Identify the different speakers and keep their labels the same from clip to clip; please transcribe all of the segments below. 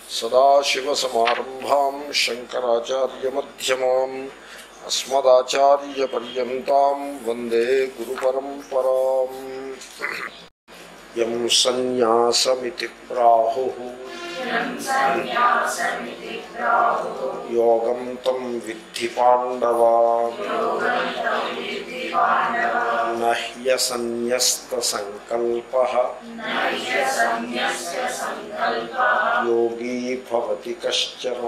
Speaker 1: సదాశివసమారంభాం శంకరాచార్యమ్యమాం అస్మదాచార్యపర్యంతం వందే గురుపరంపరాం యం సన్యాసమితి ప్రాహు యోగం తం విద్ధి పాండవా నహ్యసన్యస్త సంకల్ప యోగీ భవతి కశ్చన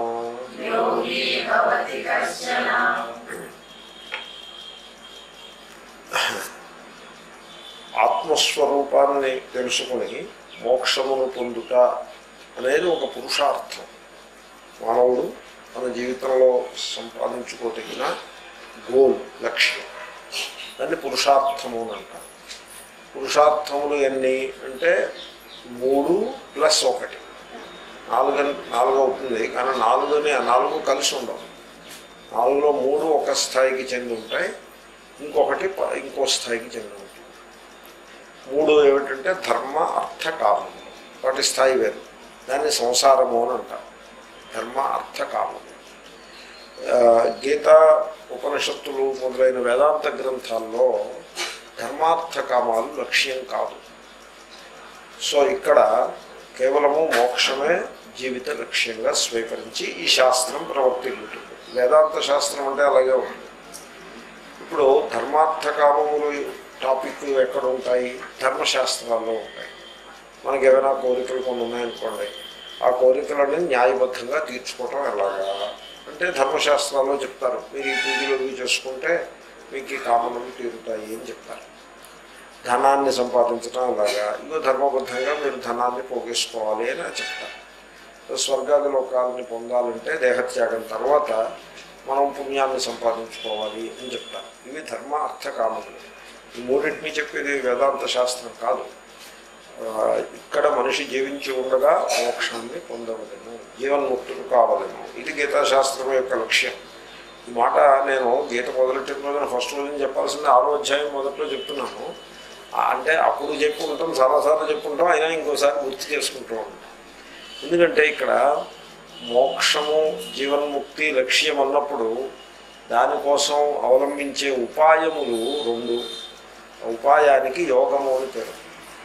Speaker 1: ఆత్మస్వరూపాన్ని తెలుసుకుని మోక్షమును పొందుట అనేది ఒక పురుషార్థం మానవుడు మన జీవితంలో సంపాదించుకోదగిన గోల్ లక్ష్యం దాన్ని పురుషార్థము అని అంటారు పురుషార్థములు ఎన్ని అంటే మూడు ప్లస్ ఒకటి నాలుగు నాలుగు అవుతుంది కానీ నాలుగుని నాలుగు కలిసి ఉండవు నాలుగులో మూడు ఒక స్థాయికి చెంది ఉంటాయి ఇంకొకటి ప- ఇంకో స్థాయికి చెంది ఉంటుంది మూడు ఏమిటంటే ధర్మ అర్థ కామము వాటి స్థాయి వేరు దాన్ని సంసారము అని అంటారు ధర్మ అర్థ కామము ఆ, గీత ఉపనిషత్తులు మొదలైన వేదాంత గ్రంథాల్లో ధర్మార్థ కామాలు లక్ష్యం కాదు సో ఇక్కడ కేవలము మోక్షమే జీవిత లక్ష్యంగా స్వీకరించి ఈ శాస్త్రం ప్రవర్తిల్లుతుంది వేదాంత శాస్త్రం అంటే అలాగే ఉంటుంది ఇప్పుడు ధర్మార్థ కామములు టాపిక్ ఎక్కడ ఉంటాయి ధర్మశాస్త్రాల్లో ఉంటాయి మనకి ఏమైనా కోరికలు కొన్ని ఉన్నాయనుకోండి ఆ కోరికలని న్యాయబద్ధంగా తీర్చుకోవటం ఎలాగా అంటే ధర్మశాస్త్రాల్లో చెప్తారు మీరు ఈ పూజలు ఇవి చేసుకుంటే మీకు ఈ కామనలు తీరుతాయి అని చెప్తారు ధనాన్ని సంపాదించడం అలాగా ఇగో ధర్మబద్ధంగా మీరు ధనాన్ని పోగేసుకోవాలి అని చెప్తారు స్వర్గాది లోకాలని పొందాలంటే దేహత్యాగం తర్వాత మనం పుణ్యాన్ని సంపాదించుకోవాలి అని చెప్తారు ఇవి ధర్మ అర్థ కామములు ఈ మూడింటిని చెప్పేది వేదాంత శాస్త్రం కాదు ఆ, ఇక్కడ మనిషి జీవించి ఉండగా మోక్షాన్ని పొందవలను జీవన్ముక్తులు కావలను ఇది గీతాశాస్త్రం యొక్క లక్ష్యం ఈ మాట నేను గీత మొదలెట్టిన రోజున ఫస్ట్ రోజున చెప్పాల్సింది ఆరో అధ్యాయం మొదట్లో చెప్తున్నాను ఆ, అంటే అప్పుడు చెప్పుకుంటాం చాలాసార్లు చెప్పుకుంటాం అయినా ఇంకోసారి గుర్తు చేసుకుంటూ ఉంటాం ఎందుకంటే ఇక్కడ మోక్షము జీవన్ముక్తి లక్ష్యం అన్నప్పుడు దానికోసం అవలంబించే ఉపాయములు రెండు ఉపాయానికి యోగము అని పేరు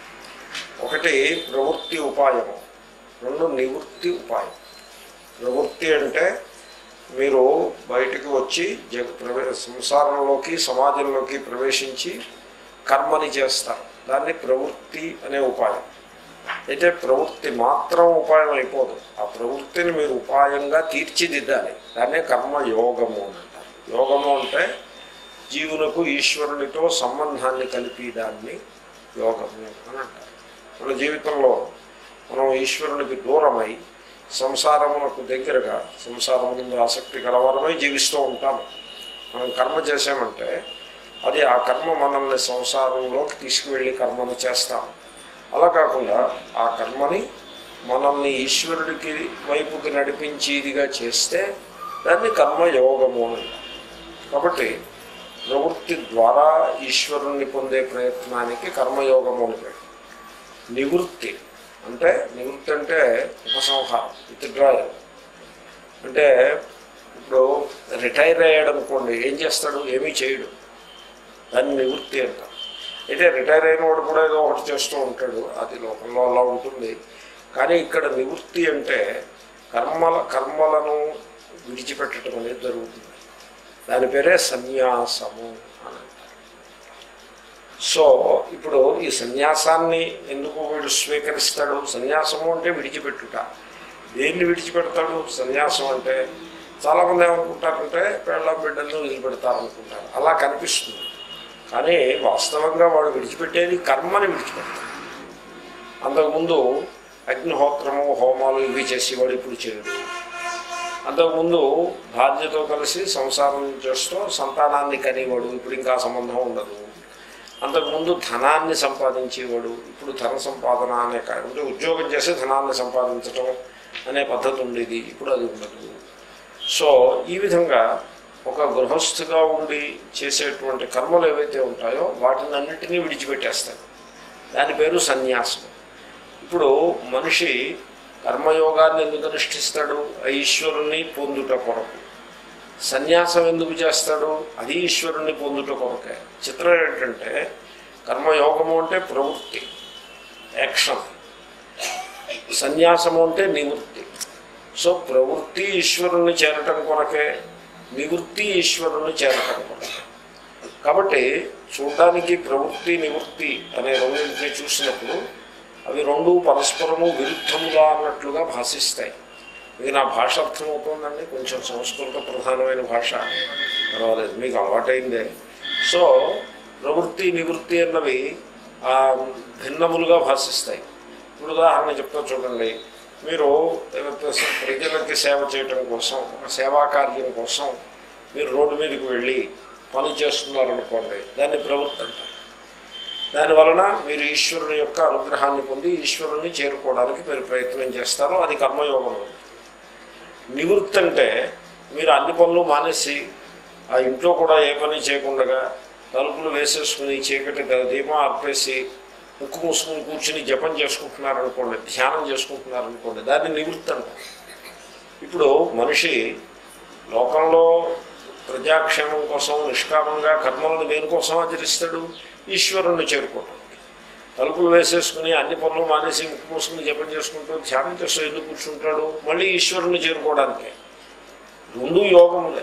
Speaker 1: ఒకటి ప్రవృత్తి ఉపాయము రెండు నివృత్తి ఉపాయం ప్రవృత్తి అంటే మీరు బయటికి వచ్చి జగ ప్రవే సంసారంలోకి సమాజంలోకి ప్రవేశించి కర్మని చేస్తారు దాన్ని ప్రవృత్తి అనే ఉపాయం అయితే ప్రవృత్తి మాత్రం ఉపాయం అయిపోదు ఆ ప్రవృత్తిని మీరు ఉపాయంగా తీర్చిదిద్దాలి దాన్నే కర్మ యోగము అని అంటారు యోగము అంటే జీవునకు ఈశ్వరునితో సంబంధాన్ని కలిపి దాన్ని యోగము అని అంటారు మన జీవితంలో మనం ఈశ్వరునికి దూరమై సంసారమునకు దగ్గరగా సంసారము నుండి ఆసక్తి కలవారమై జీవిస్తూ ఉంటాము మనం కర్మ చేసామంటే అది ఆ కర్మ మనల్ని సంసారంలోకి తీసుకువెళ్ళి కర్మను చేస్తాము అలా కాకుండా ఆ కర్మని మనల్ని ఈశ్వరుడికి వైపుకి నడిపించేదిగా చేస్తే దాన్ని కర్మయోగము అని అంటారు. కాబట్టి ప్రవృత్తి ద్వారా ఈశ్వరుణ్ణి పొందే ప్రయత్నానికి కర్మయోగము అని పేరు నివృత్తి అంటే నివృత్తి అంటే ఉపసంహారం విత్డ్రాయల్ అంటే ఇప్పుడు రిటైర్ అయ్యాడు అనుకోండి ఏం చేస్తాడు ఏమీ చేయడు దాన్ని నివృత్తి అంటారు అయితే రిటైర్ అయిన వాడు కూడా ఏదో ఒకటి చేస్తూ ఉంటాడు అది లోకంలో అలా ఉంటుంది కానీ ఇక్కడ నివృత్తి అంటే కర్మల కర్మలను విడిచిపెట్టడం అనేది జరుగుతుంది దాని పేరే సన్యాసము అని అంటారు సో ఇప్పుడు ఈ సన్యాసాన్ని ఎందుకు వీడు స్వీకరిస్తాడు సన్యాసము అంటే విడిచిపెట్టుట దేన్ని విడిచిపెడతాడు సన్యాసం అంటే చాలామంది ఏమనుకుంటారంటే పెళ్ళ బిడ్డలను వదిలిపెడతారనుకుంటారు అలా కనిపిస్తుంది కానీ వాస్తవంగా వాడు విడిచిపెట్టేది కర్మని విడిచిపెడతాడు అంతకుముందు అగ్నిహోత్రము హోమాలు ఇవి చేసేవాడు ఇప్పుడు చేయడు అంతకుముందు భార్యతో కలిసి సంసారం చేస్తూ సంతానాన్ని కనేవాడు ఇప్పుడు ఇంకా సంబంధం ఉండదు అంతకుముందు ధనాన్ని సంపాదించేవాడు ఇప్పుడు ధన సంపాదన అనే కా- అంటే ఉద్యోగం చేసి ధనాన్ని సంపాదించటం అనే పద్ధతి ఉండేది ఇప్పుడు అది ఉండదు సో ఈ విధంగా ఒక గృహస్థుగా ఉండి చేసేటువంటి కర్మలు ఏవైతే ఉంటాయో వాటిని అన్నిటినీ విడిచిపెట్టేస్తాడు దాని పేరు సన్యాసం ఇప్పుడు మనిషి కర్మయోగాన్ని ఎందుకు అనుష్ఠిస్తాడు ఆ ఈశ్వరుణ్ణి పొందుట కొరకు సన్యాసం ఎందుకు చేస్తాడు అది ఈశ్వరుణ్ణి పొందుట కొరకే చిత్రం ఏంటంటే కర్మయోగము అంటే ప్రవృత్తి యాక్షన్ సన్యాసము అంటే నివృత్తి సో ప్రవృత్తి ఈశ్వరుణ్ణి చేరటం కొరకే నివృత్తి ఈశ్వరుణ్ణి చేరటం కొరకే కాబట్టి చూడడానికి ప్రవృత్తి నివృత్తి అనే రెండింటిని చూసినప్పుడు అవి రెండు పరస్పరము విరుద్ధముగా అన్నట్లుగా భాషిస్తాయి ఇది నా భాష అర్థమవుతుందండి కొంచెం సంస్కృత ప్రధానమైన భాష పర్వాలేదు మీకు అలవాటైందే సో ప్రవృత్తి నివృత్తి అన్నవి ఆ, భిన్నములుగా భాషిస్తాయి ఇప్పుడు ఉదాహరణ చెప్తా చూడండి మీరు ప్రజలకి సేవ చేయటం కోసం ఒక సేవా కార్యం కోసం మీరు రోడ్డు మీదకి వెళ్ళి పని చేస్తున్నారనుకోండి దాన్ని ప్రవృత్తి అంటారు దాని వలన మీరు ఈశ్వరుని యొక్క అనుగ్రహాన్ని పొంది ఈశ్వరుని చేరుకోవడానికి మీరు ప్రయత్నం చేస్తారు అది కర్మయోగం నివృత్తి అంటే మీరు అన్ని పనులు మానేసి ఆ ఇంట్లో కూడా ఏ పని చేయకుండా తలుపులు వేసేసుకుని చీకటి దీపం ఆర్పేసి ముక్కు మూసుకుని కూర్చుని జపం చేసుకుంటున్నారనుకోండి ధ్యానం చేసుకుంటున్నారనుకోండి దాన్ని నివృత్తి అంటారు ఇప్పుడు మనిషి లోకంలో ప్రజాక్షేమం కోసం నిష్కామంగా కర్మలను దేనికోసం ఆచరిస్తాడు ఈశ్వరుణ్ణి చేరుకోవటం తలుపులు వేసేసుకుని అన్ని పనులు మానేసి ముక్కు మూసుకుని జపం చేసుకుంటూ ధ్యానం చేస్తూ ఎందుకు కూర్చుంటాడు మళ్ళీ ఈశ్వరుణ్ణి చేరుకోవడానికే రెండు యోగములే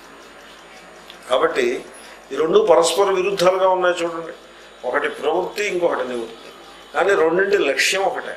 Speaker 1: కాబట్టి ఈ రెండు పరస్పర విరుద్ధాలుగా ఉన్నాయి చూడండి ఒకటి ప్రవృత్తి ఇంకొకటి నివృత్తి కానీ రెండింటి లక్ష్యం ఒకటే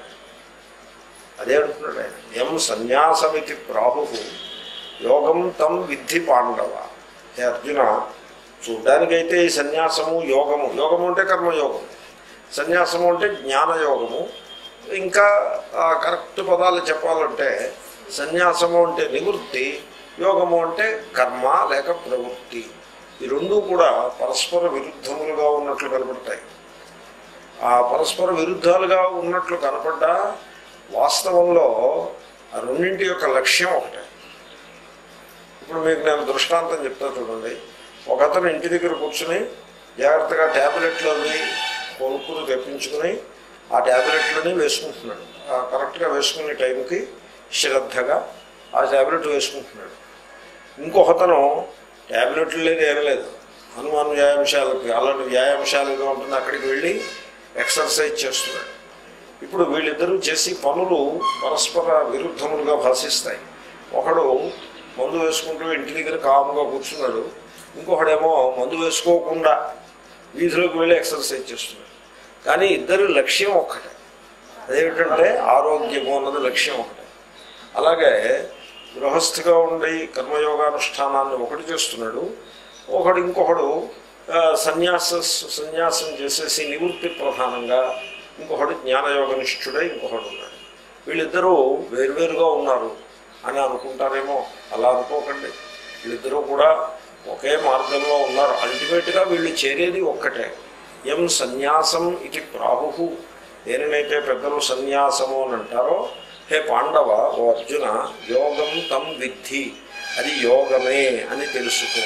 Speaker 1: అదే అంటున్నాడు ఆయన ఎం సన్యాసమితి ప్రాహు యోగం తం విద్ధి పాండవ హే అర్జున చూడ్డానికైతే ఈ సన్యాసము యోగము యోగము అంటే కర్మయోగము సన్యాసము అంటే జ్ఞానయోగము ఇంకా ఆ కరెక్ట్ పదాలు చెప్పాలంటే సన్యాసము అంటే నివృత్తి యోగము అంటే కర్మ లేక ప్రవృత్తి ఈ రెండూ కూడా పరస్పర విరుద్ధములుగా ఉన్నట్లు కనపడతాయి ఆ పరస్పర విరుద్ధాలుగా ఉన్నట్లు కనపడ్డా వాస్తవంలో ఆ రెండింటి యొక్క లక్ష్యం ఒకటే ఇప్పుడు మీకు నేను దృష్టాంతం చెప్తా చూడండి ఒక అతను ఇంటి దగ్గర కూర్చుని జాగ్రత్తగా ట్యాబ్లెట్లు అవి కొనుక్కుని తెప్పించుకుని ఆ ట్యాబ్లెట్లని వేసుకుంటున్నాడు ఆ కరెక్ట్గా వేసుకునే టైంకి శ్రద్ధగా ఆ ట్యాబ్లెట్ వేసుకుంటున్నాడు ఇంకొకతను ట్యాబ్లెట్లు లేదు ఏం లేదు హనుమాన్ వ్యాయామశాలకి అలాంటి వ్యాయామశాలుగా ఉంటుంది అక్కడికి వెళ్ళి ఎక్సర్సైజ్ చేస్తున్నాడు ఇప్పుడు వీళ్ళిద్దరూ చేసి పనులు పరస్పర విరుద్ధములుగా భాషిస్తాయి ఒకడు మందు వేసుకుంటూ ఇంటి దగ్గర కాముగా కూర్చున్నాడు ఇంకొకడేమో మందు వేసుకోకుండా వీధిలోకి వెళ్ళి ఎక్సర్సైజ్ చేస్తున్నాడు కానీ ఇద్దరి లక్ష్యం ఒక్కటే అదేమిటంటే ఆరోగ్యము అన్నది లక్ష్యం ఒకటే అలాగే గృహస్థిగా ఉండి కర్మయోగానుష్ఠానాన్ని ఒకటి చేస్తున్నాడు ఒకడు ఇంకొకడు ఆ, సన్యాస సన్యాసం చేసేసి నివృత్తి ప్రధానంగా ఇంకొకడు జ్ఞానయోగనిష్ఠుడై ఇంకొకడు ఉన్నాడు వీళ్ళిద్దరూ వేరువేరుగా ఉన్నారు అని అనుకుంటారేమో అలా అనుకోకండి వీళ్ళిద్దరూ కూడా ఒకే మార్గంలో ఉన్నారు అల్టిమేట్గా వీళ్ళు చేరేది ఒక్కటే ఎం సన్యాసం ఇది ప్రాహు దేనినైతే పెద్దలు సన్యాసము అని అంటారో హే పాండవ ఓ అర్జున యోగం తం విద్ధి అది యోగమే అని తెలుసుకో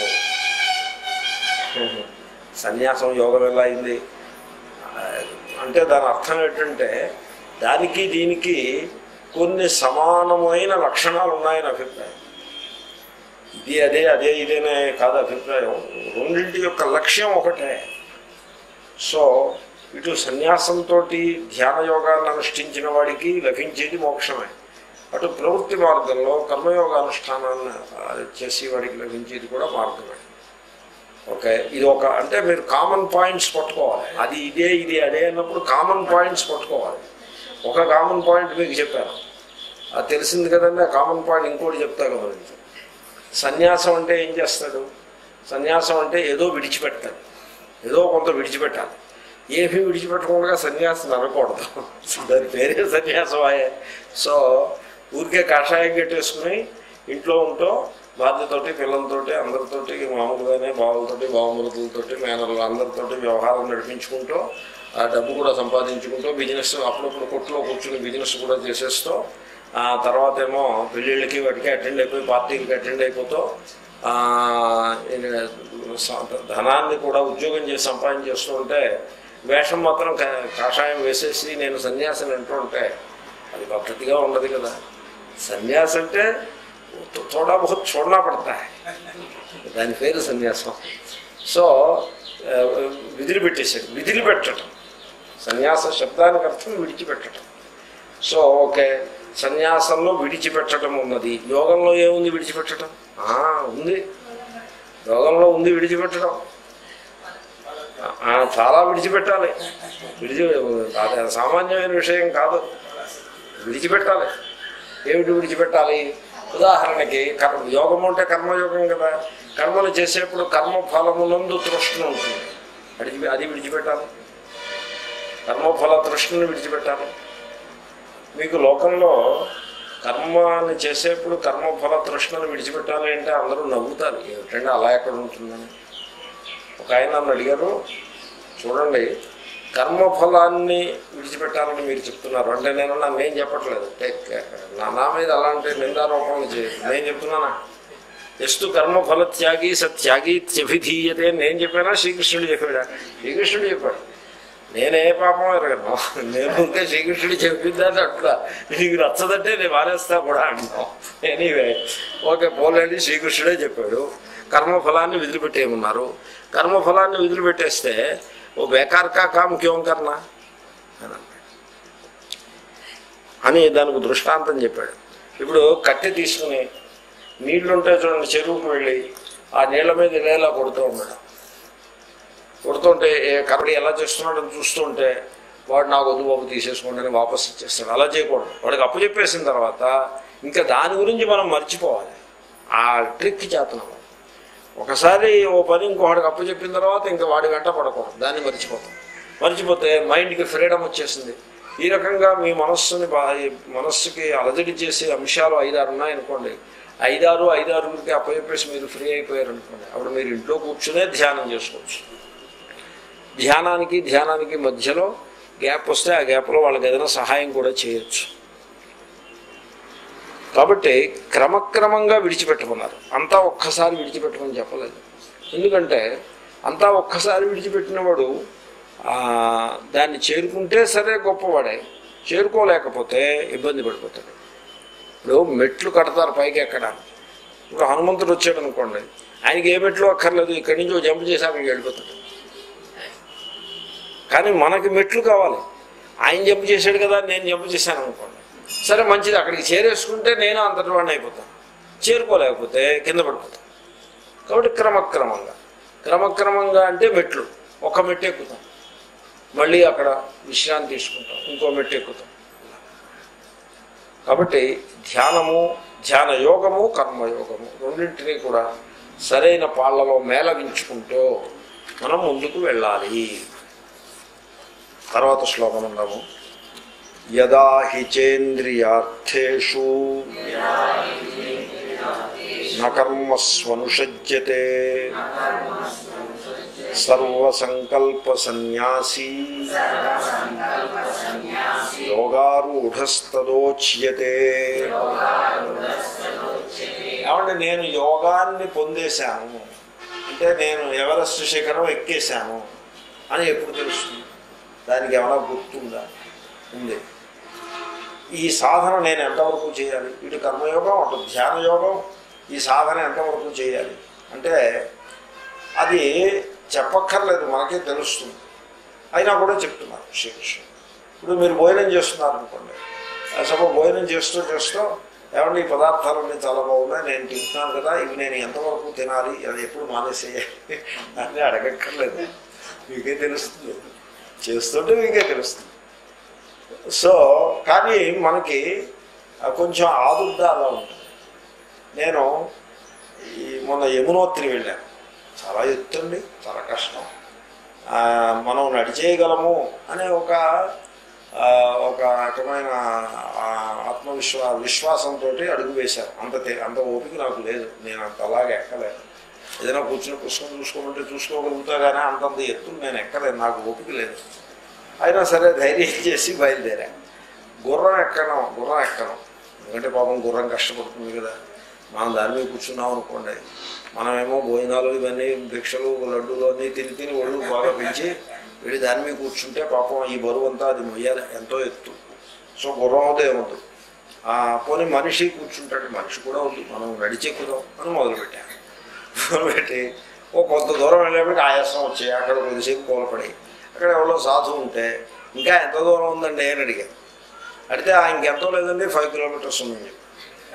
Speaker 1: సన్యాసం యోగం ఎలా అయింది ఆ, అంటే దాని అర్థం ఏంటంటే దానికి దీనికి కొన్ని సమానమైన లక్షణాలు ఉన్నాయని అభిప్రాయం ఇది అదే అదే ఇదేనే కాదు అభిప్రాయం రెండింటి యొక్క లక్ష్యం ఒకటే సో ఇటు సన్యాసంతో ధ్యాన యోగాన్ని అనుష్ఠించిన వాడికి లభించేది మోక్షమే అటు ప్రవృత్తి మార్గంలో కర్మయోగ అనుష్ఠానాన్ని ఆ, చేసి వాడికి లభించేది కూడా మార్గమే ఓకే ఇది ఒక అంటే మీరు కామన్ పాయింట్స్ పట్టుకోవాలి అది ఇదే ఇది అదే అన్నప్పుడు కామన్ పాయింట్స్ పట్టుకోవాలి ఒక కామన్ పాయింట్ మీకు చెప్పాను అది తెలిసింది కదండి ఆ కామన్ పాయింట్ ఇంకోటి చెప్తా గమనించండి సన్యాసం అంటే ఏం చేస్తాడు సన్యాసం అంటే ఏదో విడిచిపెడతాడు ఏదో కొంత విడిచిపెట్టాలి ఏమీ విడిచిపెట్టకుండా సన్యాసం అనకూడదు దాని పేరే సన్యాసం అయ్యే సో ఊరికే కాషాయం కట్టేసుకుని ఇంట్లో ఉంటూ బాధ్యతోటి పిల్లలతోటి అందరితోటి మామూలుగానే బావులతోటి బావమరుతులతోటి మేనలు అందరితోటి వ్యవహారం నడిపించుకుంటూ ఆ డబ్బు కూడా సంపాదించుకుంటూ బిజినెస్ అప్పుడప్పుడు కొట్టులో కూర్చుని బిజినెస్ కూడా చేసేస్తూ ఆ తర్వాత ఏమో పెళ్ళిళ్ళకి వాటికి అటెండ్ అయిపోయి పార్టీలకి అటెండ్ అయిపోతూ ఆ, ఇది స- ధనాన్ని కూడా ఉద్యోగం చేసి సంపాదించేస్తూ ఉంటే వేషం మాత్రం కా- కాషాయం వేసేసి నేను సన్యాసిని అంటూ ఉంటే అది పద్ధతిగా ఉండదు కదా సన్యాసం అంటే థోడా బహుత్ చూడనా పడతా దాని పేరు సన్యాసం సో ఆ, విధులు పెట్టేశాడు విధులు పెట్టడం సన్యాస శబ్దానికి అర్థం విడిచిపెట్టడం సో ఓకే సన్యాసంలో విడిచిపెట్టడం ఉన్నది యోగంలో ఏముంది విడిచిపెట్టడం ఆ, ఉంది యోగంలో ఉంది విడిచిపెట్టడం ఆ, చాలా విడిచిపెట్టాలి విడిచి అది సామాన్యమైన విషయం కాదు విడిచిపెట్టాలి ఏమిటి విడిచిపెట్టాలి ఉదాహరణకి కర్మ యోగం అంటే కర్మయోగం కదా కర్మలు చేసేప్పుడు కర్మ ఫలమునందు తృష్ణ ఉంటుంది అది అది విడిచిపెట్టాలి కర్మఫల తృష్ణను విడిచిపెట్టాలి మీకు లోకంలో కర్మని చేసేప్పుడు కర్మఫల తృష్ణను విడిచిపెట్టాలి అంటే అందరూ నవ్వుతారు ఏమిటంటే అలా ఎక్కడ ఉంటుందని ఒక ఆయన నన్ను అడిగారు చూడండి కర్మఫలాన్ని విడిచిపెట్టాలని మీరు చెప్తున్నారు అంటే నేను నన్నేం చెప్పట్లేదు టేక్ కేర్. నా నా మీద అలాంటి నిందారోపణలు చేయదు నేను చెప్తున్నానా ఎస్తు కర్మఫల త్యాగి సత్యాగి త్యభిధీయతే అని నేను చెప్పానా శ్రీకృష్ణుడు చెప్పాడా శ్రీకృష్ణుడు చెప్పాడు నేనే పాపం ఎరగను నేను ఉంటే శ్రీకృష్ణుడు చెప్పిందని అట్లా నీకు నచ్చదంటే నేను మానేస్తా కూడా అంటాం ఎనీవే ఓకే పోలేండి శ్రీకృష్ణుడే చెప్పాడు కర్మఫలాన్ని వదిలిపెట్టేయమన్నారు కర్మఫలాన్ని వదిలిపెట్టేస్తే ఓ బేకార్ కా కామ్ క్యోం కర్నా అని అన్నాడు. అని దానికి దృష్టాంతం చెప్పాడు ఇప్పుడు కట్టె తీసుకుని నీళ్లుంటే చూడండి చెరువుకు వెళ్ళి ఆ నీళ్ల మీద ఇలా కొడుతూ ఉన్నాడు కొడుతుంటే ఏ కబడ్డీ ఎలా చేస్తున్నాడని చూస్తుంటే వాడు నాకు వద్దు బాబు తీసేసుకోండి అని వాపస్ ఇచ్చేస్తాడు అలా చేయకూడదు వాడికి అప్పు చెప్పేసిన తర్వాత ఇంకా దాని గురించి మనం మర్చిపోవాలి ఆ ట్రిక్ చేతనం ఒకసారి ఓ పని ఇంకొకటికి అప్పు చెప్పిన తర్వాత ఇంకా వాడి వెంట పడకూడదు దాన్ని మర్చిపోతాం మర్చిపోతే మైండ్కి ఫ్రీడమ్ వచ్చేసింది ఈ రకంగా మీ మనస్సుని బా ఈ మనస్సుకి అలజడి చేసే అంశాలు ఐదారు ఉన్నాయనుకోండి ఐదారు ఐదారులకి అప్పచెప్పేసి మీరు ఫ్రీ అయిపోయారు అనుకోండి అప్పుడు మీరు ఇంట్లో కూర్చునే ధ్యానం చేసుకోవచ్చు ధ్యానానికి ధ్యానానికి మధ్యలో గ్యాప్ వస్తే ఆ గ్యాప్లో వాళ్ళకి ఏదైనా సహాయం కూడా చేయొచ్చు కాబట్టి క్రమక్రమంగా విడిచిపెట్టమన్నారు అంతా ఒక్కసారి విడిచిపెట్టమని చెప్పలేదు ఎందుకంటే అంతా ఒక్కసారి విడిచిపెట్టినవాడు ఆ, దాన్ని చేరుకుంటే సరే గొప్పవాడే చేరుకోలేకపోతే ఇబ్బంది పడిపోతాడు ఇప్పుడు మెట్లు కడతారు పైకి ఎక్కడానికి ఇప్పుడు హనుమంతుడు వచ్చాడు అనుకోండి ఆయనకి ఏ మెట్లు అక్కర్లేదు ఇక్కడి నుంచి ఓ జంప్ చేసి అక్కడికి వెళ్ళిపోతాడు కానీ మనకి మెట్లు కావాలి ఆయన జంప్ చేశాడు కదా నేను జంప్ చేశాను అనుకోండి సరే మంచిది అక్కడికి చేరేసుకుంటే నేను అంతటి వాడిని అయిపోతాను చేరుకోలేకపోతే కింద పడిపోతాను కాబట్టి క్రమక్రమంగా క్రమక్రమంగా అంటే మెట్లు ఒక మెట్టు ఎక్కుతాం మళ్ళీ అక్కడ విశ్రాంతి తీసుకుంటాం ఇంకో మెట్టు ఎక్కుతాం కాబట్టి ధ్యానము ధ్యాన యోగము కర్మయోగము రెండింటినీ కూడా సరైన పాళ్లలో మేళవించుకుంటూ మనం ముందుకు వెళ్ళాలి తర్వాత శ్లోకం ఉన్నాము యదా హి చేంద్రియార్థేషు నకర్మస్వనుషజ్యతే సర్వసంకల్ప సన్యాసీ యోగారూఢస్తదోచ్యతే ఏమంటే నేను యోగాన్ని పొందేశాను అంటే నేను ఎవరెస్ట్ శిఖరం ఎక్కేశాను అని ఎప్పుడు తెలుస్తుంది దానికి ఏమైనా గుర్తుందా ఉంది ఈ సాధన నేను ఎంతవరకు చేయాలి ఇటు కర్మయోగం అటు ధ్యాన యోగం ఈ సాధన ఎంతవరకు చేయాలి అంటే అది చెప్పక్కర్లేదు మనకే తెలుస్తుంది అయినా కూడా చెప్తున్నారు శ్రీకృష్ణ ఇప్పుడు మీరు భోజనం చేస్తున్నారు అనుకోండి సపోజ్ భోజనం చేస్తూ చేస్తూ ఏమంటే ఈ పదార్థాలన్నీ చాలా బాగున్నాయి నేను తింటున్నాను కదా ఇవి నేను ఎంతవరకు తినాలి అది ఎప్పుడు మానేసేయాలి అని అడగక్కర్లేదు మీకే తెలుస్తుంది చేస్తుంటే మీకే తెలుస్తుంది సో కానీ మనకి ఆ కొంచెం ఆదుర్ద అలా ఉంటుంది నేను ఈ మొన్న యమునోత్రి వెళ్ళాను చాలా ఎత్తుండి చాలా కష్టం ఆ, మనం నడిచేయగలము అనే ఒక ఆ, ఒక రకమైన ఆ, ఆత్మవిశ్వా విశ్వాసంతో అడుగు వేశాను అంత తే- అంత ఓపిక నాకు లేదు నేను అంత అలాగే ఎక్కలేను ఏదైనా కూర్చుని పుస్తకం చూసుకోమంటే చూసుకోగలుగుతా కానీ అంతంత ఎత్తు నేను ఎక్కలేను నాకు ఓపిక లేదు అయినా సరే ధైర్యం చేసి బయలుదేరా గుర్రం ఎక్కడం గుర్రం ఎక్కడం ఎందుకంటే పాపం గుర్రం కష్టపడుతుంది కదా మనం దాని మీద కూర్చున్నాం అనుకోండి మనమేమో భోజనాలు ఇవన్నీ భిక్షలు లడ్డూలు అన్నీ తిని తిని ఒళ్ళు బాగా పెంచి వీడి దాని మీద కూర్చుంటే పాపం ఈ బరువు అంతా అది మొయ్యాలి ఎంతో ఎత్తు సో గుర్రం అవుతే ఏమవుతుంది ఆ, పోనీ మనిషి కూర్చుంటాడు మనిషి కూడా ఉంది మనం నడిచెక్కుదాం అని మొదలుపెట్టాను మొదలుపెట్టి ఓ కొంత దూరం వెళ్ళేప్పటికి ఆయాసం వచ్చి అక్కడ కొద్దిసేపు కోలపడి అక్కడ ఎవరో సాధువు ఉంటే ఇంకా ఎంత దూరం ఉందండి అని అడిగాను అడిగితే "ఆ, ఇంకెంతో లేదండి ఫైవ్ కిలోమీటర్స్ ఉందని చెప్పి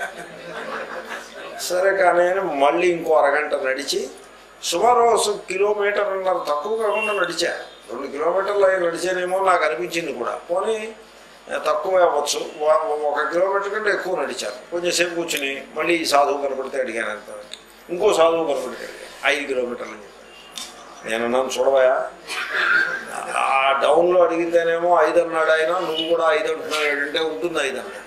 Speaker 1: సరే కానీ అని మళ్ళీ ఇంకో అరగంట నడిచి సుమారు ఒక కిలోమీటర్ అన్నర తక్కువ కాకుండా నడిచా రెండు కిలోమీటర్లు అయి నడిచానేమో నాకు అనిపించింది కూడా పోనీ ఆ, తక్కువ అవ్వచ్చు వా- ఒక కిలోమీటర్ కంటే ఎక్కువ నడిచాను కొంచెంసేపు కూర్చుని మళ్ళీ ఈ సాధువు కనపడితే అడిగాను అంత ఇంకో సాధువు కనపడితే అడిగాను ఐదు కిలోమీటర్లు అని చెప్పాను నేను అన్నాను చూడవయా ఆ డౌన్లో అడిగితేనేమో ఐదు అన్నాడు ఆయన నువ్వు కూడా ఐదు అంటున్నాడు అంటే ఉంటుంది ఐదు అన్నాడు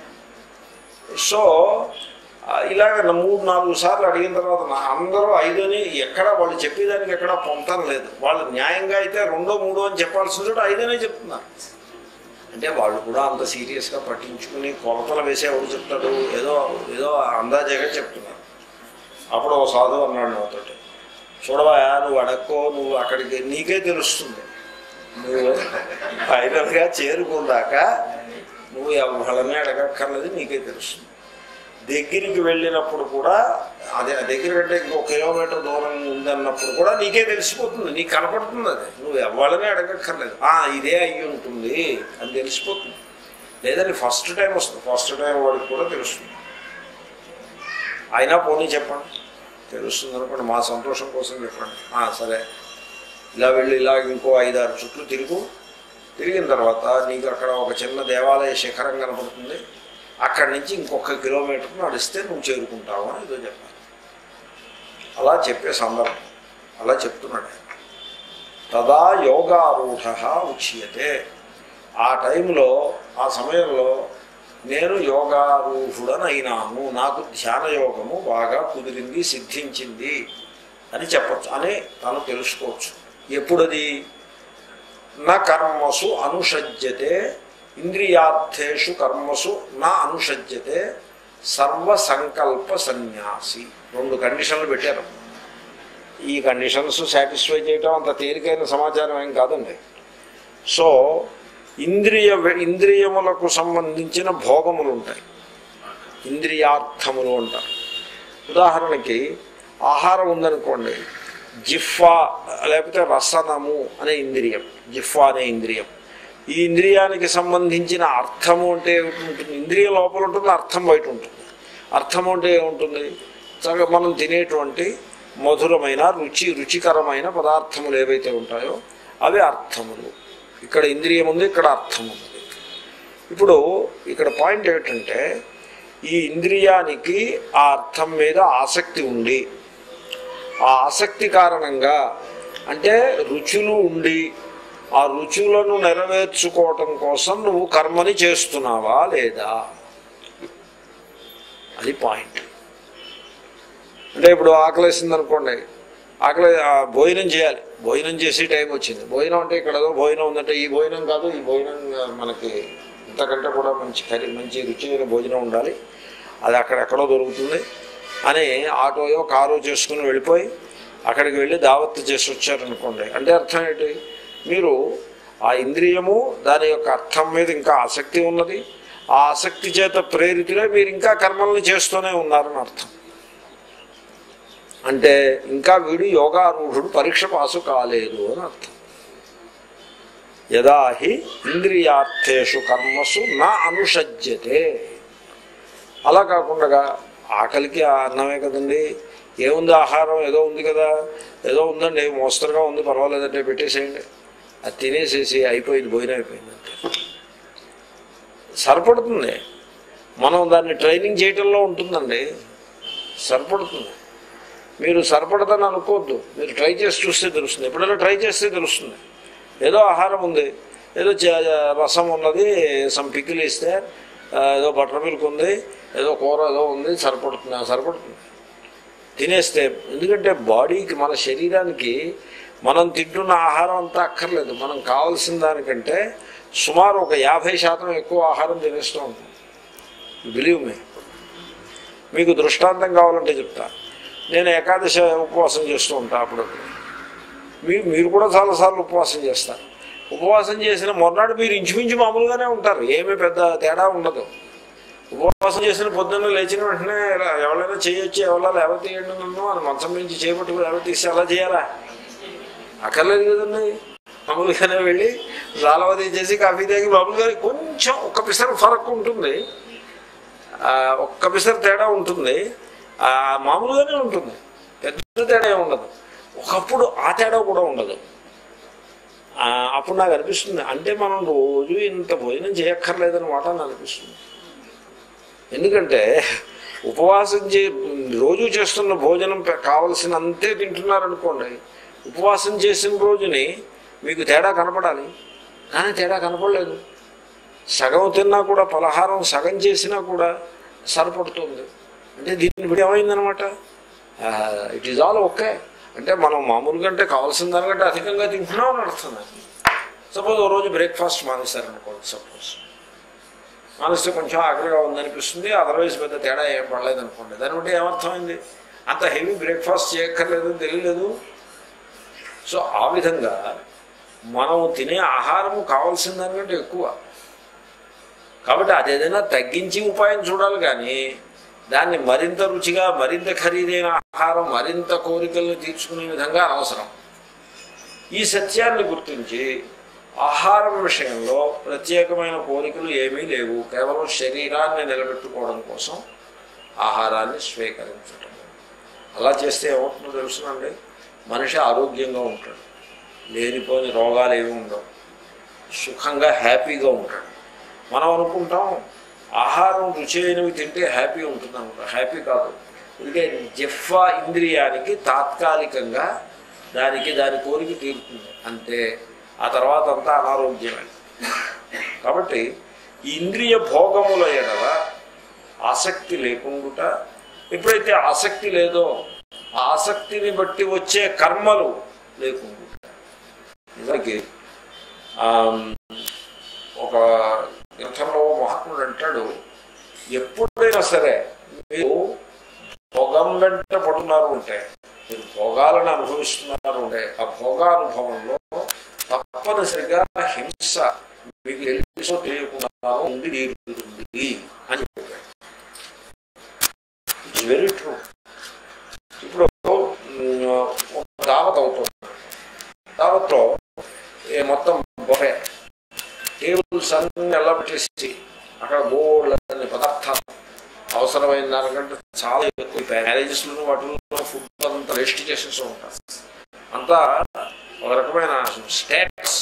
Speaker 1: సో ఆ, ఇలాగ నా మూడు నాలుగు సార్లు అడిగిన తర్వాత నా అందరూ ఐదని ఎక్కడ వాళ్ళు చెప్పేదానికి ఎక్కడ పొంతం లేదు వాళ్ళు న్యాయంగా అయితే రెండో మూడో అని చెప్పాల్సిన చోట ఐదనే చెప్తున్నారు అంటే వాళ్ళు కూడా అంత సీరియస్గా పట్టించుకుని కొలతలు వేసేవాడు చెప్తాడు ఏదో ఏదో అందాజగా చెప్తున్నారు అప్పుడు ఓ సాధువు అన్నాడు నాతోటి చూడవా నువ్వు అడక్కో నువ్వు అక్కడికి నీకే తెలుస్తుంది నువ్వు ఫైనల్గా చేరుకుందాక నువ్వు ఎవరిని అడగక్కర్లేదు నీకే తెలుస్తుంది దగ్గరికి వెళ్ళినప్పుడు కూడా అదే దగ్గర కంటే ఇంకో కిలోమీటర్ దూరం ఉందన్నప్పుడు కూడా నీకే తెలిసిపోతుంది నీకు కనపడుతుంది అది నువ్వు ఎవరిని అడగక్కర్లేదు ఆ ఇదే అయ్యి ఉంటుంది అని తెలిసిపోతుంది లేదని ఫస్ట్ టైం వస్తుంది ఫస్ట్ టైం వాడికి కూడా తెలుస్తుంది అయినా పోనీ చెప్పండి తెలుస్తుంది అనుకోండి మా సంతోషం కోసం చెప్పండి ఆ, సరే ఇలా వెళ్ళి ఇలా ఇంకో ఐదారు చుట్లు తిరుగు తిరిగిన తర్వాత నీకు అక్కడ ఒక చిన్న దేవాలయ శిఖరం కనపడుతుంది అక్కడి నుంచి ఇంకొక కిలోమీటర్ నడిస్తే నువ్వు చేరుకుంటావు అని ఏదో చెప్పాలి అలా చెప్పే సందర్భం అలా చెప్తున్నాడు ఆయన. తదా యోగారూఢ ఉచ్యతే ఆ టైంలో ఆ సమయంలో నేను యోగారూఢుడనైనాను నాకు ధ్యాన యోగము బాగా కుదిరింది సిద్ధించింది అని చెప్పచ్చు అని తను తెలుసుకోవచ్చు ఎప్పుడది నా కర్మసు అనుషజ్యతే ఇంద్రియార్థేషు కర్మసు నా అనుషజ్యతే సర్వసంకల్ప సన్యాసి రెండు కండిషన్లు పెట్టారు ఈ కండిషన్స్ సాటిస్ఫై చేయటం అంత తేలికైన సమాచారం ఏం కాదండి సో ఇంద్రియ ఇంద్రియములకు సంబంధించిన భోగములు ఉంటాయి ఇంద్రియార్థములు అంటారు ఉదాహరణకి ఆహారం ఉందనుకోండి జిఫ్ఫా లేకపోతే రసనము అనే ఇంద్రియం జిఫ్ఫా అనే ఇంద్రియం ఈ ఇంద్రియానికి సంబంధించిన అర్థము అంటే ఏమిటి ఇంద్రియ లోపల ఉంటుంది అర్థం బయట ఉంటుంది అర్థం అంటే ఏముంటుంది చక్కగా మనం తినేటువంటి మధురమైన రుచి రుచికరమైన పదార్థములు ఏవైతే ఉంటాయో అవి అర్థములు ఇక్కడ ఇంద్రియం ఉంది ఇక్కడ అర్థం ఉంది ఇప్పుడు ఇక్కడ పాయింట్ ఏమిటంటే ఈ ఇంద్రియానికి ఆ అర్థం మీద ఆసక్తి ఉండి ఆ ఆసక్తి కారణంగా అంటే రుచులు ఉండి ఆ రుచులను నెరవేర్చుకోవటం కోసం నువ్వు కర్మని చేస్తున్నావా లేదా అది పాయింట్ అంటే ఇప్పుడు ఆకలేసింది అనుకోండి ఆకలి ఆ భోజనం చేయాలి భోజనం చేసి టైం వచ్చింది భోజనం అంటే ఇక్కడ ఏదో భోజనం ఉందంటే ఈ భోజనం కాదు ఈ భోజనం మనకి ఇంతకంటే కూడా మంచి కర్రీ మంచి రుచిగా భోజనం ఉండాలి అది అక్కడెక్కడో దొరుకుతుంది అని ఆటోయో కారో చేసుకుని వెళ్ళిపోయి అక్కడికి వెళ్ళి దావత్తు చేసి వచ్చారనుకోండి అంటే అర్థం ఏంటి మీరు ఆ ఇంద్రియము దాని యొక్క అర్థం మీద ఇంకా ఆసక్తి ఉన్నది ఆ ఆసక్తి చేత ప్రేరితులే మీరు ఇంకా కర్మల్ని చేస్తూనే ఉన్నారని అర్థం అంటే ఇంకా వీడు యోగారూఢుడు పరీక్ష పాసు కాలేదు అని అర్థం యదా హి ఇంద్రియార్థేషు కర్మసు నా అనుషజ్యతే అలా కాకుండా ఆకలికి ఆ అన్నమే కదండి ఏముంది ఆహారం ఏదో ఉంది కదా ఏదో ఉందండి మోస్తరుగా ఉంది పర్వాలేదంటే పెట్టేసేయండి అది తినేసేసి అయిపోయింది భోజనం అయిపోయింది అంతే సరిపడుతుంది మనం దాన్ని ట్రైనింగ్ చేయటంలో ఉంటుందండి సరిపడుతుంది మీరు సరిపడదని అనుకోవద్దు మీరు ట్రై చేసి చూస్తే తెలుస్తుంది ఎప్పుడైనా ట్రై చేస్తే తెలుస్తుంది ఏదో ఆహారం ఉంది ఏదో చ- రసం ఉన్నది సమ్ పికిల్ ఇస్తే ఆ, ఏదో బటర్ మిల్క్ ఉంది ఏదో కూర ఏదో ఉంది సరిపడుతుంది ఆ, సరిపడుతుంది తినేస్తే ఎందుకంటే బాడీకి మన శరీరానికి మనం తింటున్న ఆహారం అంతా అక్కర్లేదు మనం కావాల్సిన దానికంటే సుమారు ఒక యాభై శాతం ఎక్కువ ఆహారం తినేస్తూ ఉంటాం బిలీవ్ మీ మీకు దృష్టాంతం కావాలంటే చెప్తా నేను ఏకాదశి ఉపవాసం చేస్తూ ఉంటా అప్పుడప్పుడు మీరు మీరు కూడా చాలాసార్లు ఉపవాసం చేస్తారు ఉపవాసం చేసిన మొన్నటి మీరు ఇంచుమించు మామూలుగానే ఉంటారు ఏమీ పెద్ద తేడా ఉండదు ఉపవాసం చేసిన పొద్దున్న లేచిన వెంటనే ఇలా ఎవరైనా చేయొచ్చు ఎవరైనా లేవతీయండి నన్ను అని మంచం నుంచి చేపట్టుకు లేవతీసి అలా చేయాలా అక్కర్లేదు కదండి మామూలుగానే వెళ్ళి లాలవతి చేసి కాఫీ తాగి మామూలుగా కొంచెం ఒక్క పిసర ఫరక్ ఉంటుంది ఆ, ఒక్క పిసర తేడా ఉంటుంది ఆ, మామూలుగానే ఉంటుంది పెద్ద తేడా ఏమి ఉండదు ఒకప్పుడు ఆ తేడా కూడా ఉండదు ఆ, అప్పుడు నాకు అనిపిస్తుంది అంటే మనం రోజు ఇంత భోజనం చేయక్కర్లేదన్నమాట అని అనిపిస్తుంది ఎందుకంటే ఉపవాసం చే రోజు చేస్తున్న భోజనం పె- కావలసినంతే తింటున్నారనుకోండి ఉపవాసం చేసిన రోజుని మీకు తేడా కనపడాలి కానీ తేడా కనపడలేదు సగం తిన్నా కూడా పలహారం సగం చేసినా కూడా సరిపడుతుంది అంటే దీన్ని బట్టి ఏమైందనమాట ఇట్ ఈజ్ ఆల్ ఓకే అంటే మనం మామూలుగా అంటే కావాల్సిన దానికంటే అధికంగా తింటున్నాం అని అర్థం సపోజ్ ఓ రోజు బ్రేక్ఫాస్ట్ మానేశారనుకోండి సపోజ్ మనసు కొంచెం ఆకలిగా ఉందనిపిస్తుంది అదర్వైజ్ పెద్ద తేడా ఏం పడలేదు అనుకోండి దాన్ని బట్టి ఏమర్థమైంది అంత హెవీ బ్రేక్ఫాస్ట్ చేయక్కర్లేదు తెలియలేదు సో ఆ విధంగా మనం తినే ఆహారము కావాల్సిన దానికంటే ఎక్కువ కాబట్టి అదేదైనా తగ్గించి ఉపాయం చూడాలి కానీ దాన్ని మరింత రుచిగా మరింత ఖరీదైన ఆహారం మరింత కోరికలను తీర్చుకునే విధంగా అనవసరం ఈ సత్యాన్ని గుర్తించి ఆహారం విషయంలో ప్రత్యేకమైన కోరికలు ఏమీ లేవు కేవలం శరీరాన్ని నిలబెట్టుకోవడం కోసం ఆహారాన్ని స్వీకరించటం అలా చేస్తే ఏమవుతుందో తెలుసునండి మనిషి ఆరోగ్యంగా ఉంటాడు లేనిపోని రోగాలు ఏమి ఉండవు సుఖంగా హ్యాపీగా ఉంటాడు మనం అనుకుంటాం ఆహారం రుచి అయినవి తింటే హ్యాపీ ఉంటుంది అనుకుంటాం హ్యాపీ కాదు ఇదికే జిఫ్వా ఇంద్రియానికి తాత్కాలికంగా దానికి దాని కోరిక తీరుతుంది అంతే ఆ తర్వాత అంతా అనారోగ్యమే కాబట్టి ఈ ఇంద్రియ భోగముల ఎడల ఆసక్తి లేకుండా ఎప్పుడైతే ఆసక్తి లేదో ఆ ఆసక్తిని బట్టి వచ్చే కర్మలు లేకుండా నిజానికి ఆమ్, ఒక గ్రంథంలో మహాత్ముడు అంటాడు ఎప్పుడైనా సరే మీరు భోగం వెంట పడుతున్నారు ఉంటే మీరు భోగాలను అనుభవిస్తున్నారు ఉంటే ఆ భోగానుభవంలో తప్పనిసరిగా హింస మీకు తెలుసో తెలియకుండా ఉండి తీరుతుంది అని చెప్పాడు ఇట్స్ వెరీ ట్రూ ఇప్పుడు మ్, ఒక దావత్ అవుతుంది దావత్లో ఏ మొత్తం బొఫే టేబుల్స్ అన్ని ఎలా పెట్టేసి అక్కడ బోర్డు అనే పదార్థాలు అవసరమైన దానికంటే చాలా ఎక్కువ మ్యారేజెస్లో వాటిలో ఫుడ్ అంతా వేస్ట్ చేసేస్తూ ఉంటారు అంతా ఒక రకమైన స్టేటస్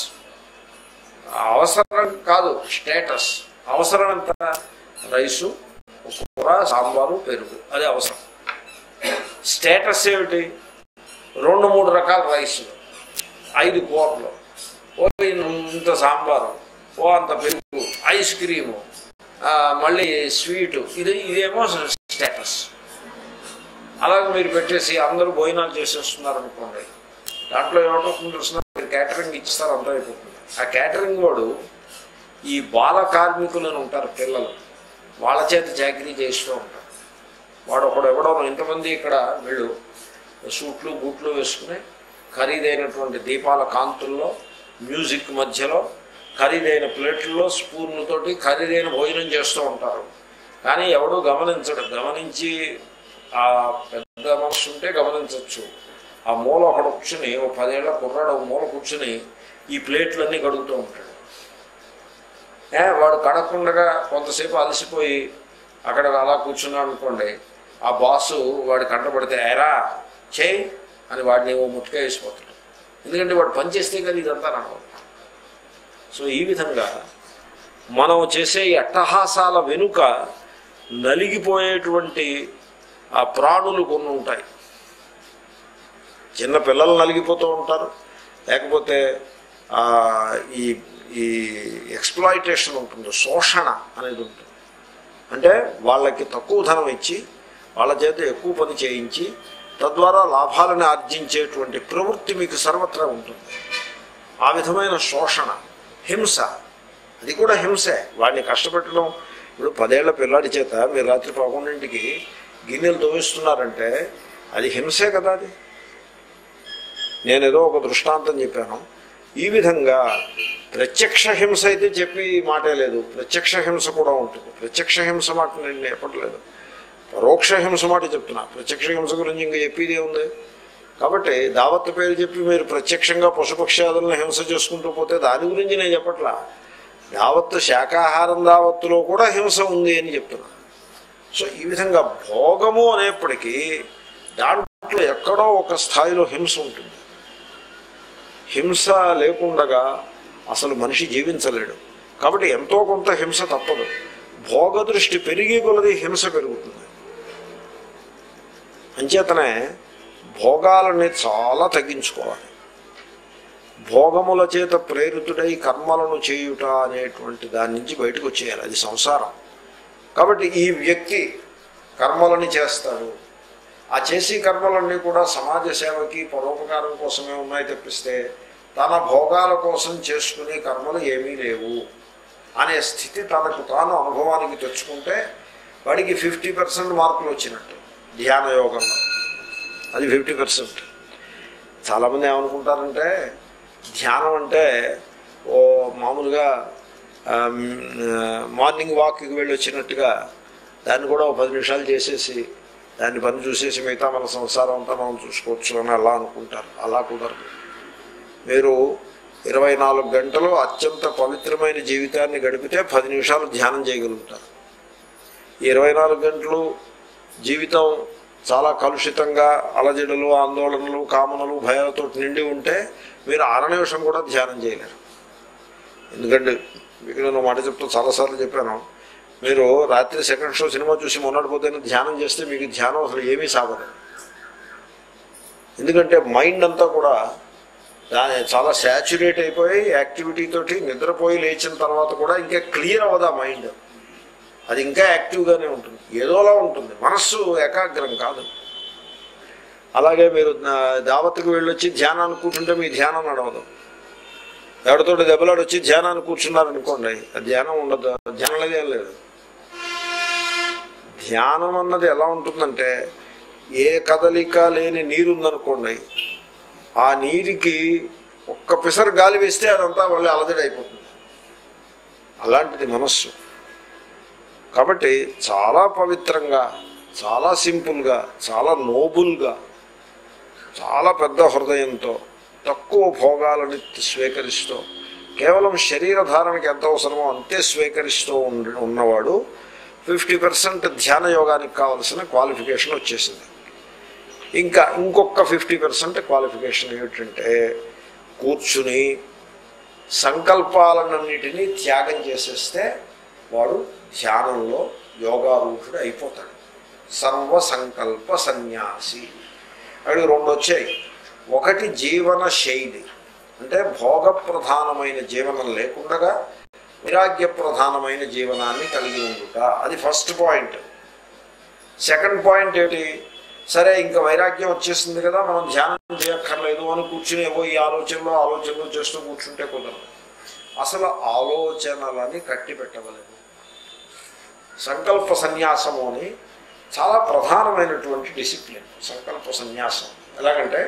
Speaker 1: అవసరం కాదు స్టేటస్ అవసరం ఎంత రైసు కూర సాంబారు పెరుగు అది అవసరం స్టేటస్ ఏమిటి రెండు మూడు రకాల రైసులు ఐదు కూరలు ఓ ఇంత సాంబారు ఓ అంత పెరుగు ఐస్ క్రీము ఆ, మళ్ళీ స్వీటు ఇది ఇదేమో స్టేటస్ అలాగే మీరు పెట్టేసి అందరూ భోజనాలు చేసేస్తున్నారు అనుకోండి దాంట్లో ఏమవుతుందో తెలుసిన మీరు క్యాటరింగ్ ఇచ్చిస్తారు అంతా అయిపోతుంది ఆ క్యాటరింగ్ వాడు ఈ బాల కార్మికులను ఉంటారు పిల్లలు వాళ్ళ చేత చాకరీ చేస్తూ ఉంటారు వాడు ఒకడు ఎవడో ఇంతమంది ఇక్కడ వీళ్ళు సూట్లు బూట్లు వేసుకుని ఖరీదైనటువంటి దీపాల కాంతుల్లో మ్యూజిక్ మధ్యలో ఖరీదైన ప్లేట్లలో స్పూన్లతోటి ఖరీదైన భోజనం చేస్తూ ఉంటారు కానీ ఎవడూ గమనించడు గమనించి ఆ పెద్ద మనసు ఉంటే గమనించవచ్చు ఆ మూల ఒకడు కూర్చుని ఓ పదేళ్ల కుర్రాడు ఓ మూల కూర్చుని ఈ ప్లేట్లన్నీ కడుగుతూ ఉంటాడు ఏ వాడు కడగకుండా కొంతసేపు అలసిపోయి అక్కడ అలా కూర్చున్నాడు అనుకోండి ఆ బాసు వాడి కంటపడితే ఎరా చేయి అని వాడిని ఓ ముట్టుగా వేసిపోతాడు ఎందుకంటే వాడు పని చేస్తే కానీ ఇదంతా నడవదు సో ఈ విధంగా మనం చేసే ఈ అట్టహాసాల వెనుక నలిగిపోయేటువంటి ఆ ప్రాణులు కొన్ని ఉంటాయి చిన్న పిల్లలు నలిగిపోతూ ఉంటారు లేకపోతే ఆ, ఈ ఈ ఎక్స్ప్లాయిటేషన్ ఉంటుంది శోషణ అనేది ఉంటుంది అంటే వాళ్ళకి తక్కువ ధనం ఇచ్చి వాళ్ళ చేత ఎక్కువ పని చేయించి తద్వారా లాభాలను ఆర్జించేటువంటి ప్రవృత్తి మీకు సర్వత్రా ఉంటుంది ఆ విధమైన శోషణ హింస అది కూడా హింసే వాడిని కష్టపెట్టడం ఇప్పుడు పదేళ్ల పిల్లాడి చేత మీరు రాత్రి పదకొండింటికి గిన్నెలు తోవిస్తున్నారంటే అది హింసే కదా అది నేను ఏదో ఒక దృష్టాంతం చెప్పాను ఈ విధంగా ప్రత్యక్ష హింస అయితే చెప్పి మాటే లేదు ప్రత్యక్ష హింస కూడా ఉంటుంది ప్రత్యక్ష హింస మాట నేను చెప్పట్లేదు పరోక్ష హింస మాట చెప్తున్నా ప్రత్యక్ష హింస గురించి ఇంకా చెప్పేది ఉంది కాబట్టి దావత్ పేరు చెప్పి మీరు ప్రత్యక్షంగా పశుపక్ష్యాదులను హింస చేసుకుంటూ పోతే దాని గురించి నేను చెప్పట్లా దావత్తు శాకాహారం దావత్తులో కూడా హింస ఉంది అని చెప్తున్నా సో ఈ విధంగా భోగము అనేప్పటికీ దాంట్లో ఎక్కడో ఒక స్థాయిలో హింస ఉంటుంది హింస లేకుండగా అసలు మనిషి జీవించలేడు కాబట్టి ఎంతో కొంత హింస తప్పదు భోగ దృష్టి పెరిగి కొలది హింస పెరుగుతుంది అంచేతనే భోగాలని చాలా తగ్గించుకోవాలి భోగముల చేత ప్రేరితుడై కర్మలను చేయుట అనేటువంటి దాని నుంచి బయటకు వచ్చేయాలి అది సంసారం కాబట్టి ఈ వ్యక్తి కర్మలని చేస్తాడు ఆ చేసి కర్మలన్నీ కూడా సమాజ సేవకి పరోపకారం కోసమే ఉన్నాయి తప్పిస్తే తన భోగాల కోసం చేసుకునే కర్మలు ఏమీ లేవు అనే స్థితి తనకు తాను అనుభవానికి తెచ్చుకుంటే వాడికి ఫిఫ్టీ పర్సెంట్ మార్కులు వచ్చినట్టు ధ్యాన యోగంలో అది ఫిఫ్టీ పర్సెంట్ చాలామంది ఏమనుకుంటారంటే ధ్యానం అంటే ఓ మామూలుగా ఆమ్, ఆ, మార్నింగ్ వాక్కి వెళ్ళి వచ్చినట్టుగా దాన్ని కూడా ఒక పది నిమిషాలు చేసేసి దాన్ని పని చూసేసి మిగతా మన సంసారం అంతా మనం చూసుకోవచ్చు అని అలా అనుకుంటారు అలా కుదరదు మీరు ఇరవై నాలుగు గంటలు అత్యంత పవిత్రమైన జీవితాన్ని గడిపితే పది నిమిషాలు ధ్యానం చేయగలుగుతారు ఈ ఇరవై నాలుగు గంటలు జీవితం చాలా కలుషితంగా అలజడులు ఆందోళనలు కామనలు భయాలతో నిండి ఉంటే మీరు అర నిమిషం కూడా ధ్యానం చేయలేరు ఎందుకంటే మీకు నేను మాట చెప్తూ చాలాసార్లు చెప్పాను మీరు రాత్రి సెకండ్ షో సినిమా చూసి మొన్నటి పొద్దున్న ధ్యానం చేస్తే మీకు ధ్యానం అసలు ఏమీ సాగదు ఎందుకంటే మైండ్ అంతా కూడా దాని చాలా శాచురేట్ అయిపోయి యాక్టివిటీ తోటి నిద్రపోయి లేచిన తర్వాత కూడా ఇంకా క్లియర్ అవ్వదు ఆ మైండ్ అది ఇంకా యాక్టివ్గానే ఉంటుంది ఏదోలా ఉంటుంది మనస్సు ఏకాగ్రం కాదు అలాగే మీరు నా- దావత్కి వెళ్ళొచ్చి ధ్యానాన్ని కూర్చుంటే మీ ధ్యానం నడవదు ఎవరితో దెబ్బలాడు వచ్చి ధ్యానాన్ని కూర్చున్నారనుకోండి ఆ ధ్యానం ఉండదు ధ్యానం లేదు ఏం లేదు ధ్యానం అన్నది ఎలా ఉంటుందంటే ఏ కదలిక లేని నీరు ఉందనుకోండి ఆ నీరుకి ఒక్క పిసరు గాలి వేస్తే అదంతా మళ్ళీ అలజడి అయిపోతుంది అలాంటిది మనస్సు కాబట్టి చాలా పవిత్రంగా చాలా సింపుల్గా చాలా నోబుల్గా చాలా పెద్ద హృదయంతో తక్కువ భోగాలని స్వీకరిస్తూ కేవలం శరీర ధారణకి ఎంత అవసరమో అంతే స్వీకరిస్తూ ఉండి ఉన్నవాడు ఫిఫ్టీ పర్సెంట్ ధ్యాన యోగానికి కావలసిన క్వాలిఫికేషన్ వచ్చేసింది ఇంకా ఇంకొక ఫిఫ్టీ పర్సెంట్ క్వాలిఫికేషన్ ఏమిటంటే కూర్చుని సంకల్పాలన్నిటినీ త్యాగం చేసేస్తే వాడు ధ్యానంలో యోగారూఢుడు అయిపోతాడు సర్వ సంకల్ప సన్యాసి అవి రెండు వచ్చాయి ఒకటి జీవన శైలి అంటే భోగ ప్రధానమైన జీవనం లేకుండగా వైరాగ్య ప్రధానమైన జీవనాన్ని కలిగి ఉండుట అది ఫస్ట్ పాయింట్ సెకండ్ పాయింట్ ఏంటి సరే ఇంకా వైరాగ్యం వచ్చేసింది కదా మనం ధ్యానం చేయక్కర్లేదు అని కూర్చుని ఏవో ఈ ఆలోచనలో ఆలోచనలు చేస్తూ కూర్చుంటే కుదరదు అసలు ఆలోచనలని కట్టి పెట్టవలేదు సంకల్ప సన్యాసము అని చాలా ప్రధానమైనటువంటి డిసిప్లిన్ సంకల్ప సన్యాసం ఎలాగంటే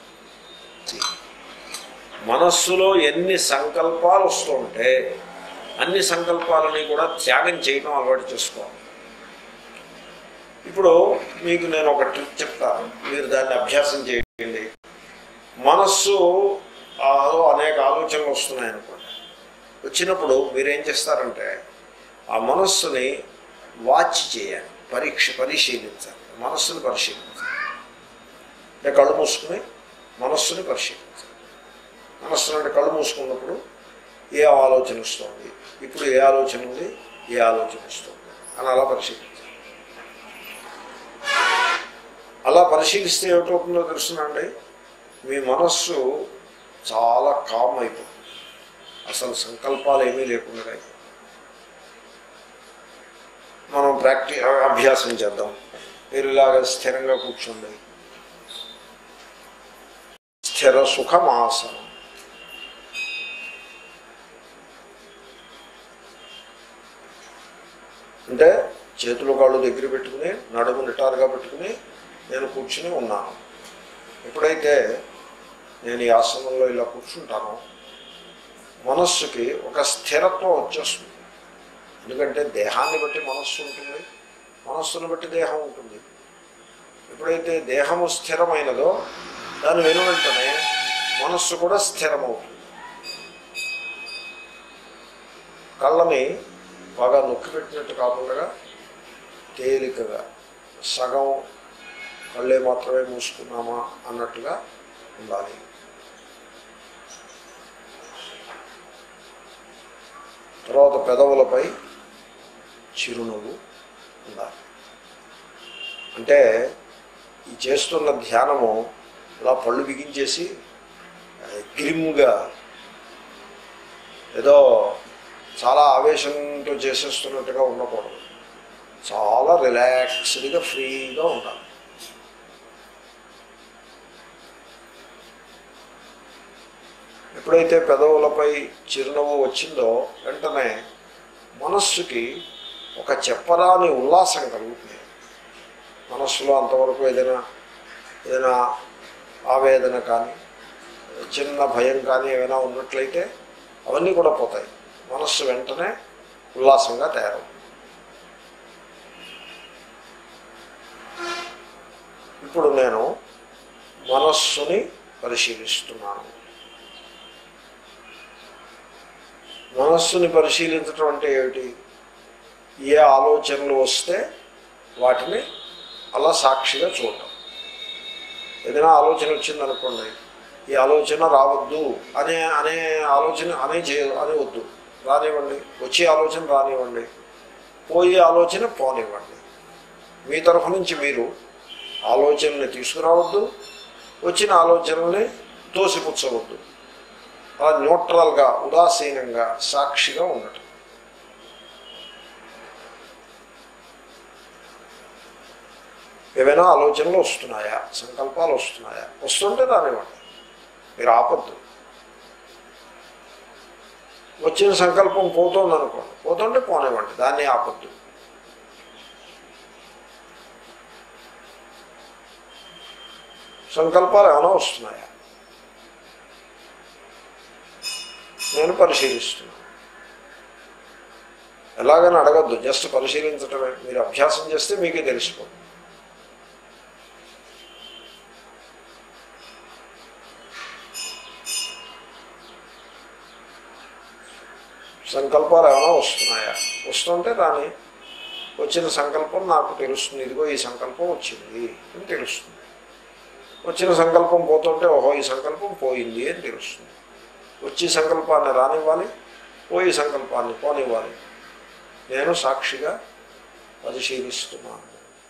Speaker 1: మనస్సులో ఎన్ని సంకల్పాలు వస్తుంటే అన్ని సంకల్పాలని కూడా త్యాగం చేయడం అలవాటు చేసుకోవాలి ఇప్పుడు మీకు నేను ఒక ట్రిక్ చెప్తాను మీరు దాన్ని అభ్యాసం చేయండి మనస్సు ఆ, అనేక ఆలోచనలు వస్తున్నాయి అనుకోండి వచ్చినప్పుడు మీరేం చేస్తారంటే ఆ మనస్సుని వాచ్ చేయాలి పరీక్ష పరిశీలించాలి మనస్సుని పరిశీలించాలి అంటే కళ్ళు మూసుకుని మనస్సుని పరిశీలించాలి మనస్సు అంటే కళ్ళు మూసుకున్నప్పుడు ఏ ఆలోచన వస్తుంది ఇప్పుడు ఏ ఆలోచన ఉంది ఏ ఆలోచన వస్తుంది అని అలా పరిశీలించాలి అలా పరిశీలిస్తే ఏమిటవుతుందో తెలుసునండి మీ మనస్సు చాలా కామ్ అయిపోతుంది అసలు సంకల్పాలు ఏమీ లేకుండా అయిపోతుంది. మనం ప్రాక్టీ అభ్యాసం చేద్దాం మీరు ఇలాగ స్థిరంగా కూర్చోండి స్థిర సుఖమాసనం అంటే చేతులు కాళ్ళు దగ్గర పెట్టుకుని నడుము నిటారుగా పెట్టుకుని నేను కూర్చుని ఉన్నాను ఎప్పుడైతే నేను ఈ ఆసనంలో ఇలా కూర్చుంటానో మనస్సుకి ఒక స్థిరత్వం వచ్చేస్తుంది ఎందుకంటే దేహాన్ని బట్టి మనస్సు ఉంటుంది మనస్సును బట్టి దేహం ఉంటుంది ఎప్పుడైతే దేహము స్థిరమైనదో దాని వెను వెంటనే మనస్సు కూడా స్థిరమవుతుంది కళ్ళని బాగా నొక్కి పెట్టినట్టు కాకుండా తేలికగా సగం కళ్ళే మాత్రమే మూసుకున్నామా అన్నట్టుగా ఉండాలి తర్వాత పెదవులపై చిరునవ్వు ఉండాలి అంటే ఈ చేస్తున్న ధ్యానము ఇలా పళ్ళు బిగించేసి గ్రిమ్గా ఏదో చాలా ఆవేశంతో చేసేస్తున్నట్టుగా ఉండకూడదు చాలా రిలాక్స్డ్గా ఫ్రీగా ఉండాలి ఎప్పుడైతే పెదవులపై చిరునవ్వు వచ్చిందో వెంటనే మనస్సుకి ఒక చెప్పరాని ఉల్లాసం కలుగుతుంది మనస్సులో అంతవరకు ఏదైనా ఏదైనా ఆవేదన కానీ చిన్న భయం కానీ ఏమైనా ఉన్నట్లయితే అవన్నీ కూడా పోతాయి మనస్సు వెంటనే ఉల్లాసంగా తయారవుతుంది ఇప్పుడు నేను మనస్సుని పరిశీలిస్తున్నాను మనస్సుని పరిశీలించడం అంటే ఏమిటి ఏ ఆలోచనలు వస్తే వాటిని అలా సాక్షిగా చూడటం ఏదైనా ఆలోచన వచ్చిందనుకోండి ఈ ఆలోచన రావద్దు అనే అనే ఆలోచన అనే చేయ అని వద్దు రానివ్వండి వచ్చే ఆలోచన రానివ్వండి పోయే ఆలోచన పోనివ్వండి మీ తరఫు నుంచి మీరు ఆలోచనని తీసుకురావద్దు వచ్చిన ఆలోచనల్ని తోసిపుచ్చవద్దు అలా న్యూట్రల్గా ఉదాసీనంగా సాక్షిగా ఉండటం ఏవైనా ఆలోచనలు వస్తున్నాయా సంకల్పాలు వస్తున్నాయా వస్తుంటే రానివ్వండి మీరు ఆపద్దు వచ్చిన సంకల్పం పోతుంది అనుకోండి పోతుంటే పోనివ్వండి దాన్ని ఆపద్దు సంకల్పాలు ఏమైనా వస్తున్నాయా నేను పరిశీలిస్తున్నాను ఎలాగని అడగద్దు జస్ట్ పరిశీలించటమే మీరు అభ్యాసం చేస్తే మీకే తెలిసిపోతుంది సంకల్పాలు ఏమైనా వస్తున్నాయా వస్తుంటే దాని వచ్చిన సంకల్పం నాకు తెలుస్తుంది ఇదిగో ఈ సంకల్పం వచ్చింది అని తెలుస్తుంది వచ్చిన సంకల్పం పోతుంటే ఓహో ఈ సంకల్పం పోయింది అని తెలుస్తుంది వచ్చే సంకల్పాన్ని రానివ్వాలి పోయే సంకల్పాన్ని పోనివ్వాలి నేను సాక్షిగా పరిశీలిస్తున్నాను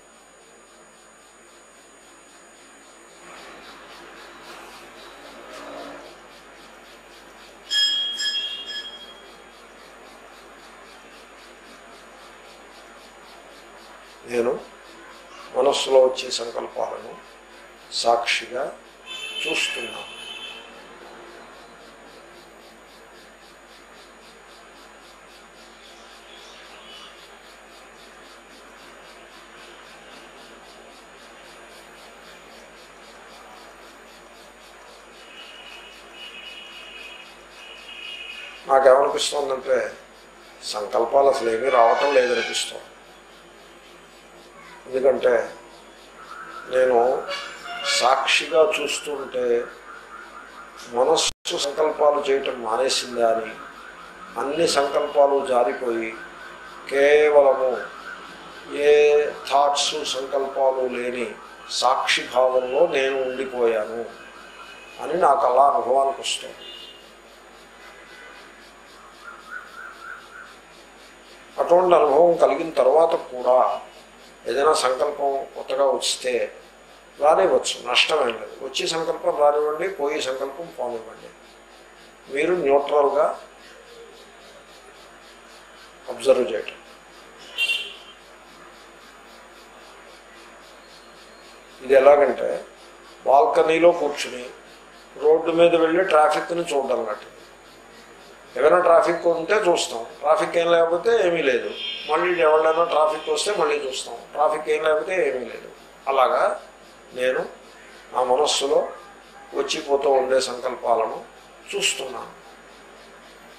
Speaker 1: నేను మనస్సులో వచ్చే సంకల్పాలను సాక్షిగా చూస్తున్నాను నాకేమనిపిస్తోందంటే సంకల్పాలు అసలు ఏమీ రావటం లేదనిపిస్తోంది ఎందుకంటే నేను సాక్షిగా చూస్తుంటే మనస్సు సంకల్పాలు చేయటం మానేసిందా అని అన్ని సంకల్పాలు జారిపోయి కేవలము ఏ థాట్స్ సంకల్పాలు లేని సాక్షి భావంలో నేను ఉండిపోయాను అని నాకు అలా అనుభవానికి వస్తుంది అటువంటి అనుభవం కలిగిన తర్వాత కూడా ఏదైనా సంకల్పం కొత్తగా వస్తే రానివ్వచ్చు నష్టమేం లేదు వచ్చే సంకల్పం రానివ్వండి పోయే సంకల్పం పోనివ్వండి మీరు న్యూట్రల్గా అబ్జర్వ్ చేయటం ఇది ఎలాగంటే బాల్కనీలో కూర్చుని రోడ్డు మీద వెళ్ళి ట్రాఫిక్ని చూడడం లాంటిది ఏమైనా ట్రాఫిక్ ఉంటే చూస్తాం ట్రాఫిక్ ఏం లేకపోతే ఏమీ లేదు మళ్ళీ ఎవరైనా ట్రాఫిక్ వస్తే మళ్ళీ చూస్తాం ట్రాఫిక్ ఏం లేకపోతే ఏమీ లేదు అలాగా నేను నా మనస్సులో వచ్చిపోతూ ఉండే సంకల్పాలను చూస్తున్నాను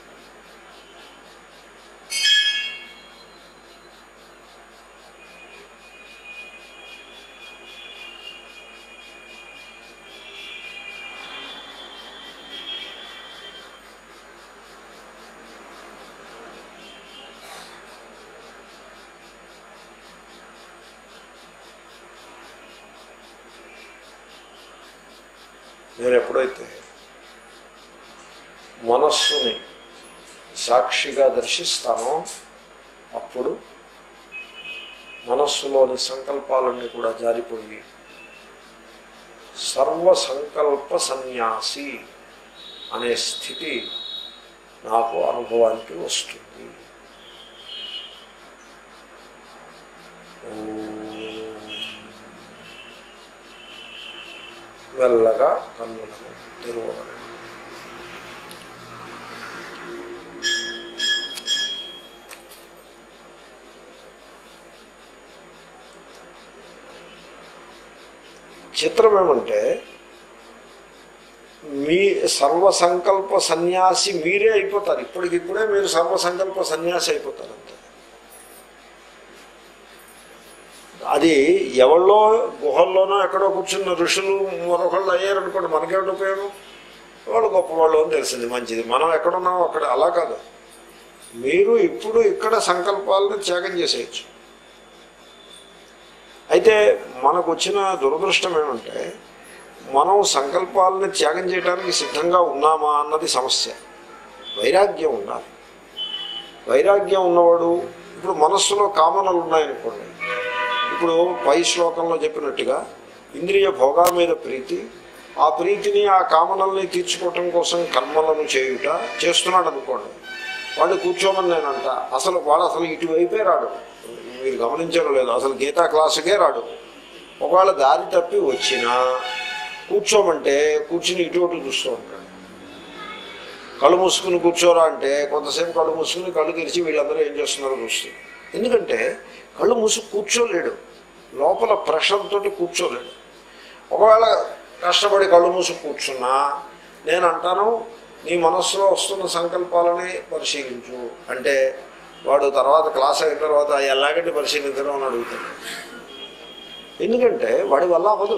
Speaker 1: నేను ఎప్పుడైతే మనస్సుని సాక్షిగా దర్శిస్తానో అప్పుడు మనస్సులోని సంకల్పాలన్నీ కూడా జారిపోయి సర్వ సంకల్ప సన్యాసి అనే స్థితి నాకు అనుభవానికి వస్తుంది మెల్లగా కన్నులను తెరవగలను చిత్రం ఏమంటే మీ సర్వసంకల్ప సన్యాసి మీరే అయిపోతారు ఇప్పటికిప్పుడే మీరు సర్వసంకల్ప సన్యాసి అయిపోతారు అంతే అది ఎవళ్ళో గుహల్లోనో ఎక్కడో కూర్చున్న ఋషులు మరొకళ్ళు అయ్యారనుకోండి మనకేమిటి ఉపయోగం వాళ్ళు గొప్పవాళ్ళు అని తెలిసింది మంచిది మనం ఎక్కడున్నామో అక్కడ అలా కాదు మీరు ఇప్పుడు ఇక్కడ సంకల్పాలను త్యాగం చేసేయచ్చు అయితే మనకు వచ్చిన దురదృష్టం ఏమంటే మనం సంకల్పాలను త్యాగం చేయడానికి సిద్ధంగా ఉన్నామా అన్నది సమస్య వైరాగ్యం ఉండాలి వైరాగ్యం ఉన్నవాడు ఇప్పుడు మనస్సులో కామనలు ఉన్నాయనుకోండి ఇప్పుడు పై శ్లోకంలో చెప్పినట్టుగా ఇంద్రియ భోగాల మీద ప్రీతి ఆ ప్రీతిని ఆ కామనల్ని తీర్చుకోవటం కోసం కర్మలను చేయుట చేస్తున్నాడు అనుకోండి వాడు కూర్చోమని నేనంట అసలు వాడు అసలు ఇటువైపే రాడు మీరు గమనించారో లేదు అసలు గీతా క్లాసుకే రాడు ఒకవేళ దారి తప్పి వచ్చినా కూర్చోమంటే కూర్చుని ఇటు అటు చూస్తూ ఉంటాడు కళ్ళు మూసుకుని కూర్చోరా అంటే కొంతసేపు కళ్ళు మూసుకుని కళ్ళు తెరిచి వీళ్ళందరూ ఏం చేస్తున్నారో చూస్తుంది ఎందుకంటే కళ్ళు మూసుకు కూర్చోలేడు లోపల ప్రెషర్ తోటి కూర్చోలేడు ఒకవేళ కష్టపడి కళ్ళు మూసుకు కూర్చున్నా నేను అంటాను నీ మనస్సులో వస్తున్న సంకల్పాలని పరిశీలించు అంటే వాడు తర్వాత క్లాస్ అయిన తర్వాత ఎలాగంటే పరిశీలించడం అని అడుగుతాడు ఎందుకంటే వాడి వల్ల అవ్వదు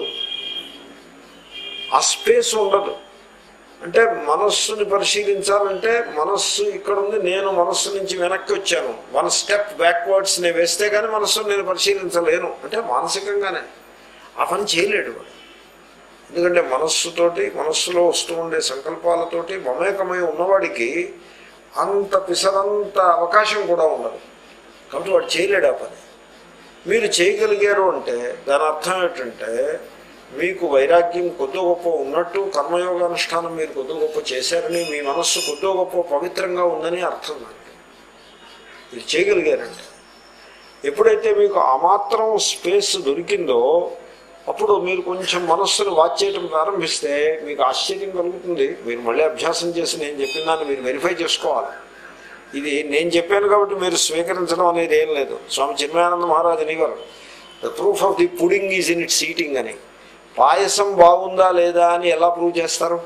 Speaker 1: ఆ స్పేస్ ఉండదు అంటే మనస్సుని పరిశీలించాలంటే మనస్సు ఇక్కడ ఉంది నేను మనస్సు నుంచి వెనక్కి వచ్చాను వన్ స్టెప్ బ్యాక్వర్డ్స్ నేను వేస్తే కానీ మనస్సును నేను పరిశీలించలేను అంటే మానసికంగానే ఆ పని చేయలేడు వాడు ఎందుకంటే మనస్సుతోటి మనస్సులో వస్తూ ఉండే సంకల్పాలతోటి మమేకమై ఉన్నవాడికి అంత పిసరంత అవకాశం కూడా ఉండదు కాబట్టి వాడు చేయలేడు ఆ పని మీరు చేయగలిగారు అంటే దాని అర్థం ఏంటంటే మీకు వైరాగ్యం కొద్దో గొప్ప ఉన్నట్టు కర్మయోగానుష్ఠానం మీరు కొద్దో గొప్ప చేశారని మీ మనస్సు కొద్దో గొప్ప పవిత్రంగా ఉందని అర్థం దానికి మీరు చేయగలిగారంటే ఎప్పుడైతే మీకు ఆ మాత్రం స్పేస్ దొరికిందో అప్పుడు మీరు కొంచెం మనస్సును వాచ్ చేయడం ప్రారంభిస్తే మీకు ఆశ్చర్యం కలుగుతుంది మీరు మళ్ళీ అభ్యాసం చేసి నేను చెప్పిన దాన్ని మీరు వెరిఫై చేసుకోవాలి ఇది నేను చెప్పాను కాబట్టి మీరు స్వీకరించడం అనేది ఏం లేదు స్వామి చిన్మయానంద మహారాజు అనేవారు the proof of the pudding is in it seating అని పాయసం బాగుందా లేదా అని ఎలా ప్రూవ్ చేస్తారు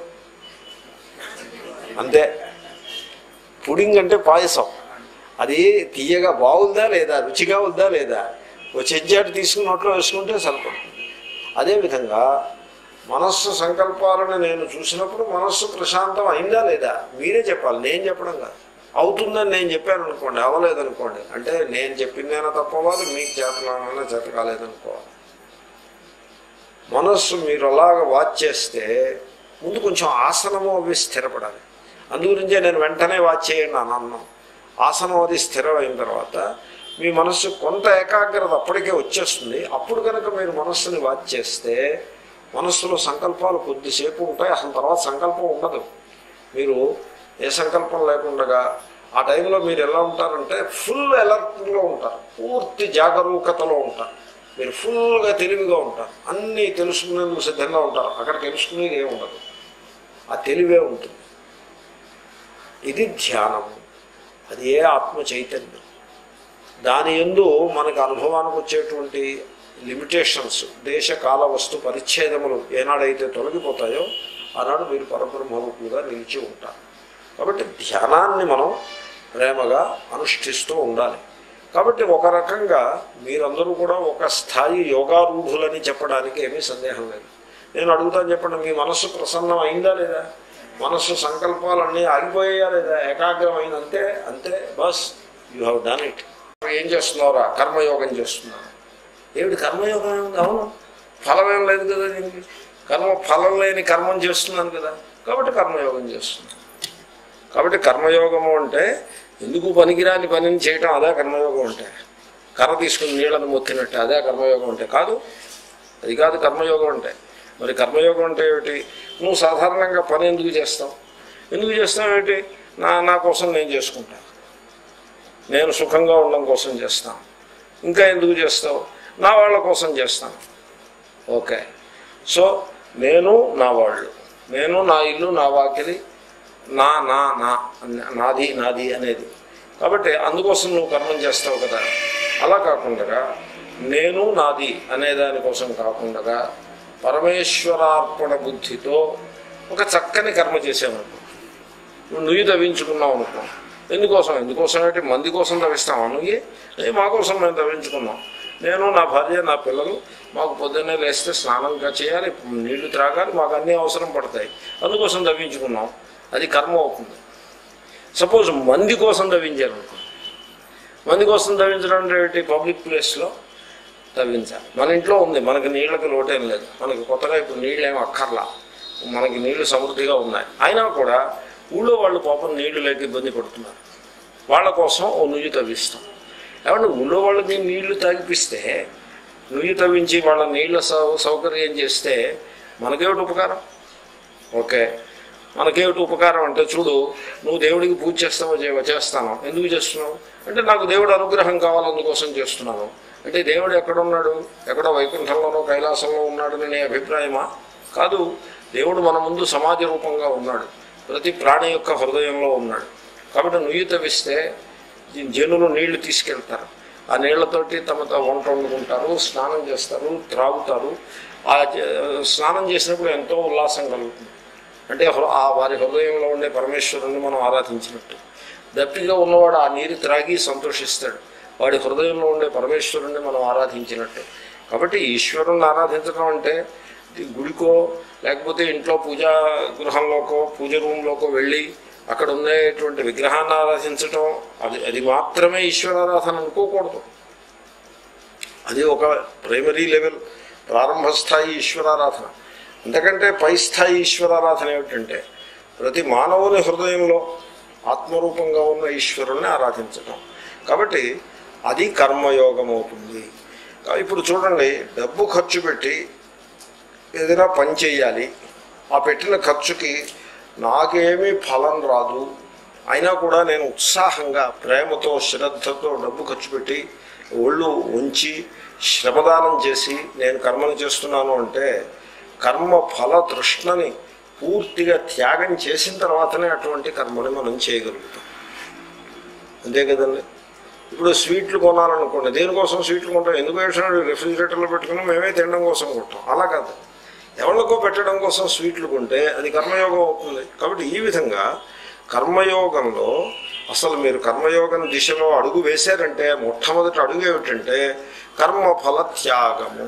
Speaker 1: అంతే పుడింగ్ అంటే పాయసం అది తీయగా బాగుందా లేదా రుచిగా ఉందా లేదా ఓ చెంచాటి తీసుకుని నోట్లో వేసుకుంటే సరిపడుతుంది అదేవిధంగా మనస్సు సంకల్పాలను నేను చూసినప్పుడు మనస్సు ప్రశాంతం అయిందా లేదా మీరే చెప్పాలి నేను చెప్పడం కాదు అవుతుందని నేను చెప్పాను అనుకోండి అవ్వలేదనుకోండి అంటే నేను చెప్పిందైనా తప్పవాలి మీకు చేతనైనా చేత కాలేదనుకోవాలి మనస్సు మీరు అలాగ వాచ్ చేస్తే ముందు కొంచెం ఆసనము అవి స్థిరపడాలి అందుగురించే నేను వెంటనే వాచ్ చేయండి అని అన్నాం ఆసనం అది స్థిరమైన తర్వాత మీ మనస్సు కొంత ఏకాగ్రత అప్పటికే వచ్చేస్తుంది అప్పుడు కనుక మీరు మనస్సుని వాచ్ చేస్తే మనస్సులో సంకల్పాలు కొద్దిసేపు ఉంటాయి అసలు తర్వాత సంకల్పం ఉండదు మీరు ఏ సంకల్పం లేకుండా ఆ టైంలో మీరు ఎలా ఉంటారంటే ఫుల్ అలర్ట్లో ఉంటారు పూర్తి జాగరూకతలో ఉంటారు మీరు ఫుల్గా తెలివిగా ఉంటారు అన్నీ తెలుసుకునేందుకు సిద్ధంగా ఉంటారు అక్కడ తెలుసుకునేది ఏమి ఉండదు ఆ తెలివే ఉంటుంది ఇది ధ్యానము అది ఏ ఆత్మ చైతన్యం దాని ఎందు మనకు అనుభవానికి వచ్చేటువంటి లిమిటేషన్స్ దేశ కాల వస్తు పరిచ్ఛేదములు ఏనాడైతే తొలగిపోతాయో ఆనాడు మీరు పరబ్రహ్మరూపులుగా నిలిచి ఉంటారు కాబట్టి ధ్యానాన్ని మనం ప్రేమగా అనుష్ఠిస్తూ ఉండాలి కాబట్టి ఒక రకంగా మీరందరూ కూడా ఒక స్థాయి యోగారూఢులని చెప్పడానికి ఏమీ సందేహం లేదు నేను అడుగుతాను చెప్పండి మీ మనస్సు ప్రసన్నం అయిందా లేదా మనస్సు సంకల్పాలన్నీ ఆగిపోయాయా లేదా ఏకాగ్రం అయిందంటే అంతే బస్ యూ హ్యావ్ డన్ ఇట్ ఏం చేస్తున్నావురా కర్మయోగం చేస్తున్నాను ఏమిటి కర్మయోగం ఏముంది అవును ఫలం ఏం లేదు కదా దీనికి కర్మ ఫలం లేని కర్మం చేస్తున్నాను కదా కాబట్టి కర్మయోగం చేస్తున్నాను కాబట్టి కర్మయోగము అంటే ఎందుకు పనికిరాని పనిని చేయటం అదే కర్మయోగం అంటే కర్ర తీసుకుని నీళ్ళను మొక్కినట్టు అదే కర్మయోగం అంటే కాదు అది కాదు కర్మయోగం అంటే మరి కర్మయోగం అంటే ఏమిటి నువ్వు సాధారణంగా పని ఎందుకు చేస్తావు ఎందుకు చేస్తావు ఏమిటి నా నా కోసం నేను చేసుకుంటాను నేను సుఖంగా ఉండడం కోసం చేస్తాను ఇంకా ఎందుకు చేస్తావు నా వాళ్ళ కోసం చేస్తాను ఓకే సో నేను నా వాళ్ళు నేను నా ఇల్లు నా వాకిలి నా నా నా నాది నాది అనేది కాబట్టి అందుకోసం నువ్వు కర్మం చేస్తావు కదా అలా కాకుండా నేను నాది అనే దానికోసం కాకుండా పరమేశ్వరార్పణ బుద్ధితో ఒక చక్కని కర్మ చేసామనుకో నువ్వు నుయ్యి తవ్వించుకున్నావు అనుకో ఎందుకోసం ఎందుకోసం ఏంటి మంది కోసం తవ్విస్తావా నువ్వు ఏ మా కోసం మేము తవ్వించుకున్నాం నేను నా భార్య నా పిల్లలు మాకు పొద్దున్నే లేస్తే స్నానం చేయాలి నీళ్లు త్రాగాలి మాకు అన్నీ అవసరం పడతాయి అందుకోసం తవ్వించుకున్నాం అది కర్మ అవుతుంది సపోజ్ మంది కోసం తవ్వించారు అనుకో మంది కోసం తవ్వించడం అంటే ఏంటి పబ్లిక్ ప్లేస్లో తవ్వించాలి మన ఇంట్లో ఉంది మనకి నీళ్ళకి లోటేం లేదు మనకి కొత్తగా ఇప్పుడు నీళ్ళు ఏం అక్కర్లా మనకి నీళ్లు సమృద్ధిగా ఉన్నాయి అయినా కూడా ఊళ్ళో వాళ్ళు పాపం నీళ్లు లేక ఇబ్బంది పడుతున్నారు వాళ్ళ కోసం ఓ నుయ్యి తవ్విస్తాం ఏమంటే ఊళ్ళో వాళ్ళకి నీళ్లు తాగిపిస్తే నుయ్యి తవ్వించి వాళ్ళ నీళ్ళ సౌ సౌకర్యం చేస్తే మనకేమిటి ఉపకారం ఓకే మనకేమిటి ఉపకారం అంటే చూడు నువ్వు దేవుడికి పూజ చేస్తావో చేయవో చేస్తాను ఎందుకు చేస్తున్నావు అంటే నాకు దేవుడు అనుగ్రహం కావాలి అందుకోసం చేస్తున్నాను అంటే దేవుడు ఎక్కడున్నాడు ఎక్కడో వైకుంఠంలోనో కైలాసంలో ఉన్నాడని నీ అభిప్రాయమా కాదు దేవుడు మన ముందు సమాజ రూపంగా ఉన్నాడు ప్రతి ప్రాణి యొక్క హృదయంలో ఉన్నాడు కాబట్టి నుయ్యి తవ్విస్తే జనులు నీళ్లు తీసుకెళ్తారు ఆ నీళ్లతోటి తమ త- వంట వండుకుంటారు స్నానం చేస్తారు త్రాగుతారు ఆ జ- స్నానం చేసినప్పుడు ఎంతో ఉల్లాసం కలుగుతుంది అంటే హృ- ఆ వారి హృదయంలో ఉండే పరమేశ్వరుని మనం ఆరాధించినట్టు దప్పిగా ఉన్నవాడు ఆ నీరు త్రాగి సంతోషిస్తాడు వాడి హృదయంలో ఉండే పరమేశ్వరుణ్ణి మనం ఆరాధించినట్టు కాబట్టి ఈశ్వరుణ్ణి ఆరాధించడం అంటే ఇది గుడికో లేకపోతే ఇంట్లో పూజా గృహంలోకో పూజ రూమ్లోకో వెళ్ళి అక్కడ ఉండేటువంటి విగ్రహాన్ని ఆరాధించడం అది అది మాత్రమే ఈశ్వరారాధన అనుకోకూడదు అది ఒక ప్రైమరీ లెవెల్ ప్రారంభ స్థాయి ఈశ్వరారాధన ఎందుకంటే పై స్థాయి ఈశ్వరారాధన ఏమిటంటే ప్రతి మానవుని హృదయంలో ఆత్మరూపంగా ఉన్న ఈశ్వరుణ్ణి ఆరాధించడం కాబట్టి అది కర్మయోగం అవుతుంది కా- ఇప్పుడు చూడండి డబ్బు ఖర్చు పెట్టి ఏదైనా పని చేయాలి ఆ పెట్టిన ఖర్చుకి నాకేమీ ఫలం రాదు అయినా కూడా నేను ఉత్సాహంగా ప్రేమతో శ్రద్ధతో డబ్బు ఖర్చు పెట్టి ఒళ్ళు ఉంచి శ్రమదానం చేసి నేను కర్మను చేస్తున్నాను అంటే కర్మ ఫల తృష్ణని పూర్తిగా త్యాగం చేసిన తర్వాతనే అటువంటి కర్మని మనం చేయగలుగుతాం అంతే కదండి ఇప్పుడు స్వీట్లు కొనాలనుకోండి దేనికోసం స్వీట్లు కొంటాం ఎందుకు వేసినాడు రెఫ్రిజిరేటర్లో పెట్టుకుని మేమే తినడం కోసం కొంటాం అలా కాదు ఎవరికో పెట్టడం కోసం స్వీట్లు కొంటే అది కర్మయోగం అవుతుంది కాబట్టి ఈ విధంగా కర్మయోగంలో అసలు మీరు కర్మయోగం దిశలో అడుగు వేశారంటే మొట్టమొదటి అడుగు ఏమిటంటే కర్మఫల త్యాగము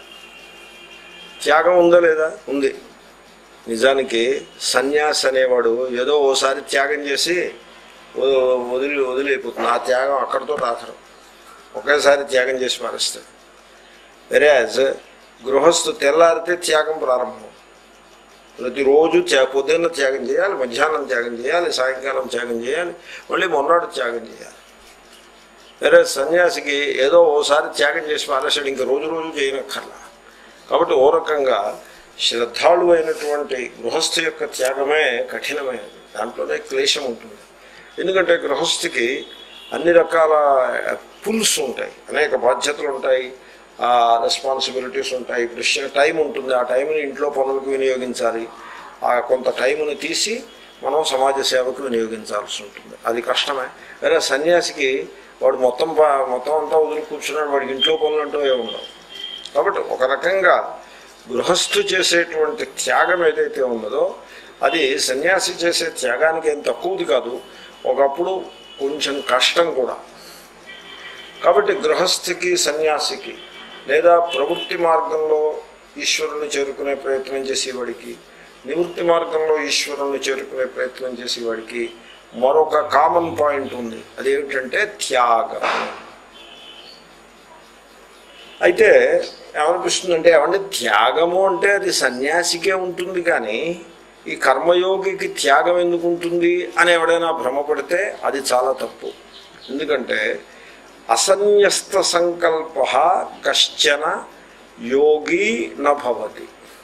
Speaker 1: త్యాగం ఉందా లేదా ఉంది నిజానికి సన్యాసి అనేవాడు ఏదో ఓసారి త్యాగం చేసి వ- వదిలి వదిలిపోతుంది ఆ త్యాగం అక్కడితో ఆఖరం ఒకేసారి త్యాగం చేసి మారేస్తాడు వెరాజ్ గృహస్థు తెల్లారితే త్యాగం ప్రారంభం ప్రతిరోజు త్యా పొద్దున్న త్యాగం చేయాలి మధ్యాహ్నం త్యాగం చేయాలి సాయంకాలం త్యాగం చేయాలి మళ్ళీ మొన్నటి త్యాగం చేయాలి వేరే సన్యాసికి ఏదో ఓసారి త్యాగం చేసి మానేసాడు ఇంకా రోజు రోజు చేయనక్కర్లా కాబట్టి ఓ రకంగా శ్రద్ధాళు అయినటువంటి గృహస్థు యొక్క త్యాగమే కఠినమైనది దాంట్లోనే క్లేశం ఉంటుంది ఎందుకంటే గృహస్థికి అన్ని రకాల పుల్స్ ఉంటాయి అనేక బాధ్యతలు ఉంటాయి ఆ రెస్పాన్సిబిలిటీస్ ఉంటాయి ప్రెషర్ టైం ఉంటుంది ఆ టైంని ఇంట్లో పనులకు వినియోగించాలి ఆ కొంత టైంని తీసి మనం సమాజ సేవకు వినియోగించాల్సి ఉంటుంది అది కష్టమే వేరే సన్యాసికి వాడు మొత్తం ప- మొత్తం అంతా వదిలి కూర్చున్నాడు వాడికి ఇంట్లో పనులు అంటూ ఏ ఉండవు కాబట్టి ఒక రకంగా గృహస్థు చేసేటువంటి త్యాగం ఏదైతే ఉన్నదో అది సన్యాసి చేసే త్యాగానికి ఏం తక్కువది కాదు ఒకప్పుడు కొంచెం కష్టం కూడా కాబట్టి గృహస్థికి సన్యాసికి లేదా ప్రవృత్తి మార్గంలో ఈశ్వరుని చేరుకునే ప్రయత్నం చేసేవాడికి నివృత్తి మార్గంలో ఈశ్వరుని చేరుకునే ప్రయత్నం చేసేవాడికి మరొక కామన్ పాయింట్ ఉంది అదేమిటంటే త్యాగం అయితే ఏమనిపిస్తుందంటే ఏమంటే త్యాగము అంటే అది సన్యాసికే ఉంటుంది కానీ ఈ కర్మయోగికి త్యాగం ఎందుకు ఉంటుంది అని ఎవడైనా భ్రమపడితే అది చాలా తప్పు ఎందుకంటే అసన్యస్త సంకల్ప కశ్చన యోగి నభవతి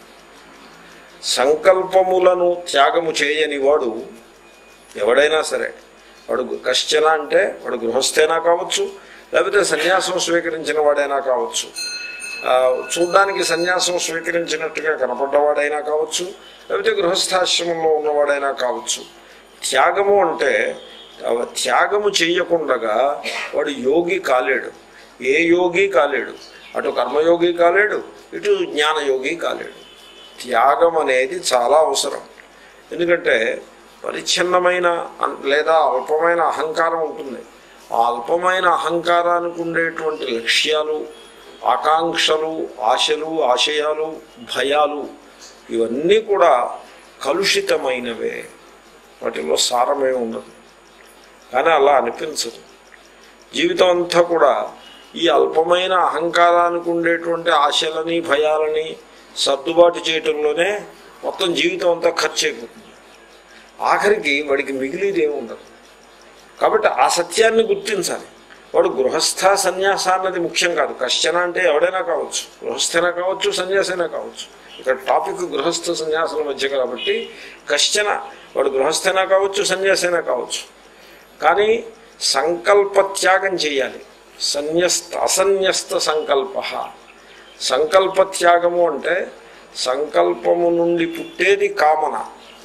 Speaker 1: సంకల్పములను త్యాగము చేయని వాడు ఎవడైనా సరే వాడు కశ్చన అంటే వాడు గృహస్థైనా కావచ్చు లేకపోతే సన్యాసం స్వీకరించిన వాడైనా కావచ్చు ఆ, చూడ్డానికి సన్యాసం స్వీకరించినట్టుగా కనపడ్డవాడైనా కావచ్చు లేకపోతే గృహస్థాశ్రమంలో ఉన్నవాడైనా కావచ్చు త్యాగము అంటే ఆ, త్యాగము చెయ్యకుండగా వాడు యోగి కాలేడు ఏ యోగి కాలేడు అటు కర్మయోగి కాలేడు ఇటు జ్ఞానయోగి కాలేడు త్యాగం అనేది చాలా అవసరం ఎందుకంటే పరిచ్ఛిన్నమైన అన్- లేదా అల్పమైన అహంకారం ఉంటుంది ఆ అల్పమైన అహంకారానికి ఉండేటువంటి లక్ష్యాలు ఆకాంక్షలు ఆశలు ఆశయాలు భయాలు ఇవన్నీ కూడా కలుషితమైనవే వాటిలో సారమే ఉండదు కానీ అలా అనిపించదు జీవితం అంతా కూడా ఈ అల్పమైన అహంకారానికి ఉండేటువంటి ఆశలని భయాలని సర్దుబాటు చేయటంలోనే మొత్తం జీవితం అంతా ఖర్చు అయిపోతుంది ఆఖరికి వాడికి మిగిలిది ఏమి ఉండదు కాబట్టి ఆ సత్యాన్ని గుర్తించాలి వాడు గృహస్థ సన్యాస అన్నది ముఖ్యం కాదు కశ్చన అంటే ఎవడైనా కావచ్చు గృహస్థైనా కావచ్చు సన్యాసైనా కావచ్చు ఇక్కడ టాపిక్ గృహస్థ సన్యాసుల మధ్య కాబట్టి కశ్చన వాడు గృహస్థైనా కావచ్చు సన్యాసైనా కావచ్చు కానీ సంకల్ప త్యాగం చేయాలి సన్యస్త అసన్యస్త సంకల్ప సంకల్ప త్యాగము అంటే సంకల్పము నుండి పుట్టేది కామన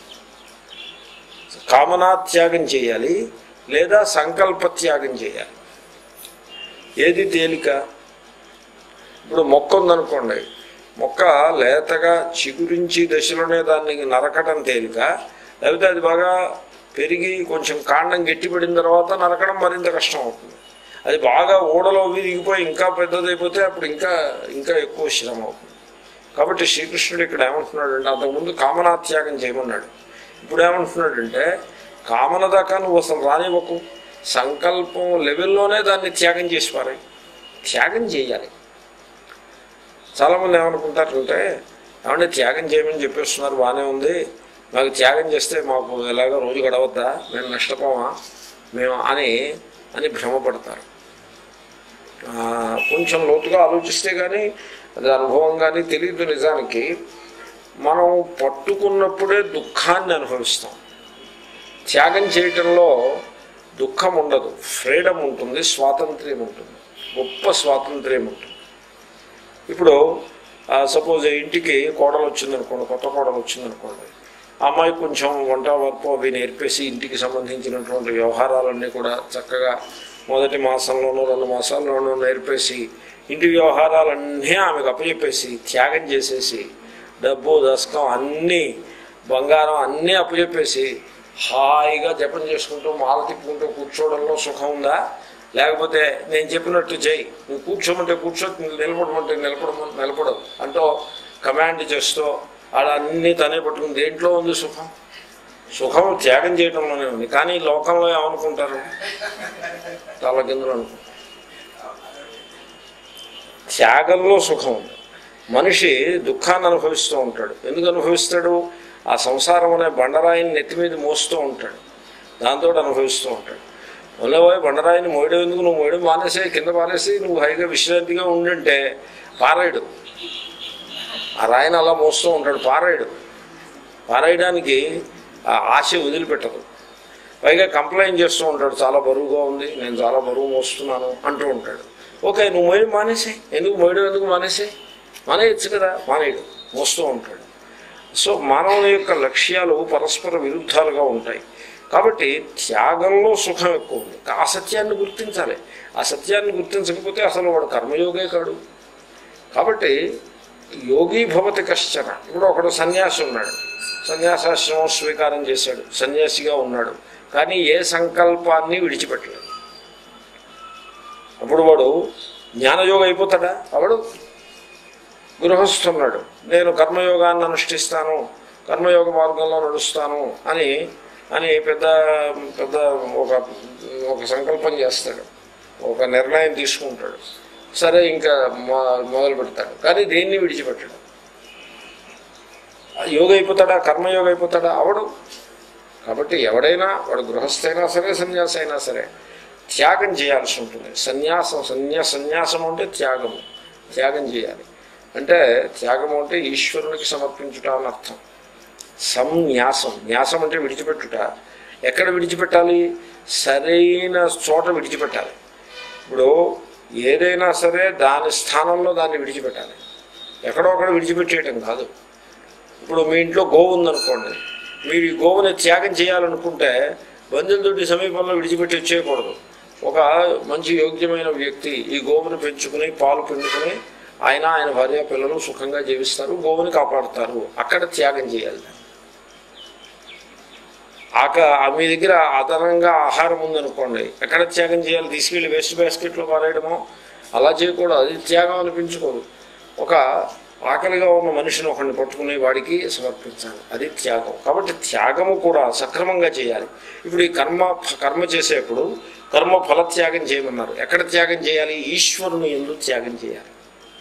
Speaker 1: కామనా త్యాగం చేయాలి లేదా సంకల్ప త్యాగం చేయాలి ఏది తేలిక ఇప్పుడు మొక్క ఉందనుకోండి మొక్క లేతగా చిగురించి దశలోనే దాన్ని నరకటం తేలిక లేకపోతే అది బాగా పెరిగి కొంచెం కాండం గట్టిపడిన తర్వాత నరకడం మరింత కష్టం అవుతుంది అది బాగా ఊడలో విరిగిపోయి ఇంకా పెద్దదైపోతే అప్పుడు ఇంకా ఇంకా ఎక్కువ శ్రమ అవుతుంది కాబట్టి శ్రీకృష్ణుడు ఇక్కడ ఏమంటున్నాడంటే అంతకుముందు కామనాత్యాగం చేయమన్నాడు ఇప్పుడు ఏమంటున్నాడంటే కామన దాకా నువ్వు అసలు రానివ్వకు సంకల్పం లెవెల్లోనే దాన్ని త్యాగం చేసి పారాయి త్యాగం చేయాలి చాలామంది ఏమనుకుంటారంటే ఏమంటే త్యాగం చేయమని చెప్పేస్తున్నారు బాగానే ఉంది మాకు త్యాగం చేస్తే మాకు ఎలాగో రోజు గడవద్దా మేము నష్టపోమా మేము అని అని భ్రమపడతారు ఆ, కొంచెం లోతుగా ఆలోచిస్తే కానీ అది అనుభవం కానీ తెలియదు నిజానికి మనం పట్టుకున్నప్పుడే దుఃఖాన్ని అనుభవిస్తాం త్యాగం చేయటంలో దుఃఖం ఉండదు ఫ్రీడమ్ ఉంటుంది స్వాతంత్ర్యం ఉంటుంది గొప్ప స్వాతంత్ర్యం ఉంటుంది ఇప్పుడు సపోజ్ ఇంటికి కోడలు వచ్చిందనుకోండి కొత్త కోడలు వచ్చిందనుకోండి ఆ అమ్మాయి కొంచెం వంట వరకు అవి నేర్పేసి ఇంటికి సంబంధించినటువంటి వ్యవహారాలన్నీ కూడా చక్కగా మొదటి మాసంలోనూ రెండు మాసాల్లోనూ నేర్పేసి ఇంటి వ్యవహారాలన్నీ ఆమెకు అప్పచెప్పేసి త్యాగం చేసేసి డబ్బు దశకం అన్నీ బంగారం అన్నీ అప్పచెప్పేసి హాయిగా జపం చేసుకుంటూ మాల తిప్పుకుంటూ కూర్చోవడంలో సుఖం ఉందా లేకపోతే నేను చెప్పినట్టు చేయి నువ్వు కూర్చోమంటే కూర్చో నువ్వు నిలబడమంటే నిలబడమని నిలబడవు అంటూ కమాండ్ చేస్తూ ఆడ అన్నీ తనే పట్టుకుని దేంట్లో ఉంది సుఖం సుఖం త్యాగం చేయడంలోనే ఉంది కానీ ఈ లోకంలో ఏమనుకుంటారు చాలా కిందలు అనుకుంటారు త్యాగంలో సుఖం ఉంది మనిషి దుఃఖాన్ని అనుభవిస్తూ ఉంటాడు ఎందుకు అనుభవిస్తాడు ఆ సంసారం అనే బండరాయిని నెత్తి మీద మోస్తూ ఉంటాడు దాంతో అనుభవిస్తూ ఉంటాడు ఉన్నపోయి బండరాయిని మోయడం ఎందుకు నువ్వు మోయడం మానేసే కింద పారేసి నువ్వు హైగా విశ్రాంతిగా ఉండుంటే పారాయడు ఆ రాయిని అలా మోస్తూ ఉంటాడు పారాయడు పారాయడానికి ఆ ఆశ వదిలిపెట్టదు పైగా కంప్లైంట్ చేస్తూ ఉంటాడు చాలా బరువుగా ఉంది నేను చాలా బరువు మోస్తున్నాను అంటూ ఉంటాడు ఓకే నువ్వు మోయడం మానేసే ఎందుకు మోయడం ఎందుకు మానేసే మానేయచ్చు కదా మానేయడు మోస్తూ ఉంటాడు సో మానవుని యొక్క లక్ష్యాలు పరస్పర విరుద్ధాలుగా ఉంటాయి కాబట్టి త్యాగంలో సుఖం ఎక్కువ ఉంది ఆ సత్యాన్ని గుర్తించాలి ఆ సత్యాన్ని గుర్తించకపోతే అసలు వాడు కర్మయోగే కాడు కాబట్టి యోగి భవతి కశ్చన ఇప్పుడు ఒకడు సన్యాసి ఉన్నాడు సన్యాసాశ్రమం స్వీకారం చేశాడు సన్యాసిగా ఉన్నాడు కానీ ఏ సంకల్పాన్ని విడిచిపెట్టలేదు అప్పుడు వాడు జ్ఞానయోగం అయిపోతాడా అవడు గృహస్థున్నాడు నేను కర్మయోగాన్ని అనుష్ఠిస్తాను కర్మయోగ మార్గంలో నడుస్తాను అని అని పెద్ద పెద్ద ఒక ఒక సంకల్పం చేస్తాడు ఒక నిర్ణయం తీసుకుంటాడు సరే ఇంకా మొ- మొదలు పెడతాడు కానీ దేన్ని విడిచిపెట్టడు యోగ అయిపోతాడా కర్మయోగ అయిపోతాడా అవడు కాబట్టి ఎవడైనా వాడు గృహస్థైనా సరే సన్యాసి అయినా సరే త్యాగం చేయాల్సి ఉంటుంది సన్యాసం సన్యా సన్యాసం అంటే త్యాగము త్యాగం చేయాలి అంటే త్యాగం అంటే ఈశ్వరునికి సమర్పించుట అని అర్థం సంన్యాసం న్యాసం అంటే విడిచిపెట్టుట ఎక్కడ విడిచిపెట్టాలి సరైన చోట విడిచిపెట్టాలి ఇప్పుడు ఏదైనా సరే దాని స్థానంలో దాన్ని విడిచిపెట్టాలి ఎక్కడో అక్కడ విడిచిపెట్టేయటం కాదు ఇప్పుడు మీ ఇంట్లో గోవు ఉందనుకోండి మీరు ఈ గోవుని త్యాగం చేయాలనుకుంటే బంధువులతోటి సమీపంలో విడిచిపెట్టి వచ్చేయకూడదు ఒక మంచి యోగ్యమైన వ్యక్తి ఈ గోవుని పెంచుకుని పాలు పిండుకుని ఆయన ఆయన భార్య పిల్లలు సుఖంగా జీవిస్తారు గోవుని కాపాడుతారు అక్కడ త్యాగం చేయాలి ఆక ఆ మీ దగ్గర అదనంగా ఆహారం ఉందనుకోండి ఎక్కడ త్యాగం చేయాలి తీసుకెళ్ళి వేస్ట్ బాస్కెట్లో పారేయడమో అలా చేయకూడదు అది త్యాగం అనిపించుకోదు ఒక ఆకలిగా ఉన్న మనిషిని ఒకరిని పట్టుకుని వాడికి సమర్పించాలి అది త్యాగం కాబట్టి త్యాగము కూడా సక్రమంగా చేయాలి ఇప్పుడు ఈ కర్మ కర్మ చేసేప్పుడు కర్మ ఫలత్యాగం చేయమన్నారు ఎక్కడ త్యాగం చేయాలి ఈశ్వరుని ఎందు త్యాగం చేయాలి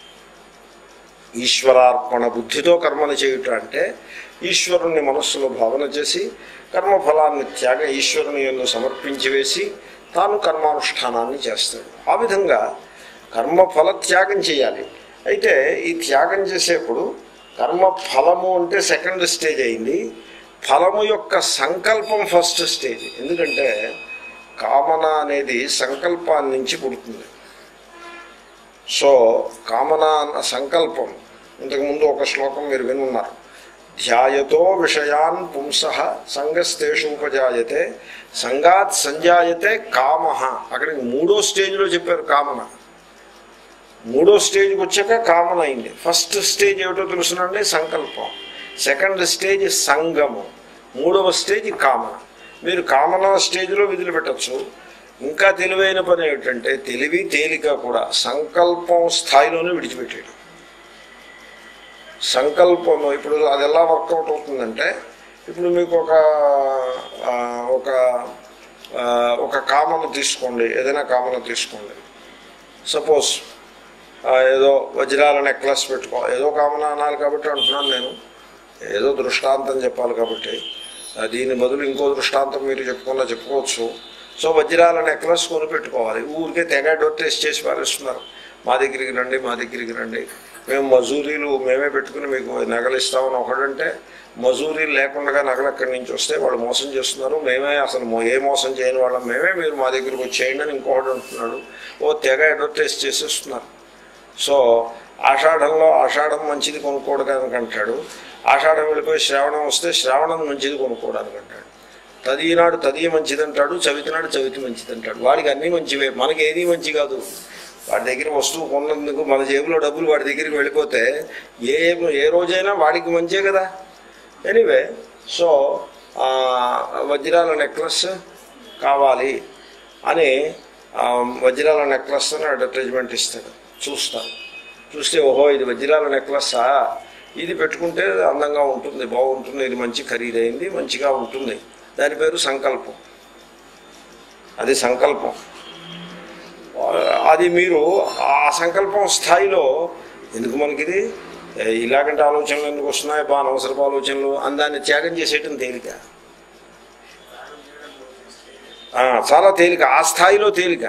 Speaker 1: ఈశ్వరార్పణ బుద్ధితో కర్మను చేయుట అంటే ఈశ్వరుని మనస్సులో భావన చేసి కర్మఫలాన్ని త్యాగ ఈశ్వరుని ఎందు సమర్పించి వేసి తాను కర్మానుష్ఠానాన్ని చేస్తాడు ఆ విధంగా కర్మఫల త్యాగం చేయాలి అయితే ఈ త్యాగం చేసేప్పుడు కర్మ ఫలము అంటే సెకండ్ స్టేజ్ అయింది ఫలము యొక్క సంకల్పం ఫస్ట్ స్టేజ్ ఎందుకంటే కామన అనేది సంకల్పాన్ని నుంచి పుడుతుంది సో కామన అన్న సంకల్పం ఇంతకుముందు ఒక శ్లోకం మీరు వినున్నారు ధ్యాయతో విషయాన్ పుంస సంగస్తేషూపజాయతే సంగాత్ సంజాయతే కామ అక్కడికి మూడో స్టేజ్లో చెప్పారు కామన మూడో స్టేజ్కి వచ్చాక కామన్ అయింది ఫస్ట్ స్టేజ్ ఏమిటో తెలుసునండి సంకల్పం సెకండ్ స్టేజ్ సంగము మూడవ స్టేజ్ కామన మీరు కామన స్టేజ్లో విధులు పెట్టచ్చు ఇంకా తెలివైన పని ఏమిటంటే తెలివి తేలిక కూడా సంకల్పం స్థాయిలోనే విడిచిపెట్టేయడం సంకల్పం ఇప్పుడు అది ఎలా వర్కౌట్ అవుతుందంటే ఇప్పుడు మీకు ఒక ఆ, ఒక ఆ, ఒక కామను తీసుకోండి ఏదైనా కామను తీసుకోండి సపోజ్ ఆ, ఏదో వజ్రాల నెక్లెస్ పెట్టుకో ఏదో కామన్ అనాలి కాబట్టి అంటున్నాను నేను ఏదో దృష్టాంతం చెప్పాలి కాబట్టి ఆ, దీని బదులు ఇంకో దృష్టాంతం మీరు చెప్పుకున్నా చెప్పుకోవచ్చు సో వజ్రాల నెక్లెస్ కొని పెట్టుకోవాలి ఊరికే తెగ అడ్వర్టైజ్ చేసి పారేస్తున్నారు మా దగ్గరికి రండి మా దగ్గరికి రండి మేము మజూరీలు మేమే పెట్టుకుని మీకు నగలు ఇస్తామని ఒకడంటే మజూరీలు లేకుండా నగలు ఎక్కడి నుంచి వస్తే వాళ్ళు మోసం చేస్తున్నారు మేమే అసలు మో- ఏ మోసం చేయని వాళ్ళం మేమే మీరు మా దగ్గరికి వచ్చేయండి అని ఇంకొకటి అంటున్నాడు ఓ తెగ అడ్వర్టైజ్ చేసేస్తున్నారు సో ఆషాఢంలో ఆషాఢం మంచిది కొనుక్కోవడానికి అంటాడు ఆషాఢం వెళ్ళిపోయి శ్రావణం వస్తే శ్రావణం మంచిది కొనుక్కోవడానికి అంటాడు తదినాడు తదియ మంచిది అంటాడు చవితి నాడు చవితి మంచిది అంటాడు వాడికి అన్నీ మంచివే మనకి ఏది మంచి కాదు వాడి దగ్గర వస్తువు కొన్నందుకు మన జేబులో డబ్బులు వాడి దగ్గరికి వెళ్ళిపోతే ఏ ఏ రోజైనా వాడికి మంచే కదా ఎనీవే సో ఆ, వజ్రాల నెక్లెస్ కావాలి అని ఆ, వజ్రాల నెక్లెస్ అని అడ్వర్టైజ్మెంట్ ఇస్తాడు చూస్తాను చూస్తే ఓహో ఇది వజ్రాల నెక్లెస్సా ఇది పెట్టుకుంటే అందంగా ఉంటుంది బాగుంటుంది ఇది మంచి ఖరీదైంది మంచిగా ఉంటుంది దాని పేరు సంకల్పం అది సంకల్పం అది మీరు ఆ సంకల్పం స్థాయిలో ఎందుకు మనకిది ఏ, ఇలాగంటి ఆలోచనలు ఎందుకు వస్తున్నాయి బా అనవసరపు ఆలోచనలు అని దాన్ని త్యాగం చేసేయటం తేలిక ఆ, చాలా తేలిక ఆ స్థాయిలో తేలిక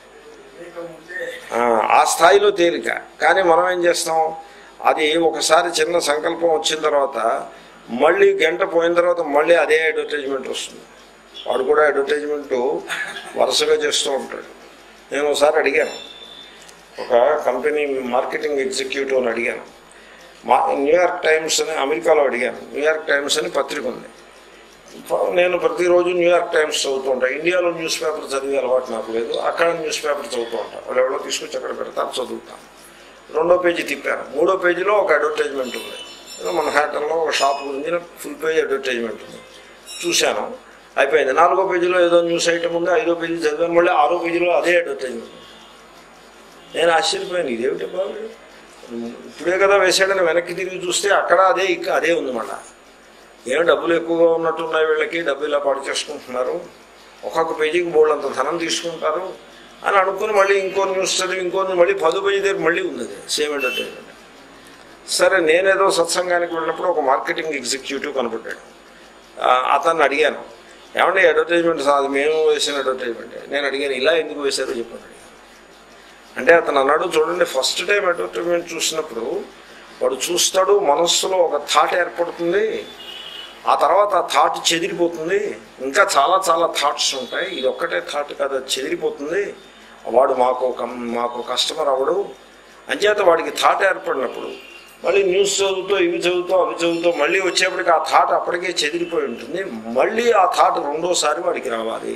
Speaker 1: ఆ, ఆ స్థాయిలో తేలిక కానీ మనం ఏం చేస్తాం అది ఒకసారి చిన్న సంకల్పం వచ్చిన తర్వాత మళ్ళీ గంట పోయిన తర్వాత మళ్ళీ అదే అడ్వర్టైజ్మెంట్ వస్తుంది వాడు కూడా అడ్వర్టైజ్మెంట్ వరుసగా చేస్తూ ఉంటాడు నేను ఒకసారి అడిగాను ఒక కంపెనీ మార్కెటింగ్ ఎగ్జిక్యూటివ్ అని అడిగాను మా న్యూయార్క్ టైమ్స్ అని అమెరికాలో అడిగాను న్యూయార్క్ టైమ్స్ అని పత్రిక ఉంది నేను ప్రతిరోజు న్యూయార్క్ టైమ్స్ చదువుతూ ఉంటాను ఇండియాలో న్యూస్ పేపర్ చదివే అలవాటు నాకు లేదు అక్కడ న్యూస్ పేపర్ చదువుతూ ఉంటాను వాళ్ళు ఎవరో తీసుకొచ్చి అక్కడ పెడతారు చదువుతాను రెండో పేజీ తిప్పాను మూడో పేజీలో ఒక అడ్వర్టైజ్మెంట్ ఉంది ఏదో మన హ్యాటన్లో ఒక షాప్ గురించి ఫుల్ పేజ్ అడ్వర్టైజ్మెంట్ ఉంది చూశాను అయిపోయింది నాలుగో పేజీలో ఏదో న్యూస్ ఐటమ్ ఉంది ఐదో పేజీ చదివాను మళ్ళీ ఆరో పేజీలో అదే అడ్వర్టైజ్మెంట్ ఉంది. నేను ఆశ్చర్యపోయాను ఇదేమిటి బాబు ఇప్పుడే కదా వేసాడని వెనక్కి తిరిగి చూస్తే అక్కడ అదే ఇక్కడ అదే ఉంది మళ్ళా ఏం డబ్బులు ఎక్కువగా ఉన్నట్టున్నాయి వీళ్ళకి డబ్బు ఇలా పాడు చేసుకుంటున్నారు ఒక్కొక్క పేజీకి బోల్డ్ అంత ధనం తీసుకుంటారు అని అనుకుని మళ్ళీ ఇంకో న్యూస్ చదివి ఇంకో మళ్ళీ పది పేజీ దగ్గర మళ్ళీ ఉంది అది సేమ్ అడ్వర్టైజ్మెంట్ సరే నేనేదో సత్సంగానికి వెళ్ళినప్పుడు ఒక మార్కెటింగ్ ఎగ్జిక్యూటివ్ కనపడ్డాడు ఆ, అతన్ని అడిగాను ఏమంటే అడ్వర్టైజ్మెంట్ అది మేము వేసిన అడ్వర్టైజ్మెంట్ నేను అడిగాను ఇలా ఎందుకు వేశారో చెప్పాను అంటే అతను అన్నాడు చూడండి ఫస్ట్ టైం అడ్వర్టైజ్మెంట్ చూసినప్పుడు వాడు చూస్తాడు మనస్సులో ఒక థాట్ ఏర్పడుతుంది ఆ తర్వాత ఆ థాట్ చెదిరిపోతుంది ఇంకా చాలా చాలా థాట్స్ ఉంటాయి ఇది ఒక్కటే థాట్ కాదు అది చెదిరిపోతుంది వాడు మాకు కం- మాకు కస్టమర్ అవ్వడు అంచేత వాడికి థాట్ ఏర్పడినప్పుడు మళ్ళీ న్యూస్ చదువుతూ ఇవి చదువుతూ అవి చదువుతూ మళ్ళీ వచ్చేప్పటికి ఆ థాట్ అప్పటికే చెదిరిపోయి ఉంటుంది మళ్ళీ ఆ థాట్ రెండోసారి వాడికి రావాలి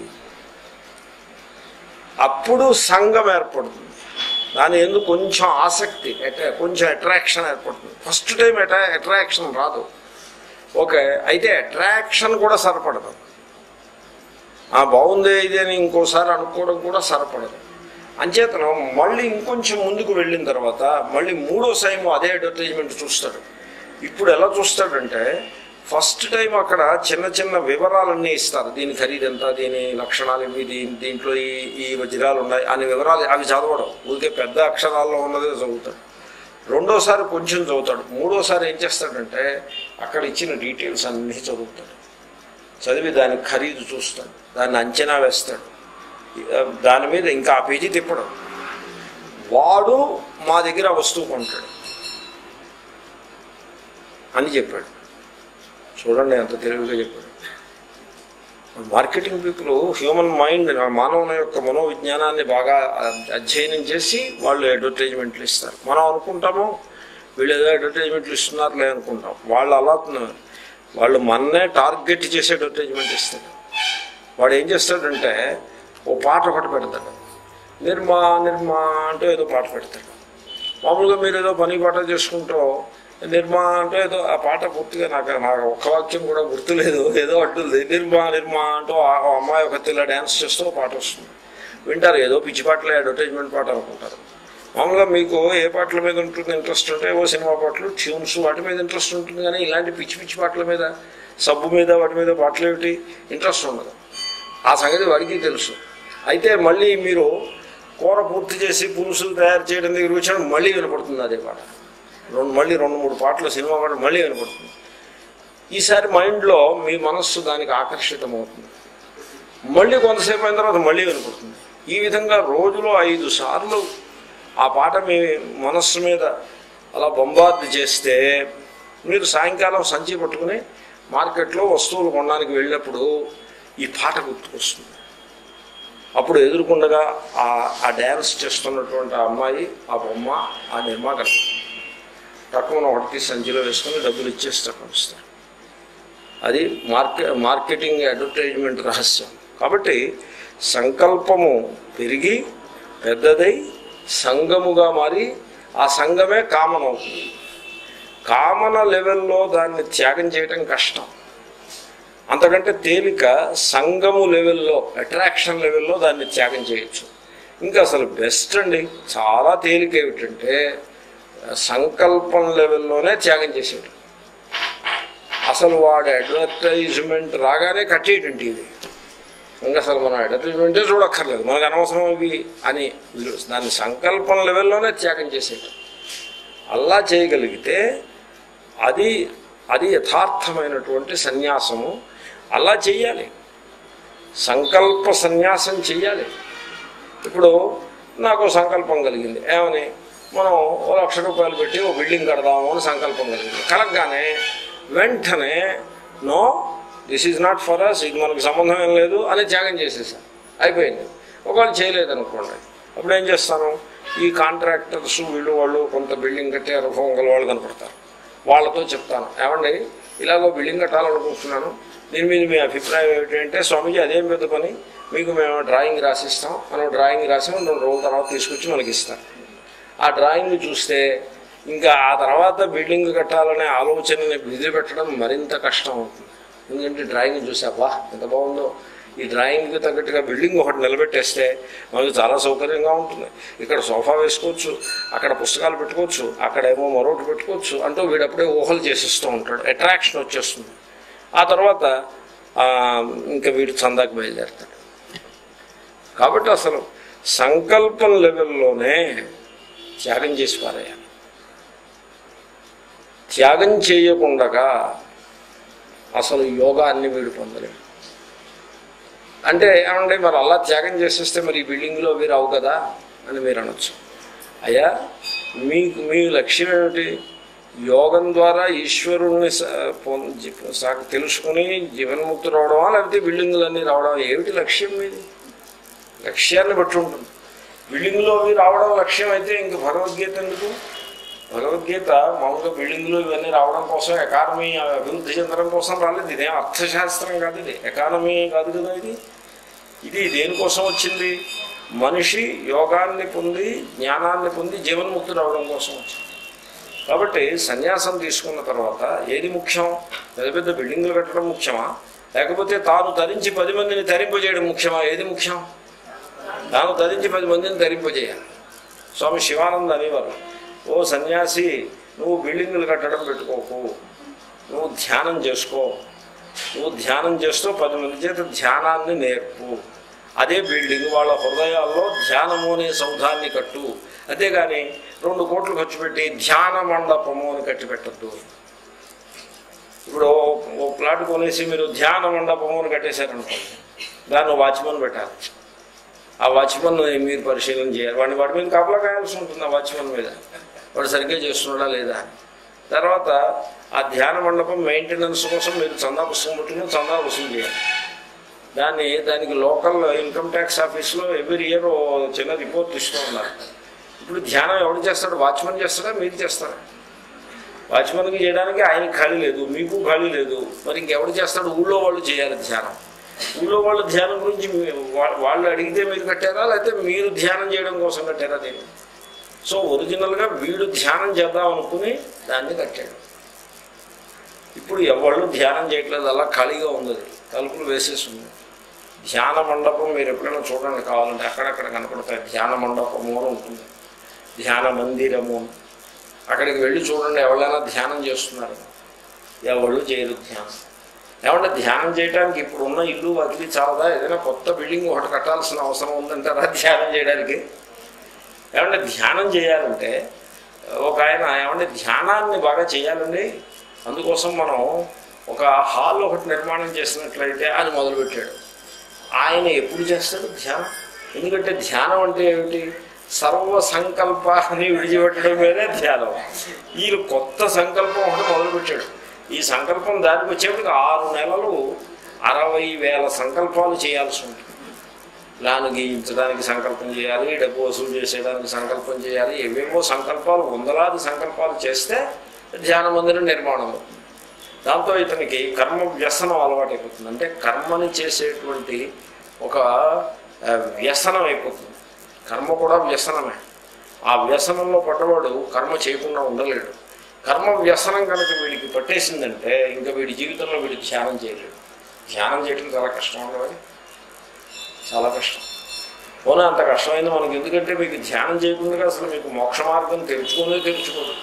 Speaker 1: అప్పుడు సంఘం ఏర్పడుతుంది దాని ఎందుకు కొంచెం ఆసక్తి అట్రా కొంచెం అట్రాక్షన్ ఏర్పడుతుంది ఫస్ట్ టైం అట్రా అట్రాక్షన్ రాదు ఓకే అయితే అట్రాక్షన్ కూడా సరిపడదు ఆ బాగుంది ఇది అని ఇంకోసారి అనుకోవడం కూడా సరిపడదు అంచేతను మళ్ళీ ఇంకొంచెం ముందుకు వెళ్ళిన తర్వాత మళ్ళీ మూడో సైము అదే అడ్వర్టైజ్మెంట్ చూస్తాడు ఇప్పుడు ఎలా చూస్తాడంటే ఫస్ట్ టైం అక్కడ చిన్న చిన్న వివరాలన్నీ ఇస్తారు దీని ఖరీదు ఎంత దీని లక్షణాలు ఇవి దీని దీంట్లో ఈ ఈ వజ్రాలు ఉన్నాయి అనే వివరాలు అవి చదవడం ఊరికే పెద్ద అక్షరాల్లో ఉన్నదే చదువుతాడు రెండోసారి కొంచెం చదువుతాడు మూడోసారి ఏం చేస్తాడంటే అక్కడ ఇచ్చిన డీటెయిల్స్ అన్నీ చదువుతాడు చదివి దాని ఖరీదు చూస్తాడు దాన్ని అంచనా వేస్తాడు ఆ, దాని మీద ఇంకా ఆ పేజీ తిప్పడం వాడు మా దగ్గర ఆ వస్తువు కొంటాడు అని చెప్పాడు చూడండి ఎంత తెలివిగా చెప్పాడు మార్కెటింగ్ పీపుల్ హ్యూమన్ మైండ్ మానవుని యొక్క మనోవిజ్ఞానాన్ని బాగా అధ్యయనం చేసి వాళ్ళు అడ్వర్టైజ్మెంట్లు ఇస్తారు మనం అనుకుంటాము వీళ్ళు ఏదో అడ్వర్టైజ్మెంట్లు ఇస్తున్నారులే అనుకుంటాం వాళ్ళు అలా వాళ్ళు మన్నే టార్గెట్ చేసి అడ్వర్టైజ్మెంట్ ఇస్తారు వాడు ఏం చేస్తాడంటే ఓ పాట ఒకటి పెడతాడు నిర్మా నిర్మా అంటూ ఏదో పాట పెడతాడు మామూలుగా మీరు ఏదో పని పాట చేసుకుంటూ నిర్మా అంటే ఏదో ఆ పాట పూర్తిగా నాకు నాకు ఒక్క వాక్యం కూడా గుర్తులేదు ఏదో అంటుంది నిర్మా నిర్మా అంటూ ఆ ఆ అమ్మాయి ఒక తెల్ల డ్యాన్స్ చేస్తూ ఓ పాట వస్తుంది వింటారు ఏదో పిచ్చి పాటలే అడ్వర్టైజ్మెంట్ పాట అనుకుంటారు మామూలుగా మీకు ఏ పాటల మీద ఉంటుంది ఇంట్రెస్ట్ ఉంటే ఏవో సినిమా పాటలు ట్యూన్స్ వాటి మీద ఇంట్రెస్ట్ ఉంటుంది కానీ ఇలాంటి పిచ్చి పిచ్చి పాటల మీద సబ్బు మీద వాటి మీద పాటలు ఏమిటి ఇంట్రెస్ట్ ఉండదు ఆ సంగతి వాడికి తెలుసు అయితే మళ్ళీ మీరు కూర పూర్తి చేసి పులుసులు తయారు చేయడం దగ్గర వచ్చిన మళ్ళీ వినపడుతుంది అదే పాట రెండు మళ్ళీ రెండు మూడు పాటలు సినిమా పాట మళ్ళీ వినపడుతుంది ఈసారి మైండ్లో మీ మనస్సు దానికి ఆకర్షితమవుతుంది మళ్ళీ కొంతసేపు అయిన తర్వాత మళ్ళీ వినపడుతుంది ఈ విధంగా రోజులో ఐదు సార్లు ఆ పాట మీ మనస్సు మీద అలా బొంబార్డు చేస్తే మీరు సాయంకాలం సంచి పట్టుకుని మార్కెట్లో వస్తువులు కొనడానికి వెళ్ళినప్పుడు ఈ పాట గుర్తుకొస్తుంది అప్పుడు ఎదుర్కొండగా ఆ ఆ డ్యాన్స్ చేస్తున్నటువంటి ఆ అమ్మాయి ఆ బొమ్మ ఆ నిర్మా కనపడుతుంది తక్కువ ఒకటి తీసి సంచిలో వేసుకొని డబ్బులు ఇచ్చేసి తక్కువ ఇస్తారు అది మార్కె మార్కెటింగ్ అడ్వర్టైజ్మెంట్ రహస్యం కాబట్టి సంకల్పము పెరిగి పెద్దదై సంఘముగా మారి ఆ సంఘమే కామన్ అవుతుంది కామన లెవెల్లో దాన్ని త్యాగం చేయటం కష్టం అంతకంటే తేలిక సంఘము లెవెల్లో అట్రాక్షన్ లెవెల్లో దాన్ని త్యాగం చేయొచ్చు ఇంకా అసలు బెస్ట్ అండి చాలా తేలిక ఏమిటంటే సంకల్పం లెవెల్లోనే త్యాగం చేసేయటం అసలు వాడు అడ్వర్టైజ్మెంట్ రాగానే కట్టేయటం టీవీ ఇంకా అసలు మనం అడ్వర్టైజ్మెంటే చూడక్కర్లేదు మనకు అనవసరం ఇవి అని వీళ్ళు దాన్ని సంకల్పం లెవెల్లోనే త్యాగం చేసేయటం అలా చేయగలిగితే అది అది యథార్థమైనటువంటి సన్యాసము అలా చెయ్యాలి సంకల్ప సన్యాసం చెయ్యాలి ఇప్పుడు నాకు ఓ సంకల్పం కలిగింది ఏమని మనం ఓ లక్ష రూపాయలు పెట్టి ఓ బిల్డింగ్ కడదాము అని సంకల్పం కలిగింది కలగగానే వెంటనే no this is not for us ఇది మనకు సంబంధం ఏం లేదు అని త్యాగం చేసేసాను అయిపోయింది ఒకవేళ చేయలేదు అనుకోండి అప్పుడు ఏం చేస్తాను ఈ కాంట్రాక్టర్స్ వీళ్ళు వాళ్ళు కొంత బిల్డింగ్ కట్టే అనుభవం గల వాళ్ళు కనపడతారు వాళ్ళతో చెప్తాను ఏమండి ఇలాగో బిల్డింగ్ కట్టాలనుకుంటున్నాను దీని మీద మీ అభిప్రాయం ఏమిటంటే స్వామీజీ అదేం పెద్ద పని మీకు మేము డ్రాయింగ్ రాసిస్తాం మనం డ్రాయింగ్ రాసి రెండు రోజుల తర్వాత తీసుకొచ్చి మనకి ఇస్తాం ఆ డ్రాయింగ్ చూస్తే ఇంకా ఆ తర్వాత బిల్డింగ్ కట్టాలనే ఆలోచనని విదిలిపెట్టడం మరింత కష్టం అవుతుంది ఎందుకంటే డ్రాయింగ్ చూసావా ఎంత బాగుందో ఈ డ్రాయింగ్కి తగ్గట్టుగా బిల్డింగ్ ఒకటి నిలబెట్టేస్తే మనకు చాలా సౌకర్యంగా ఉంటుంది ఇక్కడ సోఫా వేసుకోవచ్చు అక్కడ పుస్తకాలు పెట్టుకోవచ్చు అక్కడేమో మరొకటి పెట్టుకోవచ్చు అంటూ వీడప్పుడే ఊహలు చేసేస్తూ ఉంటాడు అట్రాక్షన్ వచ్చేస్తుంది ఆ తర్వాత ఆ, ఇంకా వీడు చందాకి బయలుదేరుతాడు కాబట్టి అసలు సంకల్పం లెవెల్లోనే త్యాగం చేసి పారేయాలి త్యాగం చేయకుండగా అసలు యోగాన్ని వీడు పొందలేడు అంటే ఏమంటే మరి అలా త్యాగం చేసేస్తే మరి ఈ బిల్డింగ్లో అవి రావు కదా అని మీరు అనొచ్చు అయ్యా మీకు మీ లక్ష్యం ఏమిటి యోగం ద్వారా ఈశ్వరుణ్ణి స- పొం- జి- సా- తెలుసుకుని జీవన్ముక్తి రావడమా లేకపోతే బిల్డింగులన్నీ రావడం ఏమిటి లక్ష్యం మీది లక్ష్యాన్ని బట్టి ఉంటుంది బిల్డింగ్లో అవి రావడం లక్ష్యం అయితే ఇంక భగవద్గీత ఎందుకు భగవద్గీత మామూలుగా బిల్డింగ్లు ఇవన్నీ రావడం కోసం ఎకానమీ అభివృద్ధి చెందడం కోసం రాలేదు ఇదేం అర్థశాస్త్రం కాదు ఇది ఎకానమీ కాదు కదా ఇది ఇది దేనికోసం వచ్చింది మనిషి యోగాన్ని పొంది జ్ఞానాన్ని పొంది జీవన్ముక్తుడు అవడం కోసం వచ్చింది కాబట్టి సన్యాసం తీసుకున్న తర్వాత ఏది ముఖ్యం పెద్ద పెద్ద బిల్డింగ్లు కట్టడం ముఖ్యమా లేకపోతే తాను తరించి పది మందిని తరింపజేయడం ముఖ్యమా ఏది ముఖ్యం తాను తరించి పది మందిని తరింపజేయాలి స్వామి శివానంద అనేవారు ఓ సన్యాసి నువ్వు బిల్డింగులు కట్టడం పెట్టుకోకు నువ్వు ధ్యానం చేసుకో నువ్వు ధ్యానం చేస్తూ పది మంది చేత ధ్యానాన్ని నేర్పు అదే బిల్డింగ్ వాళ్ళ హృదయాల్లో ధ్యానము అనే సౌధాన్ని కట్టు అంతేగాని రెండు కోట్లు ఖర్చు పెట్టి ధ్యాన మండపము అని కట్టి పెట్టద్దు ఇప్పుడు ఓ- ఓ ప్లాట్ కొనేసి మీరు ధ్యాన మండపము అని కట్టేశారనుకోండి దాన్ని వాచ్మన్ పెట్టాలి ఆ వాచ్మన్ మీరు పరిశీలన చేయాలి వాడిని వాడి మీద కాపలా కాయాల్సి ఉంటుంది ఆ వాచ్మన్ మీద వాడు సరిగ్గా చేస్తున్నాడా లేదా అని తర్వాత ఆ ధ్యాన మండపం మెయింటెనెన్స్ కోసం మీరు చందా పుస్తకం పెట్టుకుని చందా వసూలు చేయాలి దాన్ని దానికి లోకల్ ఇన్కమ్ ట్యాక్స్ ఆఫీస్లో ఎవ్రీ ఇయర్ చిన్న రిపోర్ట్ ఇస్తూ ఉన్నారు ఇప్పుడు ధ్యానం ఎవడు చేస్తాడు వాచ్మన్ చేస్తాడా మీరు చేస్తారా వాచ్మన్కి చేయడానికి ఆయనకి ఖాళీ లేదు మీకు ఖాళీ లేదు మరి ఇంకెవడు చేస్తాడు ఊళ్ళో వాళ్ళు చేయాలి ధ్యానం ఊళ్ళో వాళ్ళు ధ్యానం గురించి మీ- వా- వాళ్ళు అడిగితే మీరు కట్టారా లేకపోతే మీరు ధ్యానం చేయడం కోసం కట్టారా దీన్ని సో ఒరిజినల్గా వీడు ధ్యానం చేద్దాం అనుకుని దాన్ని కట్టాడు ఇప్పుడు ఎవళ్ళు ధ్యానం చేయట్లేదు అలా ఖాళీగా ఉంది అది. తలుపులు వేసేసి ఉంది ధ్యాన మండపం మీరు ఎప్పుడైనా చూడండి కావాలంటే అక్కడక్కడ కనపడతాయి ధ్యాన మండపము అని ఉంటుంది ధ్యాన మందిరము అని. అక్కడికి వెళ్ళి చూడండి ఎవరైనా ధ్యానం చేస్తున్నారు ఎవళ్ళు చేయరు ధ్యానం ఏమంటే ధ్యానం చేయడానికి ఇప్పుడు ఉన్న ఇల్లు వదిలి చాలదా ఏదైనా కొత్త బిల్డింగ్ ఒకటి కట్టాల్సిన అవసరం ఉందంటారా ధ్యానం చేయడానికి ఏమంటే ధ్యానం చేయాలంటే ఒక ఆయన ఏమంటే ధ్యానాన్ని బాగా చేయాలండి అందుకోసం మనం ఒక హాల్ ఒకటి నిర్మాణం చేసినట్లయితే అని మొదలుపెట్టాడు ఆయన ఎప్పుడు చేస్తాడు ధ్యానం ఎందుకంటే ధ్యానం అంటే ఏమిటి సర్వ సంకల్పాన్ని విడిచిపెట్టడం మీదే ధ్యానం ఈయన కొత్త సంకల్పం ఒకటి మొదలుపెట్టాడు ఈ సంకల్పం దానికి వచ్చేప్పటికి ఆరు నెలలు అరవై వేల సంకల్పాలు చేయాల్సి ఉంటుంది లాను గీయించడానికి సంకల్పం చేయాలి డబ్బు వసూలు చేసేయడానికి సంకల్పం చేయాలి ఏవేవో సంకల్పాలు వందలాది సంకల్పాలు చేస్తే ధ్యాన మందిరం నిర్మాణం అవుతుంది దాంతో ఇతనికి కర్మ వ్యసనం అలవాటైపోతుంది అంటే కర్మని చేసేటువంటి ఒక ఆ, వ్యసనం అయిపోతుంది కర్మ కూడా వ్యసనమే ఆ వ్యసనంలో పడ్డవాడు కర్మ చేయకుండా ఉండలేడు కర్మ వ్యసనం కనుక వీడికి పట్టేసిందంటే ఇంకా వీడి జీవితంలో వీడి ధ్యానం చేయలేడు ధ్యానం చేయడం చాలా కష్టం ఉండదు చాలా కష్టం పోనీ అంత కష్టమైంది మనకి ఎందుకంటే మీకు ధ్యానం చేయకుండా అసలు మీకు మోక్ష మార్గం తెలుసుకునే తెలుసుకోదు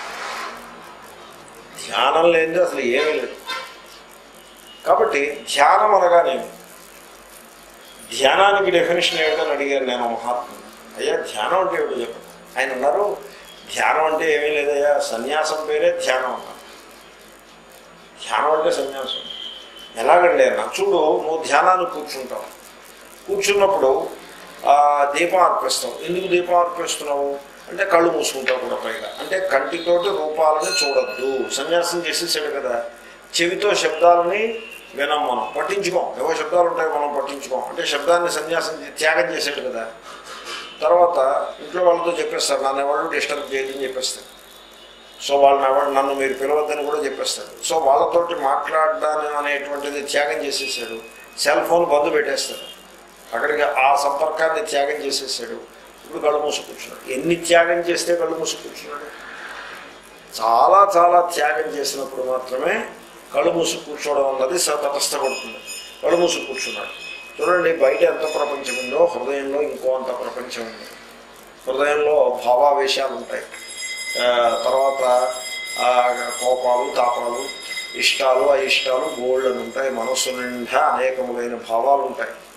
Speaker 1: ధ్యానం లేనిది అసలు ఏమీ లేదు కాబట్టి ధ్యానం అనగానేమి ధ్యానానికి డెఫినేషన్ ఏమిటని అడిగాను నేను మహాత్ముని అయ్యా ధ్యానం అంటే ఏమిటో చెప్పండి ఆయన అన్నారు ధ్యానం అంటే ఏమీ లేదయ్యా సన్యాసం పేరే ధ్యానం అన్నారు ధ్యానం అంటే సన్యాసం ఎలాగండి అన్న చూడు నువ్వు ధ్యానాన్ని కూర్చుంటావు కూర్చున్నప్పుడు ఆ, దీపం అర్పిస్తావు ఎందుకు దీపం అర్పిస్తున్నావు అంటే కళ్ళు మూసుకుంటావు కూడా పైగా అంటే కంటితోటి రూపాలని చూడొద్దు సన్యాసం చేసేసాడు కదా చెవితో శబ్దాలని వినం మనం పట్టించుకోం ఏవో శబ్దాలు ఉంటాయి మనం పట్టించుకోం అంటే శబ్దాన్ని సన్యాసం చే- త్యాగం చేశాడు కదా తర్వాత ఇంట్లో వాళ్ళతో చెప్పేస్తారు నన్ను ఎవరు డిస్టర్బ్ చేయదని చెప్పేస్తారు సో వాళ్ళని ఎవరు నన్ను మీరు పిలవద్దని కూడా చెప్పేస్తారు సో వాళ్ళతోటి మాట్లాడడాన్ని అనేటువంటిది త్యాగం చేసేసాడు సెల్ ఫోన్ బంద్ పెట్టేస్తాడు అక్కడికి ఆ సంపర్కాన్ని త్యాగం చేసేసాడు ఇప్పుడు కళ్ళు మూసి కూర్చున్నాడు ఎన్ని త్యాగం చేస్తే కళ్ళు మూసి కూర్చున్నాడు చాలా చాలా త్యాగం చేసినప్పుడు మాత్రమే కళ్ళు మూసి కూర్చోవడం అన్నది స- తటస్థపడుతుంది కళ్ళు మూసి కూర్చున్నాడు చూడండి బయట ఎంత ప్రపంచం ఉందో హృదయంలో ఇంకో అంత ప్రపంచం ఉంది హృదయంలో భావావేశాలు ఉంటాయి ఆ, తర్వాత ఆ, కోపాలు తాపాలు ఇష్టాలు అయిష్టాలు గోల్డ్ అని ఉంటాయి మనస్సు నిండా అనేకములైన భావాలు ఉంటాయి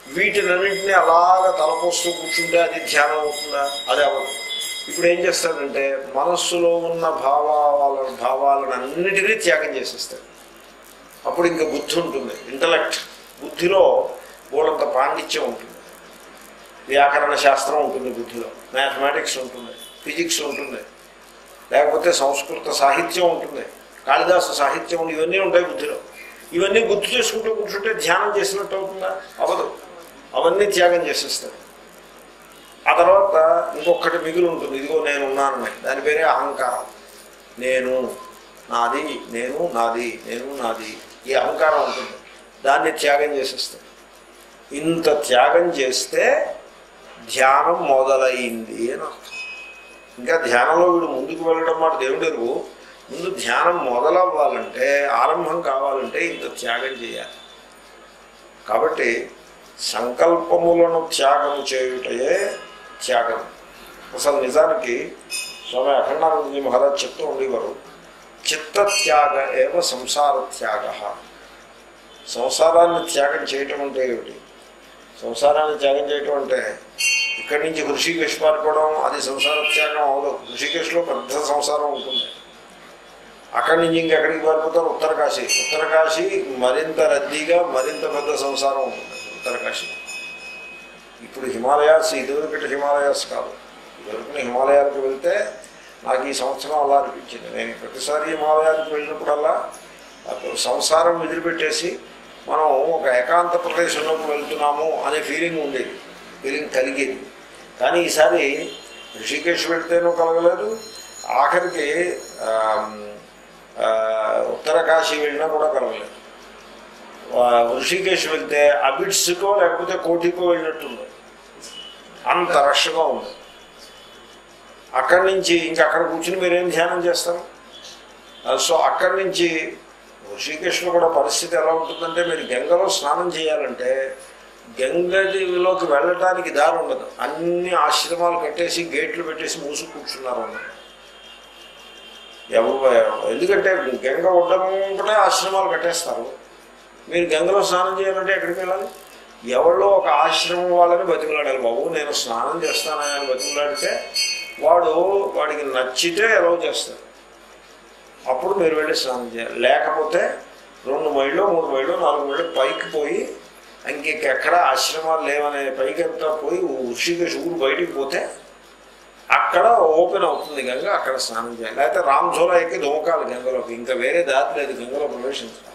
Speaker 1: వీటినన్నింటినీ అలాగ తలపోస్తూ కూర్చుంటే అది ధ్యానం అవుతుందా అది అవ్వదు ఇప్పుడు ఏం చేస్తాడంటే మనస్సులో ఉన్న భావాల భావాలను అన్నిటినీ త్యాగం చేసేస్తాడు అప్పుడు ఇంకా బుద్ధి ఉంటుంది ఇంటలెక్ట్ బుద్ధిలో బోలంత పాండిత్యం ఉంటుంది వ్యాకరణ శాస్త్రం ఉంటుంది బుద్ధిలో మ్యాథమెటిక్స్ ఉంటుంది ఫిజిక్స్ ఉంటుంది లేకపోతే సంస్కృత సాహిత్యం ఉంటుంది కాళిదాసు సాహిత్యం ఉంది, ఇవన్నీ ఉంటాయి బుద్ధిలో ఇవన్నీ గుర్తు చేసుకుంటూ కూర్చుంటే ధ్యానం చేసినట్టు అవుతుందా అవదు అవన్నీ త్యాగం చేసేస్తాడు ఆ తర్వాత ఇంకొకటి మిగిలి ఉంటుంది ఇదిగో నేను ఉన్నానని దాని పేరే అహంకారం నేను నాది నేను నాది నేను నాది ఈ అహంకారం ఉంటుంది దాన్ని త్యాగం చేసేస్తాడు ఇంత త్యాగం చేస్తే ధ్యానం మొదలైంది అని అర్థం ఇంకా ధ్యానంలో వీడు ముందుకు వెళ్ళడం మాట దేవుడు ఎరుగు ముందు ధ్యానం మొదలవ్వాలంటే ఆరంభం కావాలంటే ఇంత త్యాగం చేయాలి కాబట్టి సంకల్పములను త్యాగం చేయుటయే త్యాగం అసలు నిజానికి స్వామి అఖండానందజీ మహారాజ్ చెప్తూ ఉండేవారు చిత్త త్యాగ ఏవ సంసార త్యాగ సంసారాన్ని త్యాగం చేయటం అంటే ఏమిటి సంసారాన్ని త్యాగం చేయటం అంటే ఇక్కడి నుంచి హృషికేశ్ పారిపోవడం అది సంసార త్యాగం అవదు హృషికేశ్లో పెద్ద సంసారం ఉంటుంది అక్కడి నుంచి ఇంకెక్కడికి పారిపోతారు ఉత్తరకాశీ ఉత్తరకాశీ మరింత రద్దీగా మరింత పెద్ద సంసారం ఉంటుంది ఉత్తరకాశీ ఇప్పుడు హిమాలయాస్ ఇదివరకటి హిమాలయాస్ కాదు ఇదివరకు హిమాలయాలకు వెళ్తే నాకు ఈ సంవత్సరం అలా అనిపించింది నేను ప్రతిసారి హిమాలయాలకు వెళ్ళినప్పుడల్లా అప్పుడు సంసారం వదిలిపెట్టేసి మనం ఒక ఏకాంత ప్రదేశంలోకి వెళ్తున్నాము అనే ఫీలింగ్ ఉండేది ఫీలింగ్ కలిగేది కానీ ఈసారి ఋషికేశ్ వెళ్తేనూ కలగలేదు ఆఖరికి ఆ, ఆ, ఉత్తరకాశీ వెళ్ళినా కూడా కలగలేదు ఆ, ఋషికేశ్ వెళ్తే అబిడ్స్కో లేకపోతే కోటికో వెళ్ళినట్టుంది అంత రష్గా ఉంది అక్కడి నుంచి ఇంకా అక్కడ కూర్చుని మీరేం ధ్యానం చేస్తారు ఆ, సో అక్కడి నుంచి ఋషికేశ్లో కూడా పరిస్థితి ఎలా ఉంటుందంటే మీరు గంగలో స్నానం చేయాలంటే గంగదిలోకి వెళ్ళటానికి దారి ఉండదు అన్ని ఆశ్రమాలు కట్టేసి గేట్లు పెట్టేసి మూసి కూర్చున్నారు అన్నమాట ఎవరు ఎందుకంటే గంగ ఒడ్డముంటే ఆశ్రమాలు కట్టేస్తారు మీరు గంగలో స్నానం చేయాలంటే ఎక్కడికి వెళ్ళాలి ఎవరో ఒక ఆశ్రమం వాళ్ళని బతిమలాడాలి బాబు నేను స్నానం చేస్తానని అని బతిమలాడితే వాడు వాడికి నచ్చితే ఎలా చేస్తాడు అప్పుడు మీరు వెళ్ళి స్నానం చేయాలి లేకపోతే రెండు మైళ్ళు మూడు మైళ్ళు నాలుగు మైళ్ళు పైకి పోయి ఇంకెక్కడ ఆశ్రమాలు లేవనే పైకి అంతా పోయి ఋషికేశ్ ఊరు బయటికి పోతే అక్కడ ఓపెన్ అవుతుంది గంగ అక్కడ స్నానం చేయాలి లేకపోతే రామ్झోలా ఎక్కి దోకాలి గంగలోకి ఇంకా వేరే దారి లేదు గంగలో ప్రవేశించాలి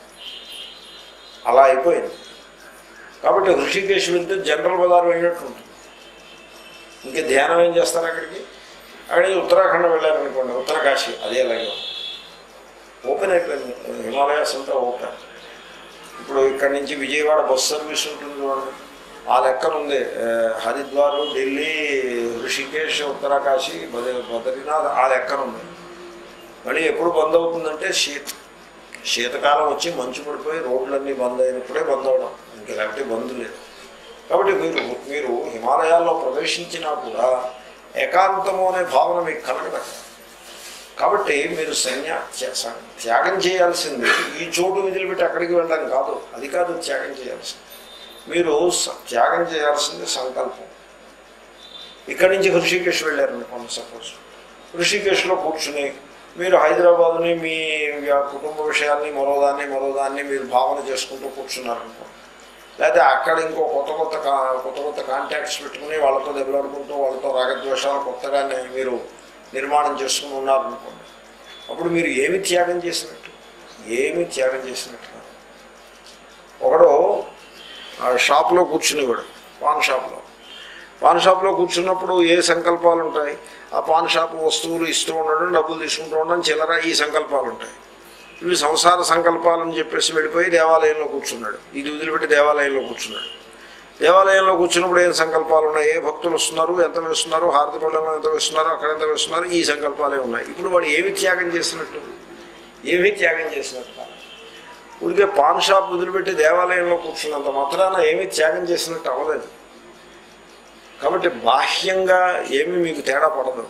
Speaker 1: అలా అయిపోయింది కాబట్టి ఋషికేశ్ వెళ్తే జనరల్ బజార్ వెళ్ళినట్టు ఉంటుంది ఇంకా ధ్యానం ఏం చేస్తారు అక్కడికి అక్కడికి ఉత్తరాఖండ్ వెళ్ళారనుకోండి ఉత్తరకాశీ అదే అలాగే ఉంది. ఓపెన్ అయిపోయింది హిమాలయాస్ అంతా ఓపెన్ ఇప్పుడు ఇక్కడ నుంచి విజయవాడ బస్ సర్వీస్ ఉంటుంది చూడండి ఆ లెక్కన ఉంది ఆ, హరిద్వార్ ఢిల్లీ ఋషికేశ్ ఉత్తరకాశీ బద బద్రీనాథ్ ఆ లెక్కన ఉంది మళ్ళీ ఎప్పుడు బంద్ అవుతుందంటే శీత శీతకాలం వచ్చి మంచు పడిపోయి రోడ్లన్నీ బంద్ అయినప్పుడే బంద్ అవడం ఇంకా లేకపోతే బంద్ లేదు కాబట్టి మీరు మీరు హిమాలయాల్లో ప్రవేశించినా కూడా ఏకాంతము అనే భావన మీకు కలగదు కాబట్టి మీరు సన్యా త్య- స- త్యాగం చేయాల్సింది ఈ చోటు వదిలిపెట్టి అక్కడికి వెళ్ళడం కాదు అది కాదు త్యాగం చేయాల్సింది మీరు స- త్యాగం చేయాల్సింది సంకల్పం ఇక్కడి నుంచి హృషికేశ్ వెళ్ళారనుకోండి సపోజ్ హృషికేశ్లో కూర్చుని మీరు హైదరాబాదుని మీ వ్య- కుటుంబ విషయాల్ని మరోదాన్ని మరోదాన్ని మీరు భావన చేసుకుంటూ కూర్చున్నారనుకోండి లేకపోతే అక్కడ ఇంకో కొత్త కొత్త కా- కొత్త కొత్త కాంటాక్ట్స్ పెట్టుకుని వాళ్ళతో దెబ్బలాడుకుంటూ వాళ్ళతో రాగద్వేషాలు కొత్తగానే మీరు నిర్మాణం చేసుకుని ఉన్నారనుకోండి అప్పుడు మీరు ఏమి త్యాగం చేసినట్టు ఏమి త్యాగం చేసినట్టు కాదు. ఒకడు ఆ షాప్లో కూర్చునేవాడు పాన్ షాప్లో పాన్ షాప్లో కూర్చున్నప్పుడు ఏ సంకల్పాలు ఉంటాయి ఆ పాన్ షాప్ వస్తువులు ఇస్తూ ఉండడం డబ్బులు తీసుకుంటూ ఉండడం చిల్లర ఈ సంకల్పాలు ఉంటాయి ఇవి సంసార సంకల్పాలని చెప్పేసి వెళ్ళిపోయి దేవాలయంలో కూర్చున్నాడు ఇది వదిలిపెట్టి దేవాలయంలో కూర్చున్నాడు దేవాలయంలో కూర్చున్నప్పుడు ఏం సంకల్పాలు ఉన్నాయి ఏ భక్తులు వస్తున్నారు ఎంత వేస్తున్నారు హారతి పళ్ళలో ఎంత వేస్తున్నారు అక్కడ ఎంత వేస్తున్నారు ఈ సంకల్పాలే ఉన్నాయి ఇప్పుడు వాడు ఏమి త్యాగం చేసినట్టు ఏమీ త్యాగం చేసినట్టు కాదు ఊరికే పాన్ షాప్ వదిలిపెట్టి దేవాలయంలో కూర్చున్నంత మాత్రాన ఏమీ త్యాగం చేసినట్టు అవ్వలేదు కాబట్టి బాహ్యంగా ఏమీ మీకు తేడా పడదు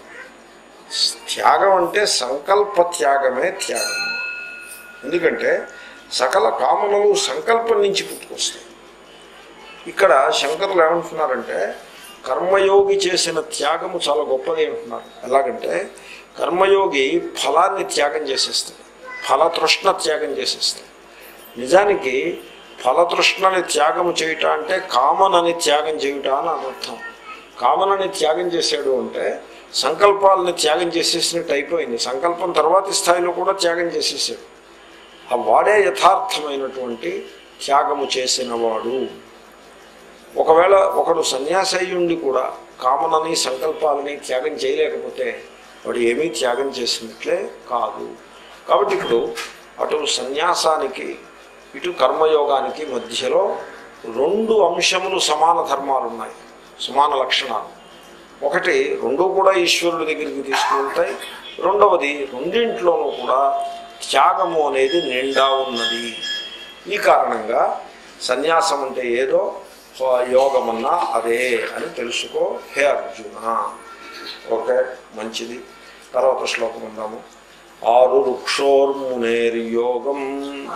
Speaker 1: త్యాగం అంటే సంకల్ప త్యాగమే త్యాగం ఎందుకంటే సకల కామనలు సంకల్పం నుంచి పుట్టుకొస్తాయి ఇక్కడ శంకరులు ఏమంటున్నారంటే కర్మయోగి చేసిన త్యాగము చాలా గొప్పది అంటున్నారు ఎలాగంటే కర్మయోగి ఫలాన్ని త్యాగం చేసేస్తాడు ఫలతృష్ణ త్యాగం చేసేస్తాడు నిజానికి ఫలతృష్ణని త్యాగం చేయుట అంటే కామనని త్యాగం చేయుట అని అనర్థం కామనని త్యాగం చేశాడు అంటే సంకల్పాలని త్యాగం చేసేసినట్టు అయిపోయింది సంకల్పం తర్వాతి స్థాయిలో కూడా త్యాగం చేసేసాడు ఆ వాడే యథార్థమైనటువంటి త్యాగము చేసినవాడు ఒకవేళ ఒకడు సన్యాసయ్యుండి కూడా కామనని సంకల్పాలని త్యాగం చేయలేకపోతే వాడు ఏమీ త్యాగం చేసినట్లే కాదు కాబట్టి ఇప్పుడు అటు సన్యాసానికి ఇటు కర్మయోగానికి మధ్యలో రెండు అంశములు సమాన ధర్మాలు ఉన్నాయి సమాన లక్షణాలు ఒకటి రెండు కూడా ఈశ్వరుడి దగ్గరికి తీసుకువెళ్తాయి రెండవది రెండింట్లోనూ కూడా త్యాగము అనేది నిండా ఉన్నది ఈ కారణంగా సన్యాసం అంటే ఏదో యోగమన్నా అదే అని తెలుసుకో హే అర్జున ఓకే మంచిది తర్వాత శ్లోకం ఉందాము ఆరు వృక్షోర్మునేర్యోగం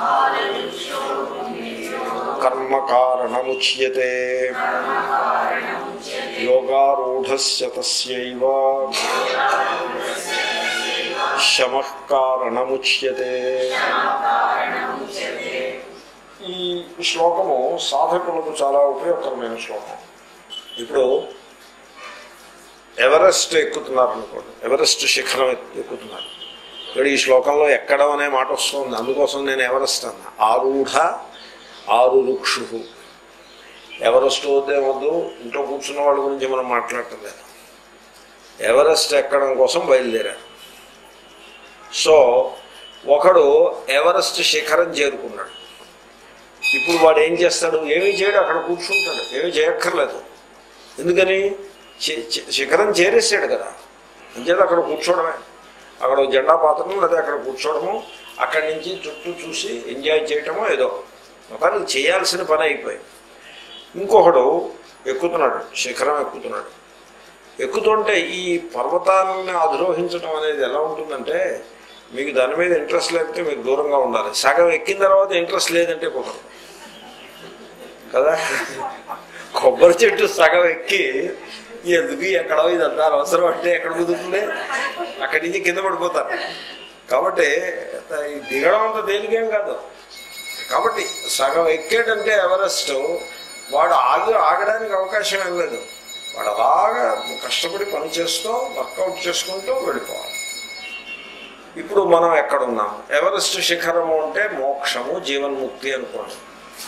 Speaker 1: కర్మకారణముచ్యతే యోగారూఢస్య తస్యైవ శమః కారణముచ్యతే ఈ శ్లోకము సాధకులకు చాలా ఉపయోగకరమైన శ్లోకం ఇప్పుడు ఎవరెస్ట్ ఎక్కుతున్నారు అనుకోండి ఎవరెస్ట్ శిఖరం ఎక్కుతున్నారు ఇక్కడ ఈ శ్లోకంలో ఎక్కడం అనే మాట వస్తుంది అందుకోసం నేను ఎవరెస్ట్ అన్నా ఆరూఢ ఆరు రుక్షు ఎవరెస్ట్ వద్దే వద్దు ఇంట్లో కూర్చున్న వాళ్ళ గురించి మనం మాట్లాడటం లేదు ఎవరెస్ట్ ఎక్కడం కోసం బయలుదేరారు సో ఒకడు ఎవరెస్ట్ శిఖరం చేరుకున్నాడు ఇప్పుడు వాడు ఏం చేస్తాడు ఏమీ చేయడు అక్కడ కూర్చుంటాడు ఏమీ చేయక్కర్లేదు ఎందుకని శిఖరం చేరేసాడు కదా అంచేది అక్కడ కూర్చోవడమే అక్కడ జెండా పాత్రను లేదా అక్కడ కూర్చోవడము అక్కడి నుంచి చుట్టూ చూసి ఎంజాయ్ చేయటమో ఏదో మొత్తానికి చేయాల్సిన పని అయిపోయింది ఇంకొకడు ఎక్కుతున్నాడు శిఖరం ఎక్కుతున్నాడు ఎక్కుతుంటే ఈ పర్వతాలను అధిరోహించడం అనేది ఎలా ఉంటుందంటే మీకు దాని మీద ఇంట్రెస్ట్ లేకపోతే మీరు దూరంగా ఉండాలి సగం ఎక్కిన తర్వాత ఇంట్రెస్ట్ లేదంటే కుదరదు కదా కొబ్బరి చెట్టు సగం ఎక్కి ఎందుకు ఎక్కడ ఇదంతా అవసరం అంటే ఎక్కడ కుదురుతుంది అక్కడి నుంచి కింద పడిపోతారు కాబట్టి ఈ దిగడం అంత తేలికేం కాదు కాబట్టి సగం ఎక్కేటంటే ఎవరెస్ట్ వాడు ఆగి ఆగడానికి అవకాశం ఏం లేదు వాడు అలాగా కష్టపడి పని చేస్తూ వర్కౌట్ చేసుకుంటూ వెళ్ళిపోవాలి ఇప్పుడు మనం ఎక్కడున్నాం ఎవరెస్ట్ శిఖరము అంటే మోక్షము జీవన్ముక్తి అనుకోండి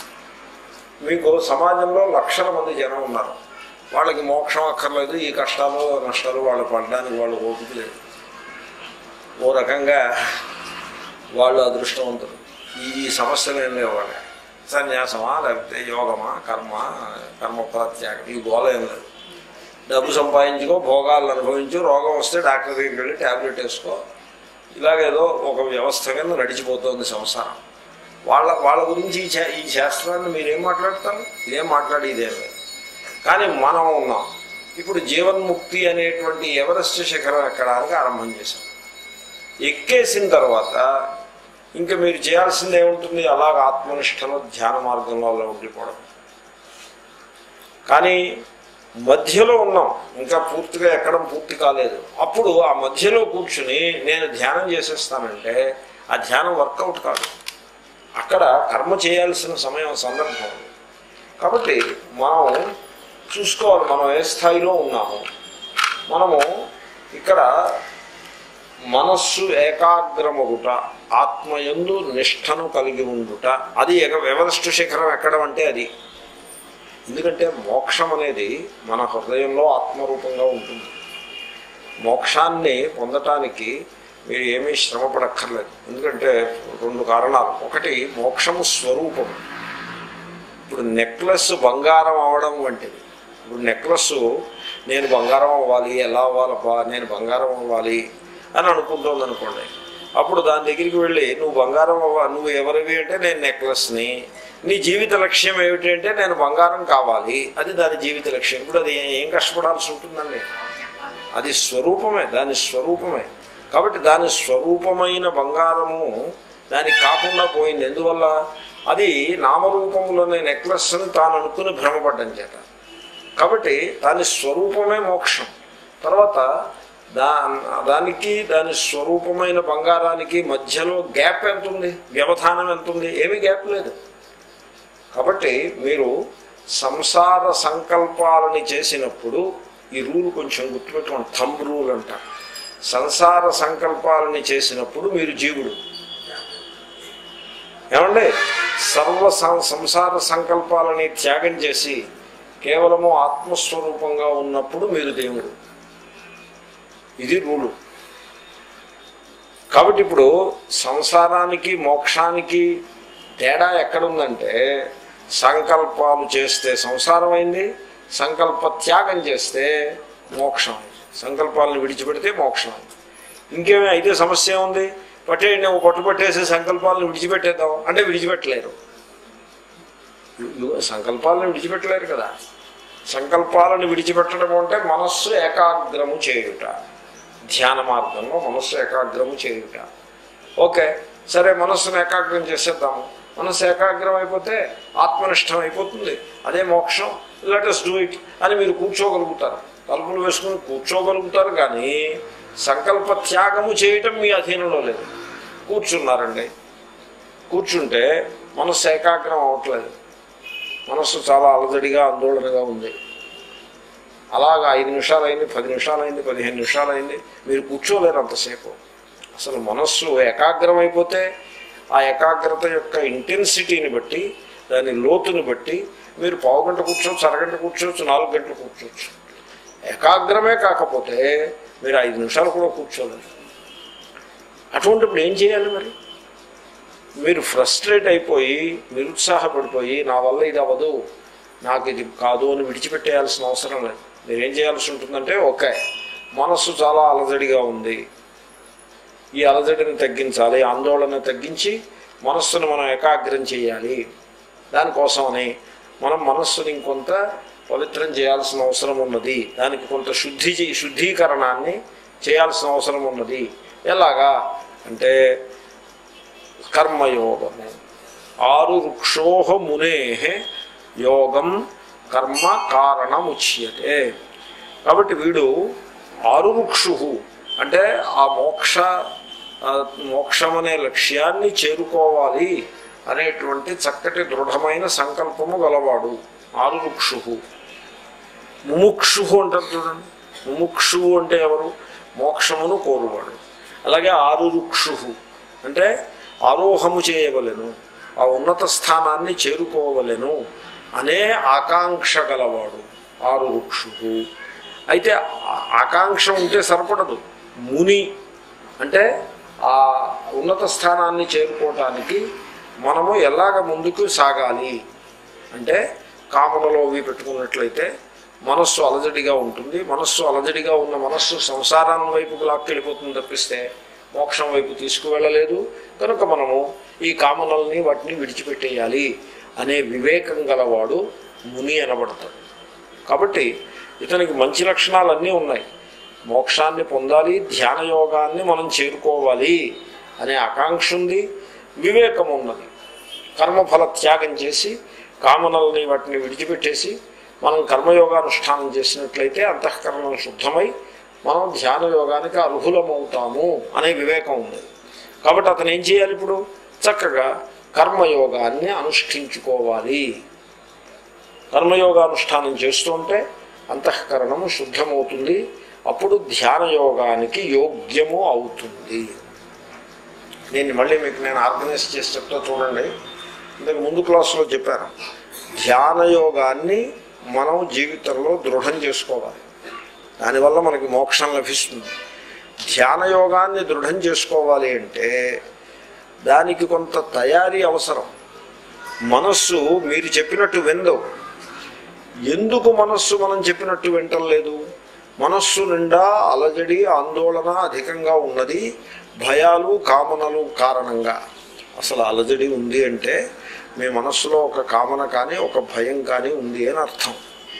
Speaker 1: మీకు సమాజంలో లక్షల మంది జనం ఉన్నారు వాళ్ళకి మోక్షం అక్కర్లేదు ఈ కష్టాలు నష్టాలు వాళ్ళు పడడానికి వాళ్ళు ఓపిక లేదు ఓ రకంగా వాళ్ళు అదృష్టవంతులు ఈ ఈ సమస్యలు ఏం లేవు వాళ్ళకి సన్యాసమా లేకపోతే యోగమా కర్మ కర్మ ప్రత్యాగం ఈ గోల ఏం లేదు డబ్బు సంపాదించుకో భోగాలను అనుభవించు రోగం వస్తే డాక్టర్ దగ్గరికి వెళ్ళి ట్యాబ్లెట్ వేసుకో ఇలాగేదో ఒక వ్యవస్థ కింద నడిచిపోతుంది సంసారం వాళ్ళ వాళ్ళ గురించి ఈ శా- ఈ శాస్త్రాన్ని మీరేం మాట్లాడతారు ఇదేం మాట్లాడి ఇదేం లేదు కానీ మనం ఉన్నాం ఇప్పుడు జీవన్ముక్తి అనేటువంటి ఎవరెస్ట్ శిఖరం ఎక్కడానికి ఆరంభం చేశాం ఎక్కేసిన తర్వాత ఇంకా మీరు చేయాల్సింది ఏముంటుంది అలాగ ఆత్మనిష్టలో ధ్యాన మార్గంలో అలా ఉండిపోవడం కానీ మధ్యలో ఉన్నాం ఇంకా పూర్తిగా ఎక్కడం పూర్తి కాలేదు అప్పుడు ఆ మధ్యలో కూర్చుని నేను ధ్యానం చేసేస్తానంటే ఆ ధ్యానం వర్కౌట్ కాదు అక్కడ కర్మ చేయాల్సిన సమయం సందర్భం ఉంది. కాబట్టి మనం చూసుకోవాలి మనం ఏ స్థాయిలో ఉన్నాము మనము ఇక్కడ మనస్సు ఏకాగ్రమగుట ఆత్మయందు నిష్టను కలిగి ఉండుట అది ఎగ- ఎవరెస్ట్ శిఖరం ఎక్కడం అంటే అది ఎందుకంటే మోక్షం అనేది మన హృదయంలో ఆత్మరూపంగా ఉంటుంది మోక్షాన్ని పొందటానికి మీరు ఏమీ శ్రమ పడక్కర్లేదు ఎందుకంటే రెండు కారణాలు ఒకటి మోక్షము స్వరూపం ఇప్పుడు నెక్లెస్ బంగారం అవ్వడం వంటిది ఇప్పుడు నెక్లెస్ నేను బంగారం అవ్వాలి ఎలా అవ్వాలబ్బా నేను బంగారం అవ్వాలి అని అనుకుంటోంది అనుకోండి అప్పుడు దాని దగ్గరికి వెళ్ళి నువ్వు బంగారం అవ్వ నువ్వు ఎవరివి అంటే నేను నెక్లెస్ని నీ జీవిత లక్ష్యం ఏమిటి అంటే నేను బంగారం కావాలి అది దాని జీవిత లక్ష్యం ఇప్పుడు అది ఏం కష్టపడాల్సి ఉంటుందండి అది స్వరూపమే దాని స్వరూపమే కాబట్టి దాని స్వరూపమైన బంగారము దానికి కాకుండా పోయింది ఎందువల్ల అది నామరూపములనే నెక్లెస్ అని తాను అనుకుని భ్రమపడ్డం చేత కాబట్టి దాని స్వరూపమే మోక్షం తర్వాత దా దానికి దాని స్వరూపమైన బంగారానికి మధ్యలో గ్యాప్ ఎంత ఉంది వ్యవధానం ఎంత ఉంది ఏమీ గ్యాప్ లేదు కాబట్టి మీరు సంసార సంకల్పాలని చేసినప్పుడు ఈ రూల్ కొంచెం గుర్తుపెట్టుకోండి థంబ్ రూల్ అంట సంసార సంకల్పాలని చేసినప్పుడు మీరు జీవుడు ఏమండి సర్వ సం- సంసార సంకల్పాలని త్యాగం చేసి కేవలము ఆత్మస్వరూపంగా ఉన్నప్పుడు మీరు దేవుడు ఇది రూలు కాబట్టి ఇప్పుడు సంసారానికి మోక్షానికి తేడా ఎక్కడుందంటే సంకల్పాలు చేస్తే సంసారం అయింది సంకల్ప త్యాగం చేస్తే మోక్షం అయింది సంకల్పాలను విడిచిపెడితే మోక్షం అయింది ఇంకేమీ అయితే సమస్య ఉంది పట్టేయండి ఒక పట్టు పట్టేసి సంకల్పాలను విడిచిపెట్టేద్దాం అంటే విడిచిపెట్టలేరు ఇ- సంకల్పాలను విడిచిపెట్టలేరు కదా సంకల్పాలను విడిచిపెట్టడం అంటే మనస్సు ఏకాగ్రము చేయుట ధ్యాన మార్గంలో మనస్సు ఏకాగ్రము చేయుట ఓకే సరే మనస్సును ఏకాగ్రం చేసేద్దాము మనస్సు ఏకాగ్రం అయిపోతే ఆత్మనిష్టం అయిపోతుంది అదే మోక్షం లెటస్ డూ ఇట్ అని మీరు కూర్చోగలుగుతారు తలుపులు వేసుకుని కూర్చోగలుగుతారు కానీ సంకల్ప త్యాగము చేయటం మీ అధీనంలో లేదు కూర్చున్నారండి కూర్చుంటే మనస్సు ఏకాగ్రం అవ్వట్లేదు మనస్సు చాలా అలజడిగా ఆందోళనగా ఉంది అలాగా ఐదు నిమిషాలు అయింది పది నిమిషాలు అయింది పదిహేను నిమిషాలు అయింది మీరు కూర్చోలేరు అంతసేపు అసలు మనస్సు ఏకాగ్రం అయిపోతే ఆ ఏకాగ్రత యొక్క ఇంటెన్సిటీని బట్టి దాని లోతుని బట్టి మీరు పావు గంట కూర్చోవచ్చు అరగంట కూర్చోవచ్చు నాలుగు గంటలు కూర్చోవచ్చు ఏకాగ్రమే కాకపోతే మీరు ఐదు నిమిషాలు కూడా కూర్చోలేరు అటువంటిప్పుడు ఏం చేయాలి మరి మీరు ఫ్రస్ట్రేట్ అయిపోయి నిరుత్సాహపడిపోయి నా వల్ల ఇది అవ్వదు నాకు ఇది కాదు అని విడిచిపెట్టేయాల్సిన అవసరం లేదు మీరేం చేయాల్సి ఉంటుందంటే ఓకే మనస్సు చాలా అలజడిగా ఉంది ఈ అలజడిని తగ్గించాలి ఆందోళన తగ్గించి మనస్సును మనం ఏకాగ్రం చేయాలి దానికోసమని మనం మనస్సుని ఇంకొంత పవిత్రం చేయాల్సిన అవసరం ఉన్నది దానికి కొంత శుద్ధి చే- శుద్ధీకరణాన్ని చేయాల్సిన అవసరం ఉన్నది ఎలాగా అంటే కర్మయోగము ఆరు వృక్షోహ మునే యోగం కర్మ కారణముచ్యతే కాబట్టి వీడు ఆరు వృక్షు అంటే ఆ మోక్ష ఆ మోక్షం అనే లక్ష్యాన్ని చేరుకోవాలి అనేటువంటి చక్కటి దృఢమైన సంకల్పము గలవాడు ఆరు వృక్షు ముముక్షు అంటారు చూడండి ముముక్షు అంటే ఎవరు మోక్షమును కోరువాడు అలాగే ఆరురుక్షు అంటే ఆరోహము చేయవలెను ఆ ఉన్నత స్థానాన్ని చేరుకోవలెను అనే ఆకాంక్ష గలవాడు ఆరురుక్షు అయితే ఆ- ఆకాంక్ష ఉంటే సరిపడదు ముని అంటే ఆ ఉన్నత స్థానాన్ని చేరుకోవటానికి మనము ఎలాగ ముందుకు సాగాలి అంటే కామనలో అవి పెట్టుకున్నట్లయితే మనస్సు అలజడిగా ఉంటుంది మనస్సు అలజడిగా ఉన్న మనస్సు సంసారం వైపుకు లాక్కెళ్ళిపోతుంది తప్పిస్తే మోక్షం వైపు తీసుకువెళ్ళలేదు కనుక మనము ఈ కామనల్ని వాటిని విడిచిపెట్టేయాలి అనే వివేకం గలవాడు ముని అనబడతాడు కాబట్టి ఇతనికి మంచి లక్షణాలన్నీ ఉన్నాయి మోక్షాన్ని పొందాలి ధ్యాన యోగాన్ని మనం చేరుకోవాలి అనే ఆకాంక్ష ఉంది వివేకం ఉన్నది కర్మఫల త్యాగం చేసి కామనల్ని వాటిని విడిచిపెట్టేసి మనం కర్మయోగానుష్ఠానం చేసినట్లయితే అంతఃకరణం శుద్ధమై మనం ధ్యాన యోగానికి అర్హులమవుతాము అనే వివేకం ఉంది కాబట్టి అతను ఏం చేయాలి ఇప్పుడు చక్కగా కర్మయోగాన్ని అనుష్ఠించుకోవాలి కర్మయోగానుష్ఠానం చేస్తూ ఉంటే అంతఃకరణము శుద్ధమవుతుంది అప్పుడు ధ్యాన యోగానికి యోగ్యము అవుతుంది దీన్ని మళ్ళీ మీకు నేను ఆర్గనైజ్ చేసి చెప్తా చూడండి ఇంతకు ముందు క్లాసులో చెప్పాను ధ్యాన యోగాన్ని మనం జీవితంలో దృఢం చేసుకోవాలి దానివల్ల మనకి మోక్షం లభిస్తుంది ధ్యాన యోగాన్ని దృఢం చేసుకోవాలి అంటే దానికి కొంత తయారీ అవసరం మనస్సు మీరు చెప్పినట్టు విందు ఎందుకు మనస్సు మనం చెప్పినట్టు వింటలేదు మనస్సు నిండా అలజడి ఆందోళన అధికంగా ఉన్నది భయాలు కామనలు కారణంగా అసలు అలజడి ఉంది అంటే మీ మనస్సులో ఒక కామన కానీ ఒక భయం కానీ ఉంది అని అర్థం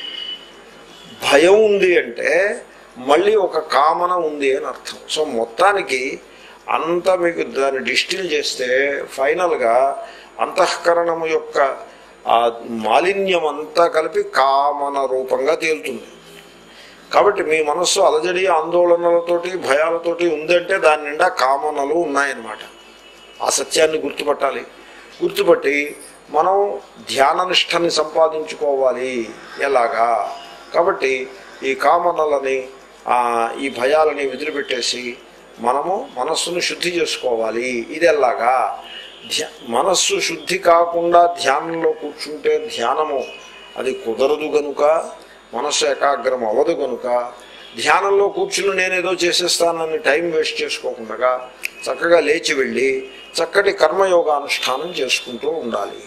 Speaker 1: భయం ఉంది అంటే మళ్ళీ ఒక కామన ఉంది అని అర్థం సో మొత్తానికి అంత మీకు దాన్ని డిస్టిల్ చేస్తే ఫైనల్గా అంతఃకరణము యొక్క ఆ మాలిన్యం అంతా కలిపి కామన రూపంగా తేలుతుంది కాబట్టి మీ మనస్సు అలజడి ఆందోళనలతోటి భయాలతోటి ఉందంటే దాని నిండా కామనలు ఉన్నాయన్నమాట ఆ సత్యాన్ని గుర్తుపట్టాలి గుర్తుపట్టి మనం ధ్యాన నిష్టని సంపాదించుకోవాలి ఎలాగా కాబట్టి ఈ కామనలని ఆ, ఈ భయాలని వదిలిపెట్టేసి మనము మనస్సును శుద్ధి చేసుకోవాలి ఇది ఎలాగా ధ్యా మనస్సు శుద్ధి కాకుండా ధ్యానంలో కూర్చుంటే ధ్యానము అది కుదరదు గనుక మనస్సు ఏకాగ్రం అవ్వదు గనుక ధ్యానంలో కూర్చుని నేనేదో చేసేస్తానని టైం వేస్ట్ చేసుకోకుండా చక్కగా లేచి వెళ్ళి చక్కటి కర్మయోగానుష్ఠానం చేసుకుంటూ ఉండాలి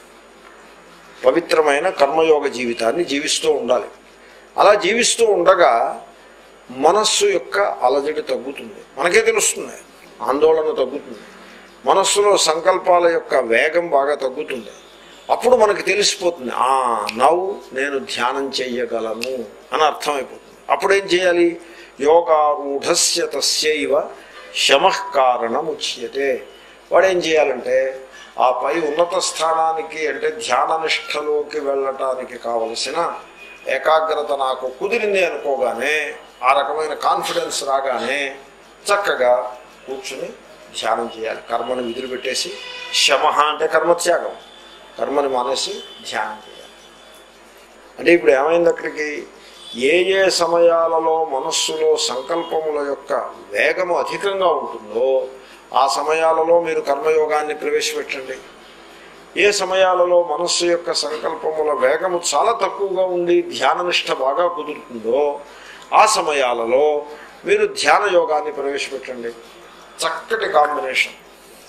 Speaker 1: పవిత్రమైన కర్మయోగ జీవితాన్ని జీవిస్తూ ఉండాలి అలా జీవిస్తూ ఉండగా మనస్సు యొక్క అలజడి తగ్గుతుంది మనకే తెలుస్తుంది ఆందోళన తగ్గుతుంది మనస్సులో సంకల్పాల యొక్క వేగం బాగా తగ్గుతుంది అప్పుడు మనకి తెలిసిపోతుంది ఆ నవ్వు నేను ధ్యానం చెయ్యగలను అని అర్థమైపోతుంది అప్పుడేం చేయాలి యోగారూఢస్య తస్యైవ శమః కారణముచ్యతే వాడేం చేయాలంటే ఆ పై ఉన్నత స్థానానికి అంటే ధ్యాన నిష్టలోకి వెళ్ళటానికి కావలసిన ఏకాగ్రత నాకు కుదిరింది అనుకోగానే ఆ రకమైన కాన్ఫిడెన్స్ రాగానే చక్కగా కూర్చుని ధ్యానం చేయాలి కర్మను విదిలిపెట్టేసి శమ అంటే కర్మత్యాగం కర్మని మానేసి ధ్యానం చేయాలి అంటే ఇప్పుడు ఏమైంది అక్కడికి ఏ ఏ సమయాలలో మనస్సులో సంకల్పముల యొక్క వేగము అధికంగా ఉంటుందో ఆ సమయాలలో మీరు కర్మయోగాన్ని ప్రవేశపెట్టండి ఏ సమయాలలో మనస్సు యొక్క సంకల్పముల వేగము చాలా తక్కువగా ఉండి ధ్యాననిష్ట బాగా కుదురుతుందో ఆ సమయాలలో మీరు ధ్యాన యోగాన్ని ప్రవేశపెట్టండి చక్కటి కాంబినేషన్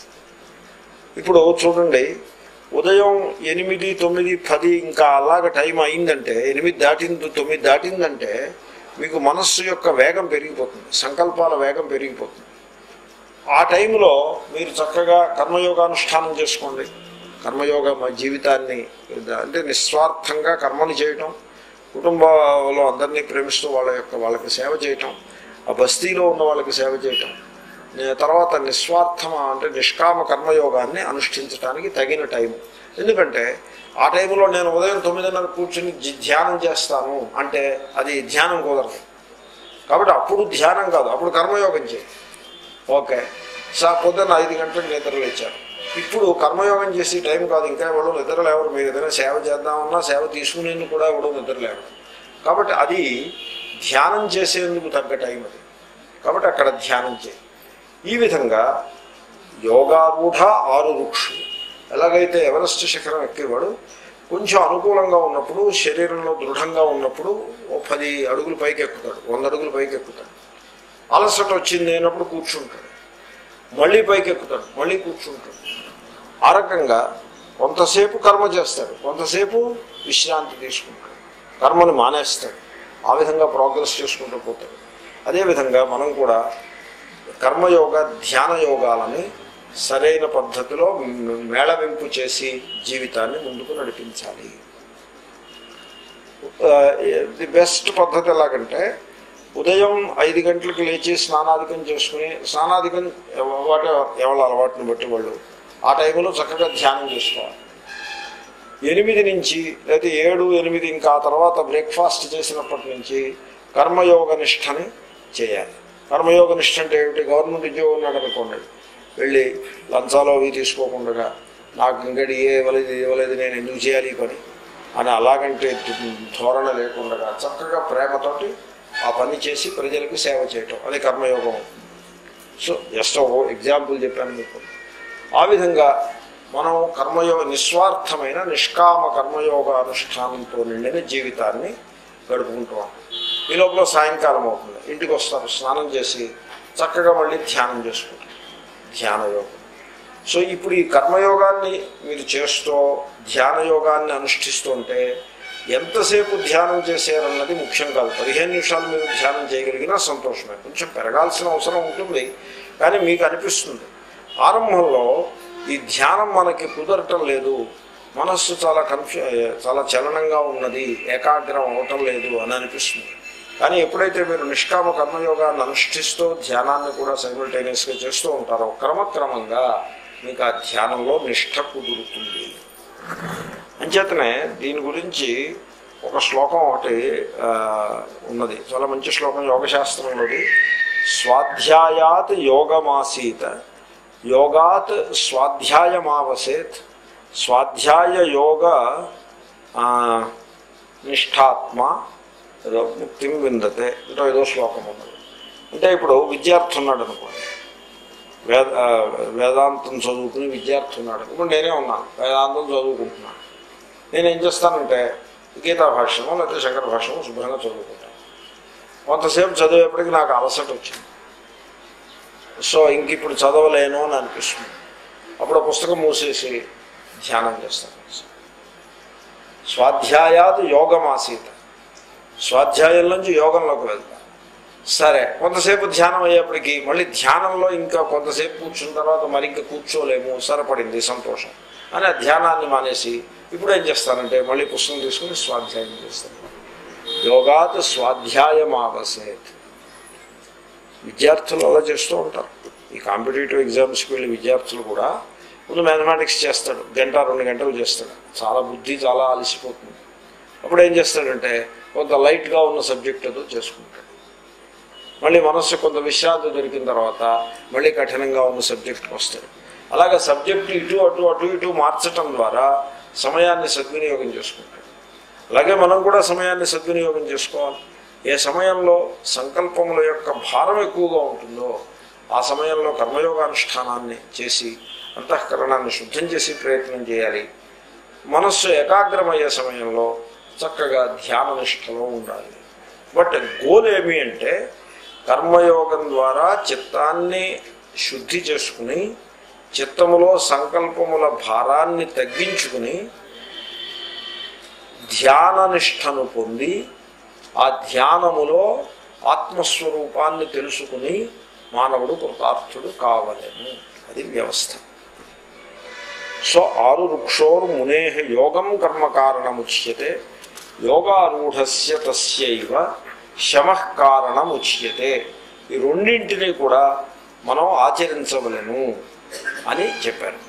Speaker 1: ఇప్పుడు చూడండి ఉదయం ఎనిమిది తొమ్మిది పది ఇంకా అలాగ టైం అయిందంటే ఎనిమిది దాటింది తొమ్మిది దాటిందంటే మీకు మనస్సు యొక్క వేగం పెరిగిపోతుంది సంకల్పాల వేగం పెరిగిపోతుంది ఆ టైంలో మీరు చక్కగా కర్మయోగానుష్ఠానం చేసుకోండి కర్మయోగ మ- జీవితాన్ని అంటే నిస్వార్థంగా కర్మని చేయటం కుటుంబంలో అందరినీ ప్రేమిస్తూ వాళ్ళ యొక్క వాళ్ళకి సేవ చేయటం ఆ బస్తీలో ఉన్న వాళ్ళకి సేవ చేయటం నే- తర్వాత నిస్వార్థమ అంటే నిష్కామ కర్మయోగాన్ని అనుష్ఠించడానికి తగిన టైం ఎందుకంటే ఆ టైంలో నేను ఉదయం తొమ్మిదిన్నర కూర్చుని జి- ధ్యానం చేస్తాను అంటే అది ధ్యానం కుదరదు కాబట్టి అప్పుడు ధ్యానం కాదు అప్పుడు కర్మయోగం చేయి ఓకే సా పొద్దున్న ఐదు గంటలకు నిద్ర లేచారు ఇప్పుడు కర్మయోగం చేసే టైం కాదు ఇంకా ఎవరు నిద్ర లేవరు మీరు ఏదైనా సేవ చేద్దామన్నా సేవ తీసుకునేందుకు కూడా ఎవడో నిద్ర లేవరు కాబట్టి అది ధ్యానం చేసేందుకు తగ్గ టైం అది కాబట్టి అక్కడ ధ్యానం చేయి ఈ విధంగా యోగారూఢ ఆరు వృక్షులు ఎలాగైతే ఎవరెస్ట్ శిఖరం ఎక్కేవాడు కొంచెం అనుకూలంగా ఉన్నప్పుడు శరీరంలో దృఢంగా ఉన్నప్పుడు ఓ పది అడుగులు పైకి ఎక్కుతాడు వంద అడుగులు పైకి ఎక్కుతాడు అలసట వచ్చింది అయినప్పుడు కూర్చుంటాడు మళ్ళీ పైకి ఎక్కుతాడు మళ్ళీ కూర్చుంటాడు ఆ రకంగా కొంతసేపు కర్మ చేస్తాడు కొంతసేపు విశ్రాంతి తీసుకుంటాడు కర్మని మానేస్తాడు ఆ విధంగా ప్రోగ్రెస్ చేసుకుంటూ పోతాడు అదేవిధంగా మనం కూడా కర్మయోగ ధ్యాన యోగాలని సరైన పద్ధతిలో మ్- మేళవింపు చేసి జీవితాన్ని ముందుకు నడిపించాలి ది బెస్ట్ పద్ధతి ఎలాగంటే ఉదయం ఐదు గంటలకు లేచి స్నానాధికం చేసుకుని స్నానాధికం వాటి ఎవరి అలవాటుని బట్టి వాళ్ళు ఆ టైంలో చక్కగా ధ్యానం చేసుకోవాలి ఎనిమిది నుంచి లేదా ఏడు ఎనిమిది ఇంకా ఆ తర్వాత బ్రేక్ఫాస్ట్ చేసినప్పటి నుంచి కర్మయోగ నిష్టని చేయాలి కర్మయోగ నిష్ట అంటే ఏమిటి గవర్నమెంట్ ఉద్యోగం ఉన్నాడు అనుకోండి వెళ్ళి లంచాలు అవి తీసుకోకుండా నాకు ఇంకటి ఏ ఇవ్వలేదు ఇది ఇవ్వలేదు నేను ఎందుకు చేయాలి ఈ పని అని అలాగంటే ధోరణ లేకుండా చక్కగా ప్రేమతోటి ఆ పని చేసి ప్రజలకు సేవ చేయటం అది కర్మయోగం అవుతుంది సో జస్ట్ ఒక ఎగ్జాంపుల్ చెప్పాను మీకు ఆ విధంగా మనం కర్మయోగ నిస్వార్థమైన నిష్కామ కర్మయోగ అనుష్ఠానంతో నిండిన జీవితాన్ని గడుపుకుంటాం ఈ లోపల సాయంకాలం అవుతుంది ఇంటికి వస్తారు స్నానం చేసి చక్కగా మళ్ళీ ధ్యానం చేసుకుంటారు ధ్యాన యోగం సో ఇప్పుడు ఈ కర్మయోగాన్ని మీరు చేస్తూ ధ్యాన యోగాన్ని అనుష్ఠిస్తుంటే ఎంతసేపు ధ్యానం చేశారన్నది ముఖ్యం కాదు పదిహేను నిమిషాలు మీరు ధ్యానం చేయగలిగినా సంతోషమే కొంచెం పెరగాల్సిన అవసరం ఉంటుంది కానీ మీకు అనిపిస్తుంది ఆరంభంలో ఈ ధ్యానం మనకి కుదరటం లేదు మనస్సు చాలా కన్ఫ్యూ చాలా చలనంగా ఉన్నది ఏకాగ్రం అవటం లేదు అని అనిపిస్తుంది కానీ ఎప్పుడైతే మీరు నిష్కామ కర్మయోగాన్ని అనుష్ఠిస్తూ ధ్యానాన్ని కూడా సైమిల్టేనియస్గా చేస్తూ ఉంటారో క్రమక్రమంగా మీకు ఆ ధ్యానంలో నిష్ఠ కుదురుతుంది అంచేతనే దీని గురించి ఒక శ్లోకం ఒకటి ఆ, ఉన్నది చాలా మంచి శ్లోకం యోగశాస్త్రంలోది స్వాధ్యాయాత్ యోగమాసీత యోగాత్ స్వాధ్యాయమావసేత్ స్వాధ్యాయ యోగ ఆ, నిష్ఠాత్మ ఏదో ముక్తిం విందతే ఇంటో ఏదో శ్లోకం ఉన్నది అంటే ఇప్పుడు విద్యార్థి ఉన్నాడు అనుకోండి వేద ఆ, వేదాంతం చదువుకుని విద్యార్థి ఉన్నాడు ఇప్పుడు నేనే ఉన్నాను వేదాంతం చదువుకుంటున్నాను నేను ఏం చేస్తానంటే గీతా భాష్యమో లేకపోతే శంకర భాష్యమో శుభ్రంగా చదువుకుంటాను కొంతసేపు చదివేప్పటికి నాకు అలసట వచ్చింది సో ఇంక ఇప్పుడు చదవలేను అని అనిపిస్తుంది అప్పుడు ఆ పుస్తకం మూసేసి ధ్యానం చేస్తాను స్వాధ్యాయాత్ యోగమాసీత స్వాధ్యాయం నుంచి యోగంలోకి వెళ్తాను సరే కొంతసేపు ధ్యానం అయ్యేప్పటికీ మళ్ళీ ధ్యానంలో ఇంకా కొంతసేపు కూర్చున్న తర్వాత మరి ఇంకా కూర్చోలేము సరిపడింది సంతోషం అని ఆ ధ్యానాన్ని మానేసి ఇప్పుడు ఏం చేస్తానంటే మళ్ళీ పుస్తకం తీసుకుని స్వాధ్యాయం చేస్తాను యోగాత్ స్వాధ్యాయం ఆవసేత్ విద్యార్థులు అలా చేస్తూ ఉంటారు ఈ కాంపిటేటివ్ ఎగ్జామ్స్కి వెళ్ళి విద్యార్థులు కూడా ముందు మ్యాథమెటిక్స్ చేస్తాడు గంట రెండు గంటలు చేస్తాడు చాలా బుద్ధి చాలా అలసిపోతుంది అప్పుడు ఏం చేస్తాడంటే కొంత లైట్గా ఉన్న సబ్జెక్ట్ ఏదో చేసుకుంటాడు మళ్ళీ మనస్సు కొంత విశ్రాంతి దొరికిన తర్వాత మళ్ళీ కఠినంగా ఉన్న సబ్జెక్ట్కి వస్తాడు అలాగే సబ్జెక్టు ఇటు అటు అటు ఇటు మార్చటం ద్వారా సమయాన్ని సద్వినియోగం చేసుకుంటాడు అలాగే మనం కూడా సమయాన్ని సద్వినియోగం చేసుకోవాలి ఏ సమయంలో సంకల్పముల యొక్క భారం ఎక్కువగా ఉంటుందో ఆ సమయంలో కర్మయోగానుష్ఠానాన్ని చేసి అంతఃకరణాన్ని శుద్ధం చేసి ప్రయత్నం చేయాలి మనస్సు ఏకాగ్రమయ్యే సమయంలో చక్కగా ధ్యాన నిష్టలో ఉండాలి బట్ గోల్ ఏమి అంటే కర్మయోగం ద్వారా చిత్తాన్ని శుద్ధి చేసుకుని చిత్తములో సంకల్పముల భారాన్ని తగ్గించుకుని ధ్యాన నిష్టను పొంది ఆ ధ్యానములో ఆత్మస్వరూపాన్ని తెలుసుకుని మానవుడు కృతార్థుడు కావలేను అది వ్యవస్థ సో ఆరు వృక్షోర్ మునే యోగం కర్మ కారణముచ్యతే యోగారూఢస్య తస్యైవ శమః కారణముచ్యతే ఈ రెండింటినీ కూడా మనం ఆచరించవలను అని చెప్పారు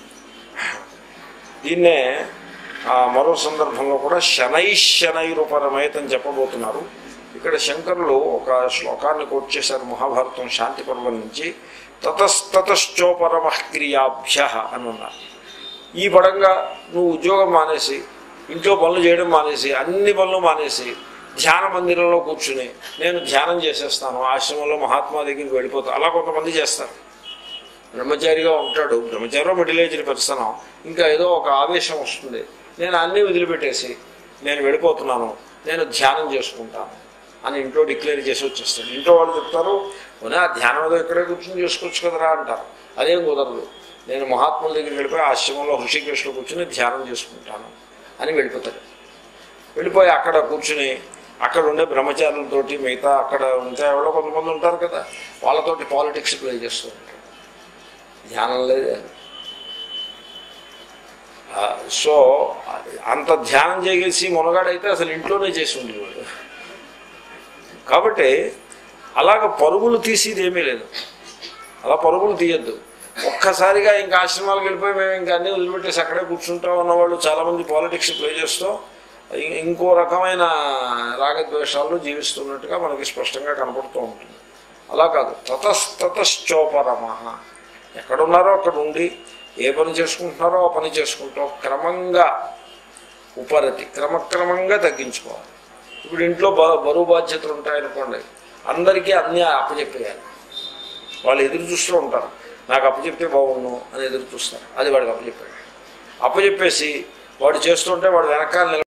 Speaker 1: దీన్నే ఆ, మరో సందర్భంలో కూడా శనై శనైరుపరమేత్ అని చెప్పబోతున్నారు ఇక్కడ శంకరులు ఒక శ్లోకాన్ని కోట్ చేశారు మహాభారతం శాంతి పర్వం నుంచి తతస్తతశ్చోపరమ క్రియాభ్య అని ఉన్నారు ఈ పడంగా నువ్వు ఉద్యోగం మానేసి ఇంట్లో పనులు చేయడం మానేసి అన్ని పనులు మానేసి ధ్యాన మందిరంలో కూర్చుని నేను ధ్యానం చేసేస్తాను ఆశ్రమంలో మహాత్మా దగ్గరికి వెళ్ళిపోతాను అలా కొంతమంది చేస్తారు బ్రహ్మచారిగా ఉంటాడు బ్రహ్మచారిలో మిడిల్ ఏజ్డ్ పర్సన్ ఇంకా ఏదో ఒక ఆవేశం వస్తుంది నేను అన్నీ వదిలిపెట్టేసి నేను వెళ్ళిపోతున్నాను నేను ధ్యానం చేసుకుంటాను అని ఇంట్లో డిక్లేర్ చేసి వచ్చేస్తాడు ఇంట్లో వాళ్ళు చెప్తారు పోనీ ఆ ధ్యానం ఏదో ఇక్కడే కూర్చొని చేసుకోవచ్చు కదరా అంటారు అదేం కుదరదు నేను మహాత్ముల దగ్గరికి వెళ్ళిపోయి ఆశ్రమంలో హృషికేశ్లో కూర్చొని ధ్యానం చేసుకుంటాను అని వెళ్ళిపోతాడు వెళ్ళిపోయి అక్కడ కూర్చుని అక్కడ ఉండే బ్రహ్మచారులతోటి మిగతా అక్కడ ఉంటే ఎవరో కొంతమంది ఉంటారు కదా వాళ్ళతోటి పాలిటిక్స్ ప్లే చేస్తూ ఉంటారు ధ్యానం లేదే ఆ, సో అంత ధ్యానం చేసి మునగాడైతే అసలు ఇంట్లోనే చేసి ఉండేవాడు కాబట్టి అలాగ పరుగులు తీసేది ఏమీ లేదు అలా పరుగులు తీయద్దు ఒక్కసారిగా ఇంకా ఆశ్రమాలకు వెళ్ళిపోయి మేము ఇంకా అన్నీ వదిలిపెట్టేసి అక్కడే కూర్చుంటాం ఉన్నవాళ్ళు చాలామంది పాలిటిక్స్ ప్లే చేస్తూ ఇం- ఇంకో రకమైన రాగద్వేషాలు జీవిస్తున్నట్టుగా మనకి స్పష్టంగా కనపడుతూ ఉంటుంది అలా కాదు తతస్తతశ్చోపరమ ఎక్కడున్నారో అక్కడ ఉండి ఏ పని చేసుకుంటున్నారో ఆ పని చేసుకుంటూ క్రమంగా ఉపరతి క్రమక్రమంగా తగ్గించుకోవాలి ఇప్పుడు ఇంట్లో బ- బరువు బాధ్యతలు ఉంటాయనుకోండి అందరికీ అన్నీ అప్పచెప్పేయాలి వాళ్ళు ఎదురు చూస్తూ ఉంటారు నాకు అప్పచెప్తే బాగుండు అని ఎదురు చూస్తారు అది వాడికి అప్పచెప్పాడు అప్పచెప్పేసి వాడు చేస్తుంటే వాడు వెనకాల నిలబడి